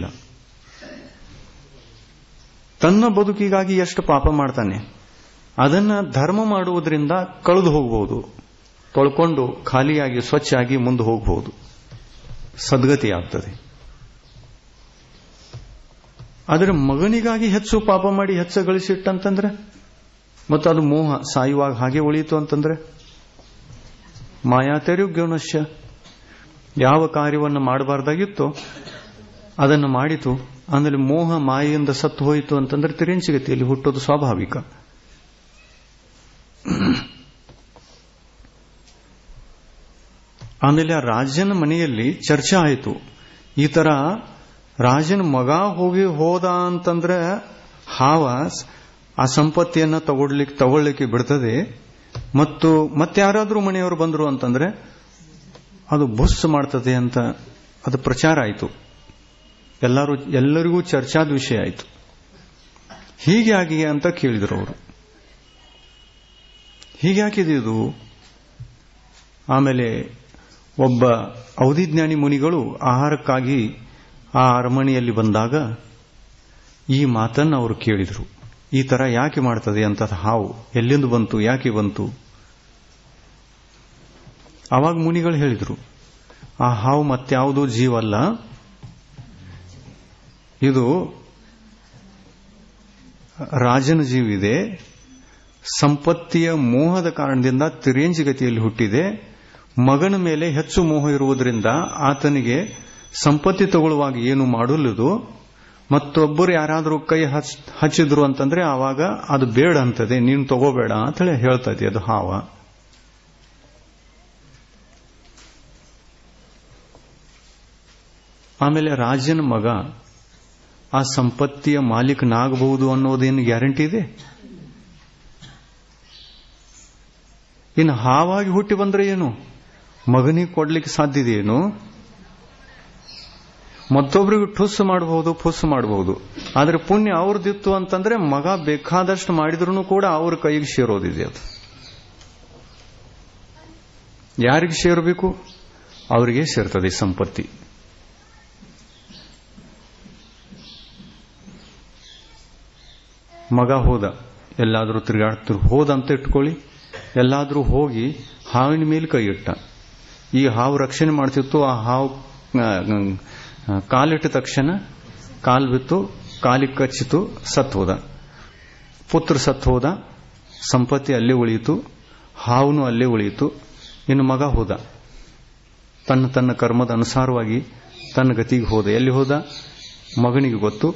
ತನ್ನ ಬದುಕಿಗಾಗಿ ಎಷ್ಟು ಪಾಪ ಮಾಡ್ತಾನೆ ಅದನ್ನ ಧರ್ಮ ಮಾಡುವುದರಿಂದ ಕಳೆದು ಹೋಗಬಹುದು ತೊಳ್ಕೊಂಡು ಖಾಲಿಯಾಗಿ ಸ್ವಚ್ಛಾಗಿ ಮುಂದೆ ಹೋಗಬಹುದು ಸದ್ಗತಿ ಆಗ್ತದೆ ಆದರೆ ಮಗನಿಗಾಗಿ ಹೆಚ್ಚು ಪಾಪ ಮಾಡಿ ಹೆಚ್ಚು ಗಳಿಸಿಟ್ಟಂತಂದ್ರೆ ಮತ್ತು ಅದು ಮೋಹ ಸಾಯುವಾಗ ಹಾಗೆ ಉಳಿಯಿತು ಅಂತಂದ್ರೆ ಮಾಯಾತೆರುಗ್ಯೋನಶ್ಯ ಯಾವ ಕಾರ್ಯವನ್ನು ಮಾಡಬಾರ್ದಾಗಿತ್ತೋ ಅದನ್ನು ಮಾಡಿತು ಆಮೇಲೆ ಮೋಹ ಮಾಯೆಯಿಂದ ಸತ್ತು ಹೋಯಿತು ಅಂತಂದ್ರೆ ತಿರೆಂಚಿಗತಿಯಲ್ಲಿ ಹುಟ್ಟೋದು ಸ್ವಾಭಾವಿಕ ಆಮೇಲೆ ಆ ರಾಜನ ಮನೆಯಲ್ಲಿ ಚರ್ಚೆ ಆಯಿತು ಈ ತರ ರಾಜನ ಮಗ ಹೋಗಿ ಹೋದ ಅಂತಂದ್ರೆ ಹಾವ ಆ ಸಂಪತ್ತಿಯನ್ನ ತಗೊಳ್ಲಿಕ್ಕೆ ತಗೊಳ್ಳಿಕ್ಕೆ ಬಿಡ್ತದೆ ಮತ್ತು ಮತ್ತಾರಾದ್ರೂ ಮನೆಯವರು ಬಂದರು ಅಂತಂದ್ರೆ ಅದು ಬುಸ್ ಮಾಡ್ತದೆ ಅಂತ ಅದು ಪ್ರಚಾರ ಆಯಿತು ಎಲ್ಲರೂ ಎಲ್ಲರಿಗೂ ಚರ್ಚಾದ ವಿಷಯ ಆಯಿತು ಹೀಗೆ ಆಗಿ ಅಂತ ಕೇಳಿದರು ಅವರು ಹೀಗೆ ಹಾಕಿದ್ದು ಆಮೇಲೆ ಒಬ್ಬ ಅವಧಿಜ್ಞಾನಿ ಮುನಿಗಳು ಆಹಾರಕ್ಕಾಗಿ ಆ ಅರಮನೆಯಲ್ಲಿ ಬಂದಾಗ ಈ ಮಾತನ್ನು ಅವರು ಕೇಳಿದರು ಈ ತರ ಯಾಕೆ ಮಾಡ್ತದೆ ಅಂತ ಹಾವು ಎಲ್ಲಿಂದ ಬಂತು ಯಾಕೆ ಬಂತು ಅವಾಗ ಮುನಿಗಳು ಹೇಳಿದರು ಆ ಹಾವು ಮತ್ಯಾವುದೋ ಜೀವಲ್ಲ ಇದು ರಾಜನ ಜೀವಿದೆ ಸಂಪತ್ತಿಯ ಮೋಹದ ಕಾರಣದಿಂದ ತಿರೇಂಜಿಗತಿಯಲ್ಲಿ ಹುಟ್ಟಿದೆ ಮಗನ ಮೇಲೆ ಹೆಚ್ಚು ಮೋಹ ಇರುವುದರಿಂದ ಆತನಿಗೆ ಸಂಪತ್ತಿ ತಗೊಳ್ಳುವಾಗ ಏನು ಮಾಡಲದು ಮತ್ತೊಬ್ಬರು ಯಾರಾದರೂ ಕೈ ಹಚ್ಚಿದ್ರು ಅಂತಂದ್ರೆ ಆವಾಗ ಅದು ಬೇಡ ಅಂತದೆ ನೀನು ತಗೋಬೇಡ ಅಂತ ಹೇಳಿ ಹೇಳ್ತದೆ ಅದು ಹಾವ ಆಮೇಲೆ ರಾಜನ ಮಗ ಆ ಸಂಪತ್ತಿಯ ಮಾಲೀಕನಾಗಬಹುದು ಅನ್ನೋದೇನು ಗ್ಯಾರಂಟಿ ಇದೆ ಇನ್ನು ಹಾವಾಗಿ ಹುಟ್ಟಿ ಬಂದ್ರೆ ಏನು ಮಗನಿಗೆ ಕೊಡ್ಲಿಕ್ಕೆ ಸಾಧ್ಯತೆ ಏನು ಮತ್ತೊಬ್ಬರಿಗೆ ಠುಸ್ ಮಾಡಬಹುದು ಫುಸ್ ಮಾಡಬಹುದು ಆದ್ರೆ ಪುಣ್ಯ ಅವ್ರದ್ದಿತ್ತು ಅಂತಂದ್ರೆ ಮಗ ಬೇಕಾದಷ್ಟು ಮಾಡಿದ್ರು ಕೂಡ ಅವ್ರ ಕೈಗೆ ಸೇರೋದಿದೆ ಅದು ಯಾರಿಗೆ ಸೇರಬೇಕು ಅವರಿಗೆ ಸೇರ್ತದೆ ಸಂಪತ್ತಿ ಮಗ ಹೋದ ಎಲ್ಲಾದ್ರೂ ತಿರುಗಾಡ್ತಿರು ಹೋದ ಅಂತ ಇಟ್ಕೊಳ್ಳಿ ಎಲ್ಲಾದ್ರೂ ಹೋಗಿ ಹಾವಿನ ಮೇಲೆ ಕೈ ಇಟ್ಟ ಈ ಹಾವು ರಕ್ಷಣೆ ಮಾಡ್ತಿತ್ತು ಆ ಹಾವು ಕಾಲಿಟ್ಟ ತಕ್ಷಣ ಕಾಲ್ ಬಿತ್ತು ಕಾಲಿಗೆ ಕಚ್ಚಿತು ಸತ್ ಹೋದ ಪುತ್ರ ಸತ್ ಹೋದ ಸಂಪತ್ತಿ ಅಲ್ಲೇ ಉಳಿಯಿತು ಹಾವುನು ಅಲ್ಲೇ ಉಳಿಯಿತು ಇನ್ನು ಮಗ ಹೋದ ತನ್ನ ತನ್ನ ಕರ್ಮದ ಅನುಸಾರವಾಗಿ ತನ್ನ ಗತಿಗೆ ಹೋದ ಎಲ್ಲಿ ಹೋದ ಮಗನಿಗೆ ಗೊತ್ತು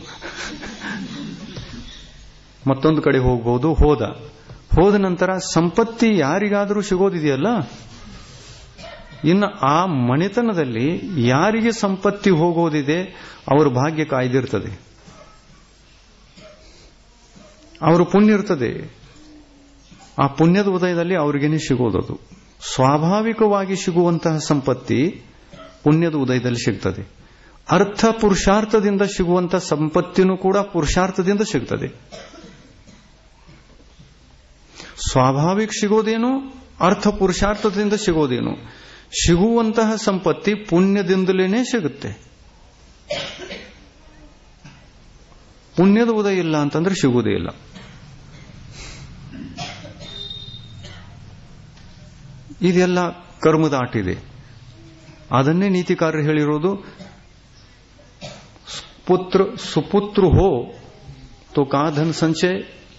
ಮತ್ತೊಂದು ಕಡೆ ಹೋಗಬಹುದು ಹೋದ ಹೋದ ನಂತರ ಸಂಪತ್ತಿ ಯಾರಿಗಾದರೂ ಸಿಗೋದಿದೆಯಲ್ಲ ಇನ್ನು ಆ ಮನೆತನದಲ್ಲಿ ಯಾರಿಗೆ ಸಂಪತ್ತಿ ಹೋಗೋದಿದೆ ಅವರ ಭಾಗ್ಯ ಕಾಯ್ದಿರ್ತದೆ ಅವರು ಪುಣ್ಯ ಇರ್ತದೆ ಆ ಪುಣ್ಯದ ಉದಯದಲ್ಲಿ ಅವ್ರಿಗೇನೆ ಸಿಗೋದದು ಸ್ವಾಭಾವಿಕವಾಗಿ ಸಿಗುವಂತಹ ಸಂಪತ್ತಿ ಪುಣ್ಯದ ಉದಯದಲ್ಲಿ ಸಿಗ್ತದೆ ಅರ್ಥ ಪುರುಷಾರ್ಥದಿಂದ ಸಿಗುವಂತಹ ಸಂಪತ್ತಿನೂ ಕೂಡ ಪುರುಷಾರ್ಥದಿಂದ ಸಿಗ್ತದೆ ಸ್ವಾಭಾವಿಕ ಸಿಗೋದೇನು ಅರ್ಥ ಪುರುಷಾರ್ಥದಿಂದ ಸಿಗೋದೇನು ಸಿಗುವಂತಹ ಸಂಪತ್ತಿ ಪುಣ್ಯದಿಂದಲೇ ಸಿಗುತ್ತೆ ಪುಣ್ಯದ ಉದಯ ಇಲ್ಲ ಅಂತಂದ್ರೆ ಸಿಗುವುದೇ ಇಲ್ಲ ಇದೆಲ್ಲ ಕರ್ಮದ ಆಟಿದೆ ಅದನ್ನೇ ನೀತಿಕಾರರು ಹೇಳಿರೋದು ಪುತ್ರ ಸುಪುತ್ರ ಹೋ तो का धन संचय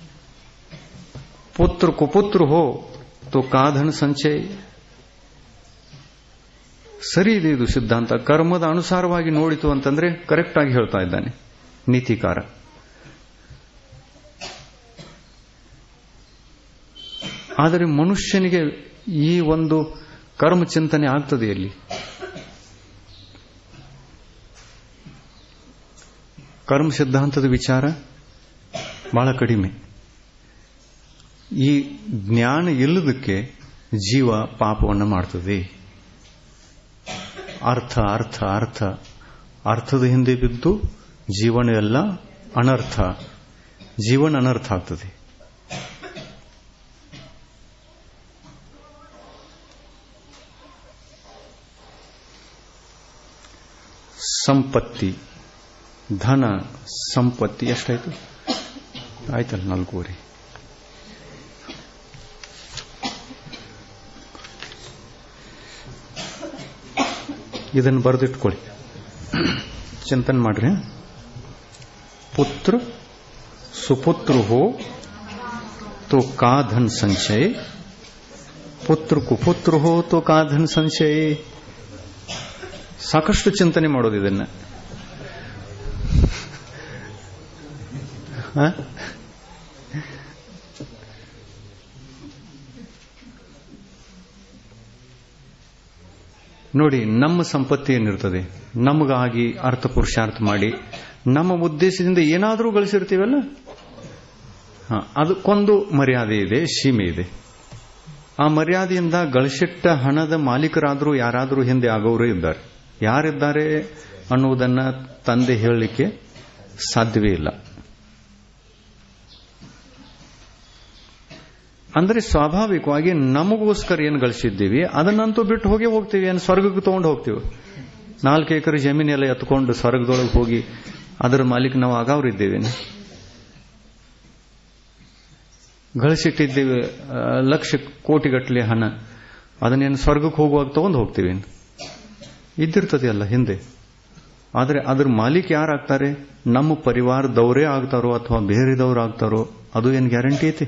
पुत्र कुपुत्र हो तो का धन ಸಂಚಯ ಸರಿ ಇದೆ ಇದು ಸಿದ್ಧಾಂತ ಕರ್ಮದ ಅನುಸಾರವಾಗಿ ನೋಡಿತು ಅಂತಂದ್ರೆ ಕರೆಕ್ಟ್ ಆಗಿ ಹೇಳ್ತಾ ಇದ್ದಾನೆ ನೀತಿಕಾರ ಆದರೆ ಮನುಷ್ಯನಿಗೆ ಈ ಒಂದು ಕರ್ಮ ಚಿಂತನೆ ಆಗ್ತದೆ ಎಲ್ಲಿ ಕರ್ಮ ಸಿದ್ಧಾಂತದ ವಿಚಾರ ಬಹಳ ಕಡಿಮೆ ಈ ಜ್ಞಾನ ಇಲ್ಲದಕ್ಕೆ ಜೀವ ಪಾಪವನ್ನು ಮಾಡ್ತದೆ ಅರ್ಥ ಅರ್ಥ ಅರ್ಥ ಅರ್ಥದ ಹಿಂದೆ ಬಿದ್ದು ಜೀವನ ಎಲ್ಲ ಅನರ್ಥ ಜೀವನ ಅನರ್ಥ ಆಗ್ತದೆ ಸಂಪತ್ತಿ ಧನ ಸಂಪತ್ತಿ ಎಷ್ಟಾಯ್ತು ಆಯ್ತಲ್ಲ ನಾಲ್ಕೂವರೆ ಇದನ್ನು ಬರೆದಿಟ್ಕೊಳ್ಳಿ ಚಿಂತನೆ ಮಾಡ್ರಿ पुत्र सुपुत्र हो तो का धन संचय ಪುತ್ರ ಕುಪುತ್ರ ಹೋ ತೋ ಕಾ ಧನ್ ಸಂಶಯ ಸಾಕಷ್ಟು ಚಿಂತನೆ ಮಾಡೋದು ಇದನ್ನ ಹ? ನೋಡಿ ನಮ್ಮ ಸಂಪತ್ತಿ ಏನಿರ್ತದೆ ನಮಗಾಗಿ ಅರ್ಥ ಪುರುಷಾರ್ಥ ಮಾಡಿ ನಮ್ಮ ಉದ್ದೇಶದಿಂದ ಏನಾದರೂ ಗಳಿಸಿರ್ತೀವಲ್ಲ ಹ, ಅದಕ್ಕೊಂದು ಮರ್ಯಾದೆ ಇದೆ ಸೀಮೆ ಇದೆ ಆ ಮರ್ಯಾದೆಯಿಂದ ಗಳಿಸಿಟ್ಟ ಹಣದ ಮಾಲೀಕರಾದರೂ ಯಾರಾದರೂ ಹಿಂದೆ ಆಗೋರು ಇದ್ದಾರೆ ಯಾರಿದ್ದಾರೆ ಅನ್ನುವುದನ್ನ ತಂದೆ ಹೇಳಲಿಕ್ಕೆ ಸಾಧ್ಯವೇ ಇಲ್ಲ ಅಂದ್ರೆ ಸ್ವಾಭಾವಿಕವಾಗಿ ನಮಗೋಸ್ಕರ ಏನು ಗಳಿಸಿದ್ದೀವಿ ಅದನ್ನಂತೂ ಬಿಟ್ಟು ಹೋಗಿ ಹೋಗ್ತೀವಿ ಏನು ಸ್ವರ್ಗಕ್ಕೆ ತಗೊಂಡು ಹೋಗ್ತೀವಿ ನಾಲ್ಕು ಎಕರೆ ಜಮೀನೆಲ್ಲ ಎತ್ಕೊಂಡು ಸ್ವರ್ಗದೊಳಗೆ ಹೋಗಿ ಅದರ ಮಾಲೀಕ ನಾವು ಆಗಾವ್ರಿದ್ದೇವೇನು ಗಳಿಸಿಟ್ಟಿದ್ದೇವೆ ಆ, ಲಕ್ಷ ಕೋಟಿಗಟ್ಟಲೆ ಹಣ ಅದನ್ನೇನು ಸ್ವರ್ಗಕ್ಕೆ ಹೋಗುವಾಗ ತಗೊಂಡು ಹೋಗ್ತೀವಿ ಇದ್ದಿರ್ತದೆ ಅಲ್ಲ ಹಿಂದೆ ಆದರೆ ಅದ್ರ ಮಾಲೀಕ ಯಾರಾಗ್ತಾರೆ ನಮ್ಮ ಪರಿವಾರದವರೇ ಆಗ್ತಾರೋ ಅಥವಾ ಬೇರೆದವ್ರು ಆಗ್ತಾರೋ ಅದು ಏನು ಗ್ಯಾರಂಟಿ ಐತಿ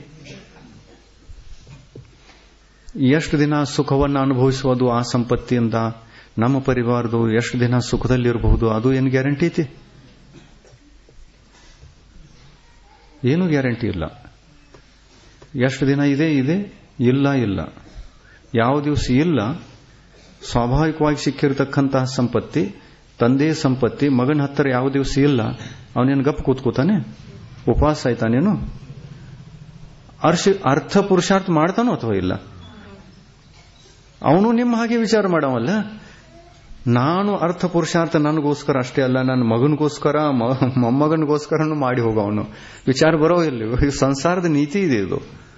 ಎಷ್ಟು ದಿನ ಸುಖವನ್ನು ಅನುಭವಿಸುವುದು ಆ ಸಂಪತ್ತಿಯಿಂದ ನಮ್ಮ ಪರಿವಾರದವರು ಎಷ್ಟು ದಿನ ಸುಖದಲ್ಲಿರಬಹುದು ಅದು ಏನು ಗ್ಯಾರಂಟಿ ಐತಿ ಏನು ಗ್ಯಾರಂಟಿ ಇಲ್ಲ ಎಷ್ಟು ದಿನ ಇದೆ ಇದೆ ಇಲ್ಲ ಇಲ್ಲ ಯಾವ ದಿವಸ ಇಲ್ಲ ಸ್ವಾಭಾವಿಕವಾಗಿ ಸಿಕ್ಕಿರತಕ್ಕಂತಹ ಸಂಪತ್ತಿ ತಂದೆಯ ಸಂಪತ್ತಿ ಮಗನ ಹತ್ತಿರ ಯಾವ ದಿವಸ ಇಲ್ಲ ಅವನೇನು ಗಪ್ ಕೂತ್ಕೋತಾನೆ ಉಪವಾಸ ಆಯ್ತಾನೇನು ಅರ್ಶ ಅರ್ಥ ಪುರುಷಾರ್ಥ ಮಾಡ್ತಾನೋ ಅಥವಾ ಇಲ್ಲ ಅವನು ನಿಮ್ಮ ಹಾಗೆ ವಿಚಾರ ಮಾಡವಲ್ಲ ನಾನು ಅರ್ಥ ಪುರುಷಾರ್ಥ ನನಗೋಸ್ಕರ ಅಷ್ಟೇ ಅಲ್ಲ ನನ್ನ ಮಗನಿಗೋಸ್ಕರ ಮ- ಮೊಮ್ಮಗನಿಗೋಸ್ಕರನು ಮಾಡಿ ಹೋಗವನು ವಿಚಾರ ಬರೋ ಇಲ್ಲಿ ಈ ಸಂಸಾರದ ನೀತಿ ಇದೆ ಇದು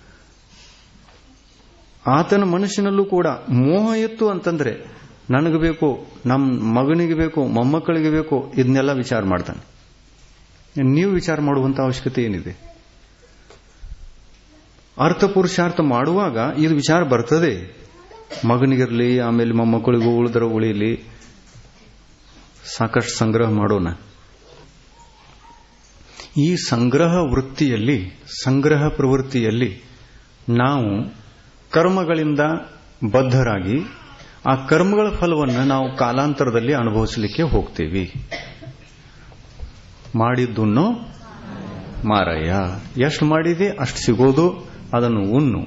ಆತನ ಮನುಷ್ಯನಲ್ಲೂ ಕೂಡ ಮೋಹ ಇತ್ತು ಅಂತಂದ್ರೆ ನನಗೆ ಬೇಕು ನಮ್ಮ ಮಗನಿಗೆ ಬೇಕು ಮೊಮ್ಮಕ್ಕಳಿಗೆ ಬೇಕು ಇದನ್ನೆಲ್ಲ ವಿಚಾರ ಮಾಡ್ತಾನೆ ನೀವು ವಿಚಾರ ಮಾಡುವಂತ ಅವಶ್ಯಕತೆ ಏನಿದೆ ಅರ್ಥ ಪುರುಷಾರ್ಥ ಮಾಡುವಾಗ ಇದು ವಿಚಾರ ಬರ್ತದೆ ಮಗನಿಗಿರಲಿ ಆಮೇಲೆ ಮೊಮ್ಮಕ್ಕಳಿಗೂ ಉಳಿದ್ರ ಉಳಿಲಿ ಸಾಕಷ್ಟು ಸಂಗ್ರಹ ಮಾಡೋಣ ಈ ಸಂಗ್ರಹ ವೃತ್ತಿಯಲ್ಲಿ ಸಂಗ್ರಹ ಪ್ರವೃತ್ತಿಯಲ್ಲಿ ನಾವು ಕರ್ಮಗಳಿಂದ ಬದ್ಧರಾಗಿ ಆ ಕರ್ಮಗಳ ಫಲವನ್ನು ನಾವು ಕಾಲಾಂತರದಲ್ಲಿ ಅನುಭವಿಸಲಿಕ್ಕೆ ಹೋಗ್ತೀವಿ ಮಾಡಿದ್ದುನ್ನು ಮಾರಯ್ಯ ಎಷ್ಟು ಮಾಡಿದೆ ಅಷ್ಟು ಸಿಗೋದು ಅದನ್ನು ಉಣ್ಣು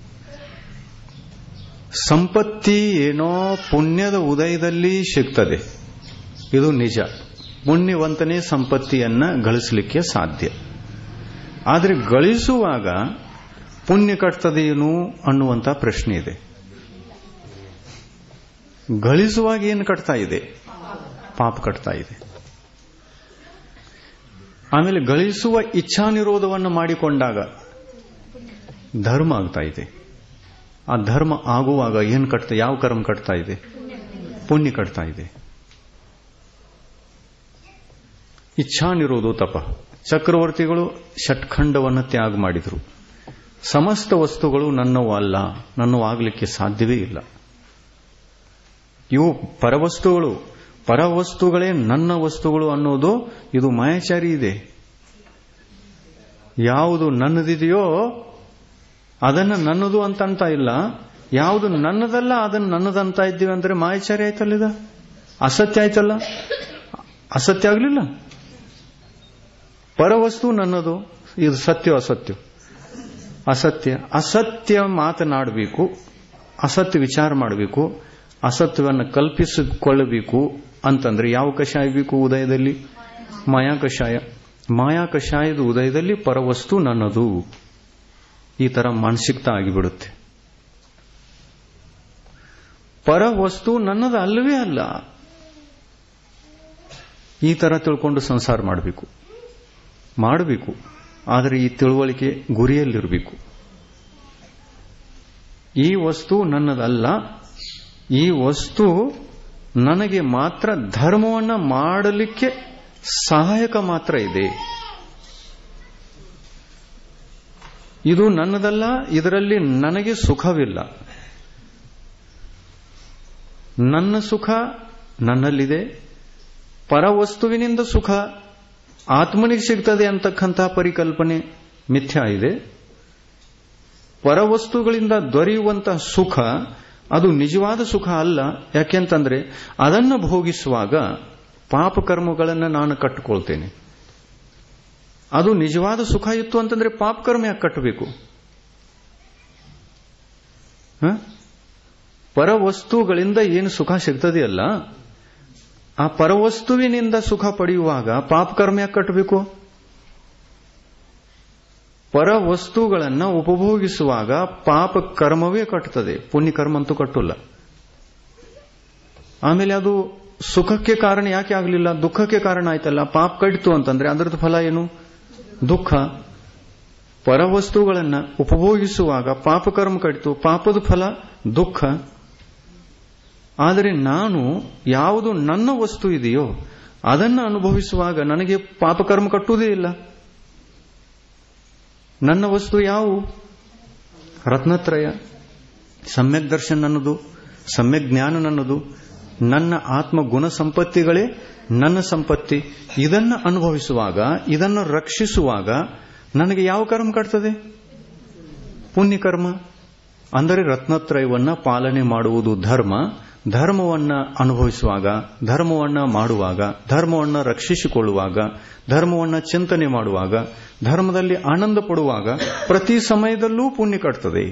ಸಂಪತ್ತಿ ಏನೋ ಪುಣ್ಯದ ಉದಯದಲ್ಲಿ ಸಿಗ್ತದೆ ಇದು ನಿಜ ಪುಣ್ಯವಂತನೇ ಸಂಪತ್ತಿಯನ್ನ ಗಳಿಸಲಿಕ್ಕೆ ಸಾಧ್ಯ ಆದರೆ ಗಳಿಸುವಾಗ ಪುಣ್ಯ ಕಟ್ತದೇನು ಅನ್ನುವಂತ ಪ್ರಶ್ನೆ ಇದೆ ಗಳಿಸುವಾಗ ಏನು ಕಟ್ತಾ ಇದೆ ಪಾಪ ಕಟ್ತಾ ಇದೆ ಆಮೇಲೆ ಗಳಿಸುವ ಇಚ್ಛಾನಿರೋಧವನ್ನು ಮಾಡಿಕೊಂಡಾಗ ಧರ್ಮ ಆಗ್ತಾ ಇದೆ ಆ ಧರ್ಮ ಆಗುವಾಗ ಏನು ಕಟ್ತಾ ಯಾವ ಕರ್ಮ ಕಟ್ತಾ ಇದೆ ಪುಣ್ಯ ಕಟ್ತಾ ಇದೆ ಇಚ್ಛಾನಿರೋದು ತಪ ಚಕ್ರವರ್ತಿಗಳು ಷಟ್ಖಂಡವನ್ನು ತ್ಯಾಗ ಮಾಡಿದರು ಸಮಸ್ತ ವಸ್ತುಗಳು ನನ್ನವು ಅಲ್ಲ ನನ್ನವಾಗಲಿಕ್ಕೆ ಸಾಧ್ಯವೇ ಇಲ್ಲ ಇವು ಪರವಸ್ತುಗಳು ಪರವಸ್ತುಗಳೇ ನನ್ನ ವಸ್ತುಗಳು ಅನ್ನೋದು ಇದು ಮಾಯಾಚಾರಿ ಇದೆ ಯಾವುದು ನನ್ನದಿದೆಯೋ ಅದನ್ನು ನನ್ನದು ಅಂತ ಅಂತ ಇಲ್ಲ ಯಾವುದು ನನ್ನದಲ್ಲ ಅದನ್ನು ನನ್ನದಂತ ಇದ್ದೀವಿ ಅಂದ್ರೆ ಮಾಯಾಚಾರಿ ಆಯ್ತಲ್ಲ ಇದ ಅಸತ್ಯ ಆಯ್ತಲ್ಲ ಅಸತ್ಯ ಆಗಲಿಲ್ಲ ಪರವಸ್ತು ನನ್ನದು ಇದು ಸತ್ಯ ಅಸತ್ಯ ಅಸತ್ಯ ಅಸತ್ಯ ಮಾತನಾಡಬೇಕು ಅಸತ್ಯ ವಿಚಾರ ಮಾಡಬೇಕು ಅಸತ್ಯವನ್ನು ಕಲ್ಪಿಸಿಕೊಳ್ಳಬೇಕು ಅಂತಂದ್ರೆ ಯಾವ ಕಷಾಯ ಬೇಕು ಉದಯದಲ್ಲಿ ಮಾಯಾ ಕಷಾಯ ಮಾಯಾ ಕಷಾಯದ ಉದಯದಲ್ಲಿ ಪರವಸ್ತು ನನ್ನದು ಈ ತರ ಮಾನಸಿಕತ ಆಗಿಬಿಡುತ್ತೆ ಪರವಸ್ತು ನನ್ನದು ಅಲ್ಲವೇ ಅಲ್ಲ ಈ ತರ ತಿಳ್ಕೊಂಡು ಸಂಸಾರ ಮಾಡಬೇಕು ಮಾಡಬೇಕು ಆದರೆ ಈ ತಿಳುವಳಿಕೆ ಗುರಿಯಲ್ಲಿರಬೇಕು ಈ ವಸ್ತು ನನ್ನದಲ್ಲ ಈ ವಸ್ತು ನನಗೆ ಮಾತ್ರ ಧರ್ಮವನ್ನ ಮಾಡಲಿಕ್ಕೆ ಸಹಾಯಕ ಮಾತ್ರ ಇದೆ ಇದು ನನ್ನದಲ್ಲ ಇದರಲ್ಲಿ ನನಗೆ ಸುಖವಿಲ್ಲ ನನ್ನ ಸುಖ ನನ್ನಲ್ಲಿದೆ ಪರವಸ್ತುವಿನಿಂದ ಸುಖ ಆತ್ಮನಿಗೆ ಸಿಗ್ತದೆ ಅಂತಕ್ಕಂತಹ ಪರಿಕಲ್ಪನೆ ಮಿಥ್ಯ ಇದೆ ಪರವಸ್ತುಗಳಿಂದ ದೊರೆಯುವಂತಹ ಸುಖ ಅದು ನಿಜವಾದ ಸುಖ ಅಲ್ಲ ಯಾಕೆಂತಂದ್ರೆ ಅದನ್ನು ಭೋಗಿಸುವಾಗ ಪಾಪಕರ್ಮಗಳನ್ನು ನಾನು ಕಟ್ಟಿಕೊಳ್ತೇನೆ ಅದು ನಿಜವಾದ ಸುಖ ಇತ್ತು ಅಂತಂದ್ರೆ ಪಾಪಕರ್ಮ ಯಾಕೆ ಕಟ್ಟಬೇಕು ಪರವಸ್ತುಗಳಿಂದ ಏನು ಸುಖ ಸಿಗ್ತದೆಯಲ್ಲ ಆ ಪರವಸ್ತುವಿನಿಂದ ಸುಖ ಪಡೆಯುವಾಗ ಪಾಪಕರ್ಮ ಯಾಕೆ ಕಟ್ಟಬೇಕು ಪರವಸ್ತುಗಳನ್ನು ಉಪಭೋಗಿಸುವಾಗ ಪಾಪ ಕರ್ಮವೇ ಕಟ್ಟುತ್ತದೆ ಪುಣ್ಯಕರ್ಮ ಅಂತೂ ಕಟ್ಟಲ್ಲ ಆಮೇಲೆ ಅದು ಸುಖಕ್ಕೆ ಕಾರಣ ಯಾಕೆ ಆಗಲಿಲ್ಲ ದುಃಖಕ್ಕೆ ಕಾರಣ ಆಯ್ತಲ್ಲ ಪಾಪ ಕಟ್ಟಿತು ಅಂತಂದ್ರೆ ಅದರದ್ದು ಫಲ ಏನು ದುಃಖ ಪರವಸ್ತುಗಳನ್ನು ಉಪಭೋಗಿಸುವಾಗ ಪಾಪಕರ್ಮ ಕಟ್ಟಿತು ಪಾಪದ ಫಲ ದುಃಖ ಆದರೆ ನಾನು ಯಾವುದು ನನ್ನ ವಸ್ತು ಇದೆಯೋ ಅದನ್ನು ಅನುಭವಿಸುವಾಗ ನನಗೆ ಪಾಪಕರ್ಮ ಕಟ್ಟುವುದೇ ಇಲ್ಲ ನನ್ನ ವಸ್ತು ಯಾವು ರತ್ನತ್ರಯ ಸಮ್ಯಕ್ ದರ್ಶನ ನನ್ನದು ಸಮ್ಯಕ್ ಜ್ಞಾನ ನನ್ನದು ನನ್ನ ಆತ್ಮ ಗುಣ ಸಂಪತ್ತಿಗಳೇ ನನ್ನ ಸಂಪತ್ತಿ ಇದನ್ನು ಅನುಭವಿಸುವಾಗ ಇದನ್ನು ರಕ್ಷಿಸುವಾಗ ನನಗೆ ಯಾವ ಕರ್ಮ ಕಟ್ತದೆ ಪುಣ್ಯಕರ್ಮ ಅಂದರೆ ರತ್ನತ್ರಯವನ್ನ ಪಾಲನೆ ಮಾಡುವುದು ಧರ್ಮ ಧರ್ಮವನ್ನ ಅನುಭವಿಸುವಾಗ ಧರ್ಮವನ್ನ ಮಾಡುವಾಗ ಧರ್ಮವನ್ನ ರಕ್ಷಿಸಿಕೊಳ್ಳುವಾಗ ಧರ್ಮವನ್ನ ಚಿಂತನೆ ಮಾಡುವಾಗ ಧರ್ಮದಲ್ಲಿ ಆನಂದ ಪಡುವಾಗ ಪ್ರತಿ ಸಮಯದಲ್ಲೂ ಪುಣ್ಯ ಕಟ್ತದೆ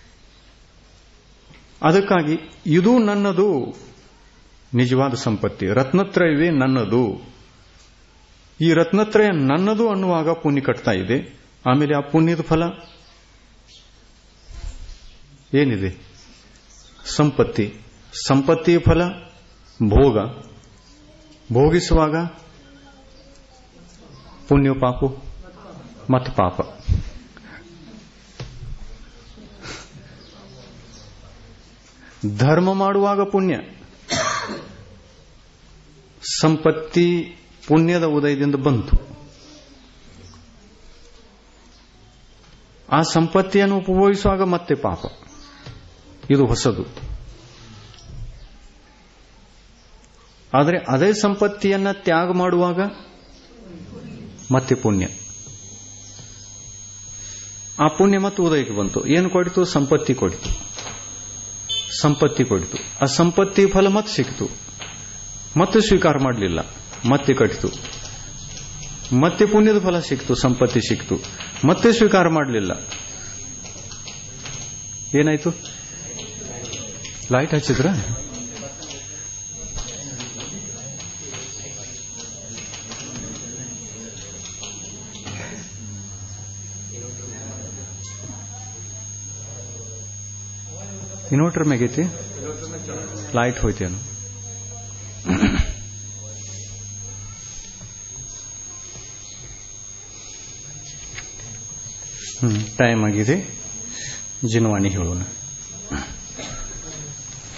ಅದಕ್ಕಾಗಿ ಇದು ನನ್ನದು ನಿಜವಾದ ಸಂಪತ್ತಿ ರತ್ನತ್ರಯವೇ ನನ್ನದು ಈ ರತ್ನತ್ರಯ ನನ್ನದು ಅನ್ನುವಾಗ ಪುಣ್ಯ ಕಟ್ತಾ ಇದೆ ಆಮೇಲೆ ಆ ಪುಣ್ಯದ ಫಲ ಏನಿದೆ ಸಂಪತ್ತಿ ಸಂಪತ್ತಿಯ ಫಲ ಭೋಗ ಭೋಗಿಸುವಾಗ ಪುಣ್ಯ ಪಾಪು ಮತ್ತು ಪಾಪ ಧರ್ಮ ಮಾಡುವಾಗ ಪುಣ್ಯ ಸಂಪತ್ತಿ ಪುಣ್ಯದ ಉದಯದಿಂದ ಬಂತು ಆ ಸಂಪತ್ತಿಯನ್ನು ಉಪಭೋಗಿಸುವಾಗ ಮತ್ತೆ ಪಾಪ ಇದು ಹೊಸದು ಆದರೆ ಅದೇ ಸಂಪತ್ತಿಯನ್ನ ತ್ಯಾಗ ಮಾಡುವಾಗ ಮತ್ತೆ ಪುಣ್ಯ ಆ ಪುಣ್ಯ ಮತ್ತು ಉದಯಕ್ಕೆ ಬಂತು ಏನು ಕೊಡಿತು ಸಂಪತ್ತಿ ಕೊಡಿತು ಸಂಪತ್ತಿ ಕೊಡಿತು ಆ ಸಂಪತ್ತಿ ಫಲ ಮತ್ತೆ ಸಿಕ್ತು ಮತ್ತೆ ಸ್ವೀಕಾರ ಮಾಡಲಿಲ್ಲ ಮತ್ತೆ ಕಟ್ಟಿತು ಮತ್ತೆ ಪುಣ್ಯದ ಫಲ ಸಿಕ್ತು ಸಂಪತ್ತಿ ಸಿಕ್ತು ಮತ್ತೆ ಸ್ವೀಕಾರ ಮಾಡಲಿಲ್ಲ ಏನಾಯ್ತು ಲೈಟ್ ಹಚ್ಚಿದ್ರ ಇನ್ವರ್ಟರ್ ಮ್ಯಾಗೈತಿ ಲೈಟ್ ಹೋಯ್ತೇನು ಹ್ಮ್ ಟೈಮ್ ಆಗಿದೆ ಜಿನವಾಣಿ ಹೇಳೋಣ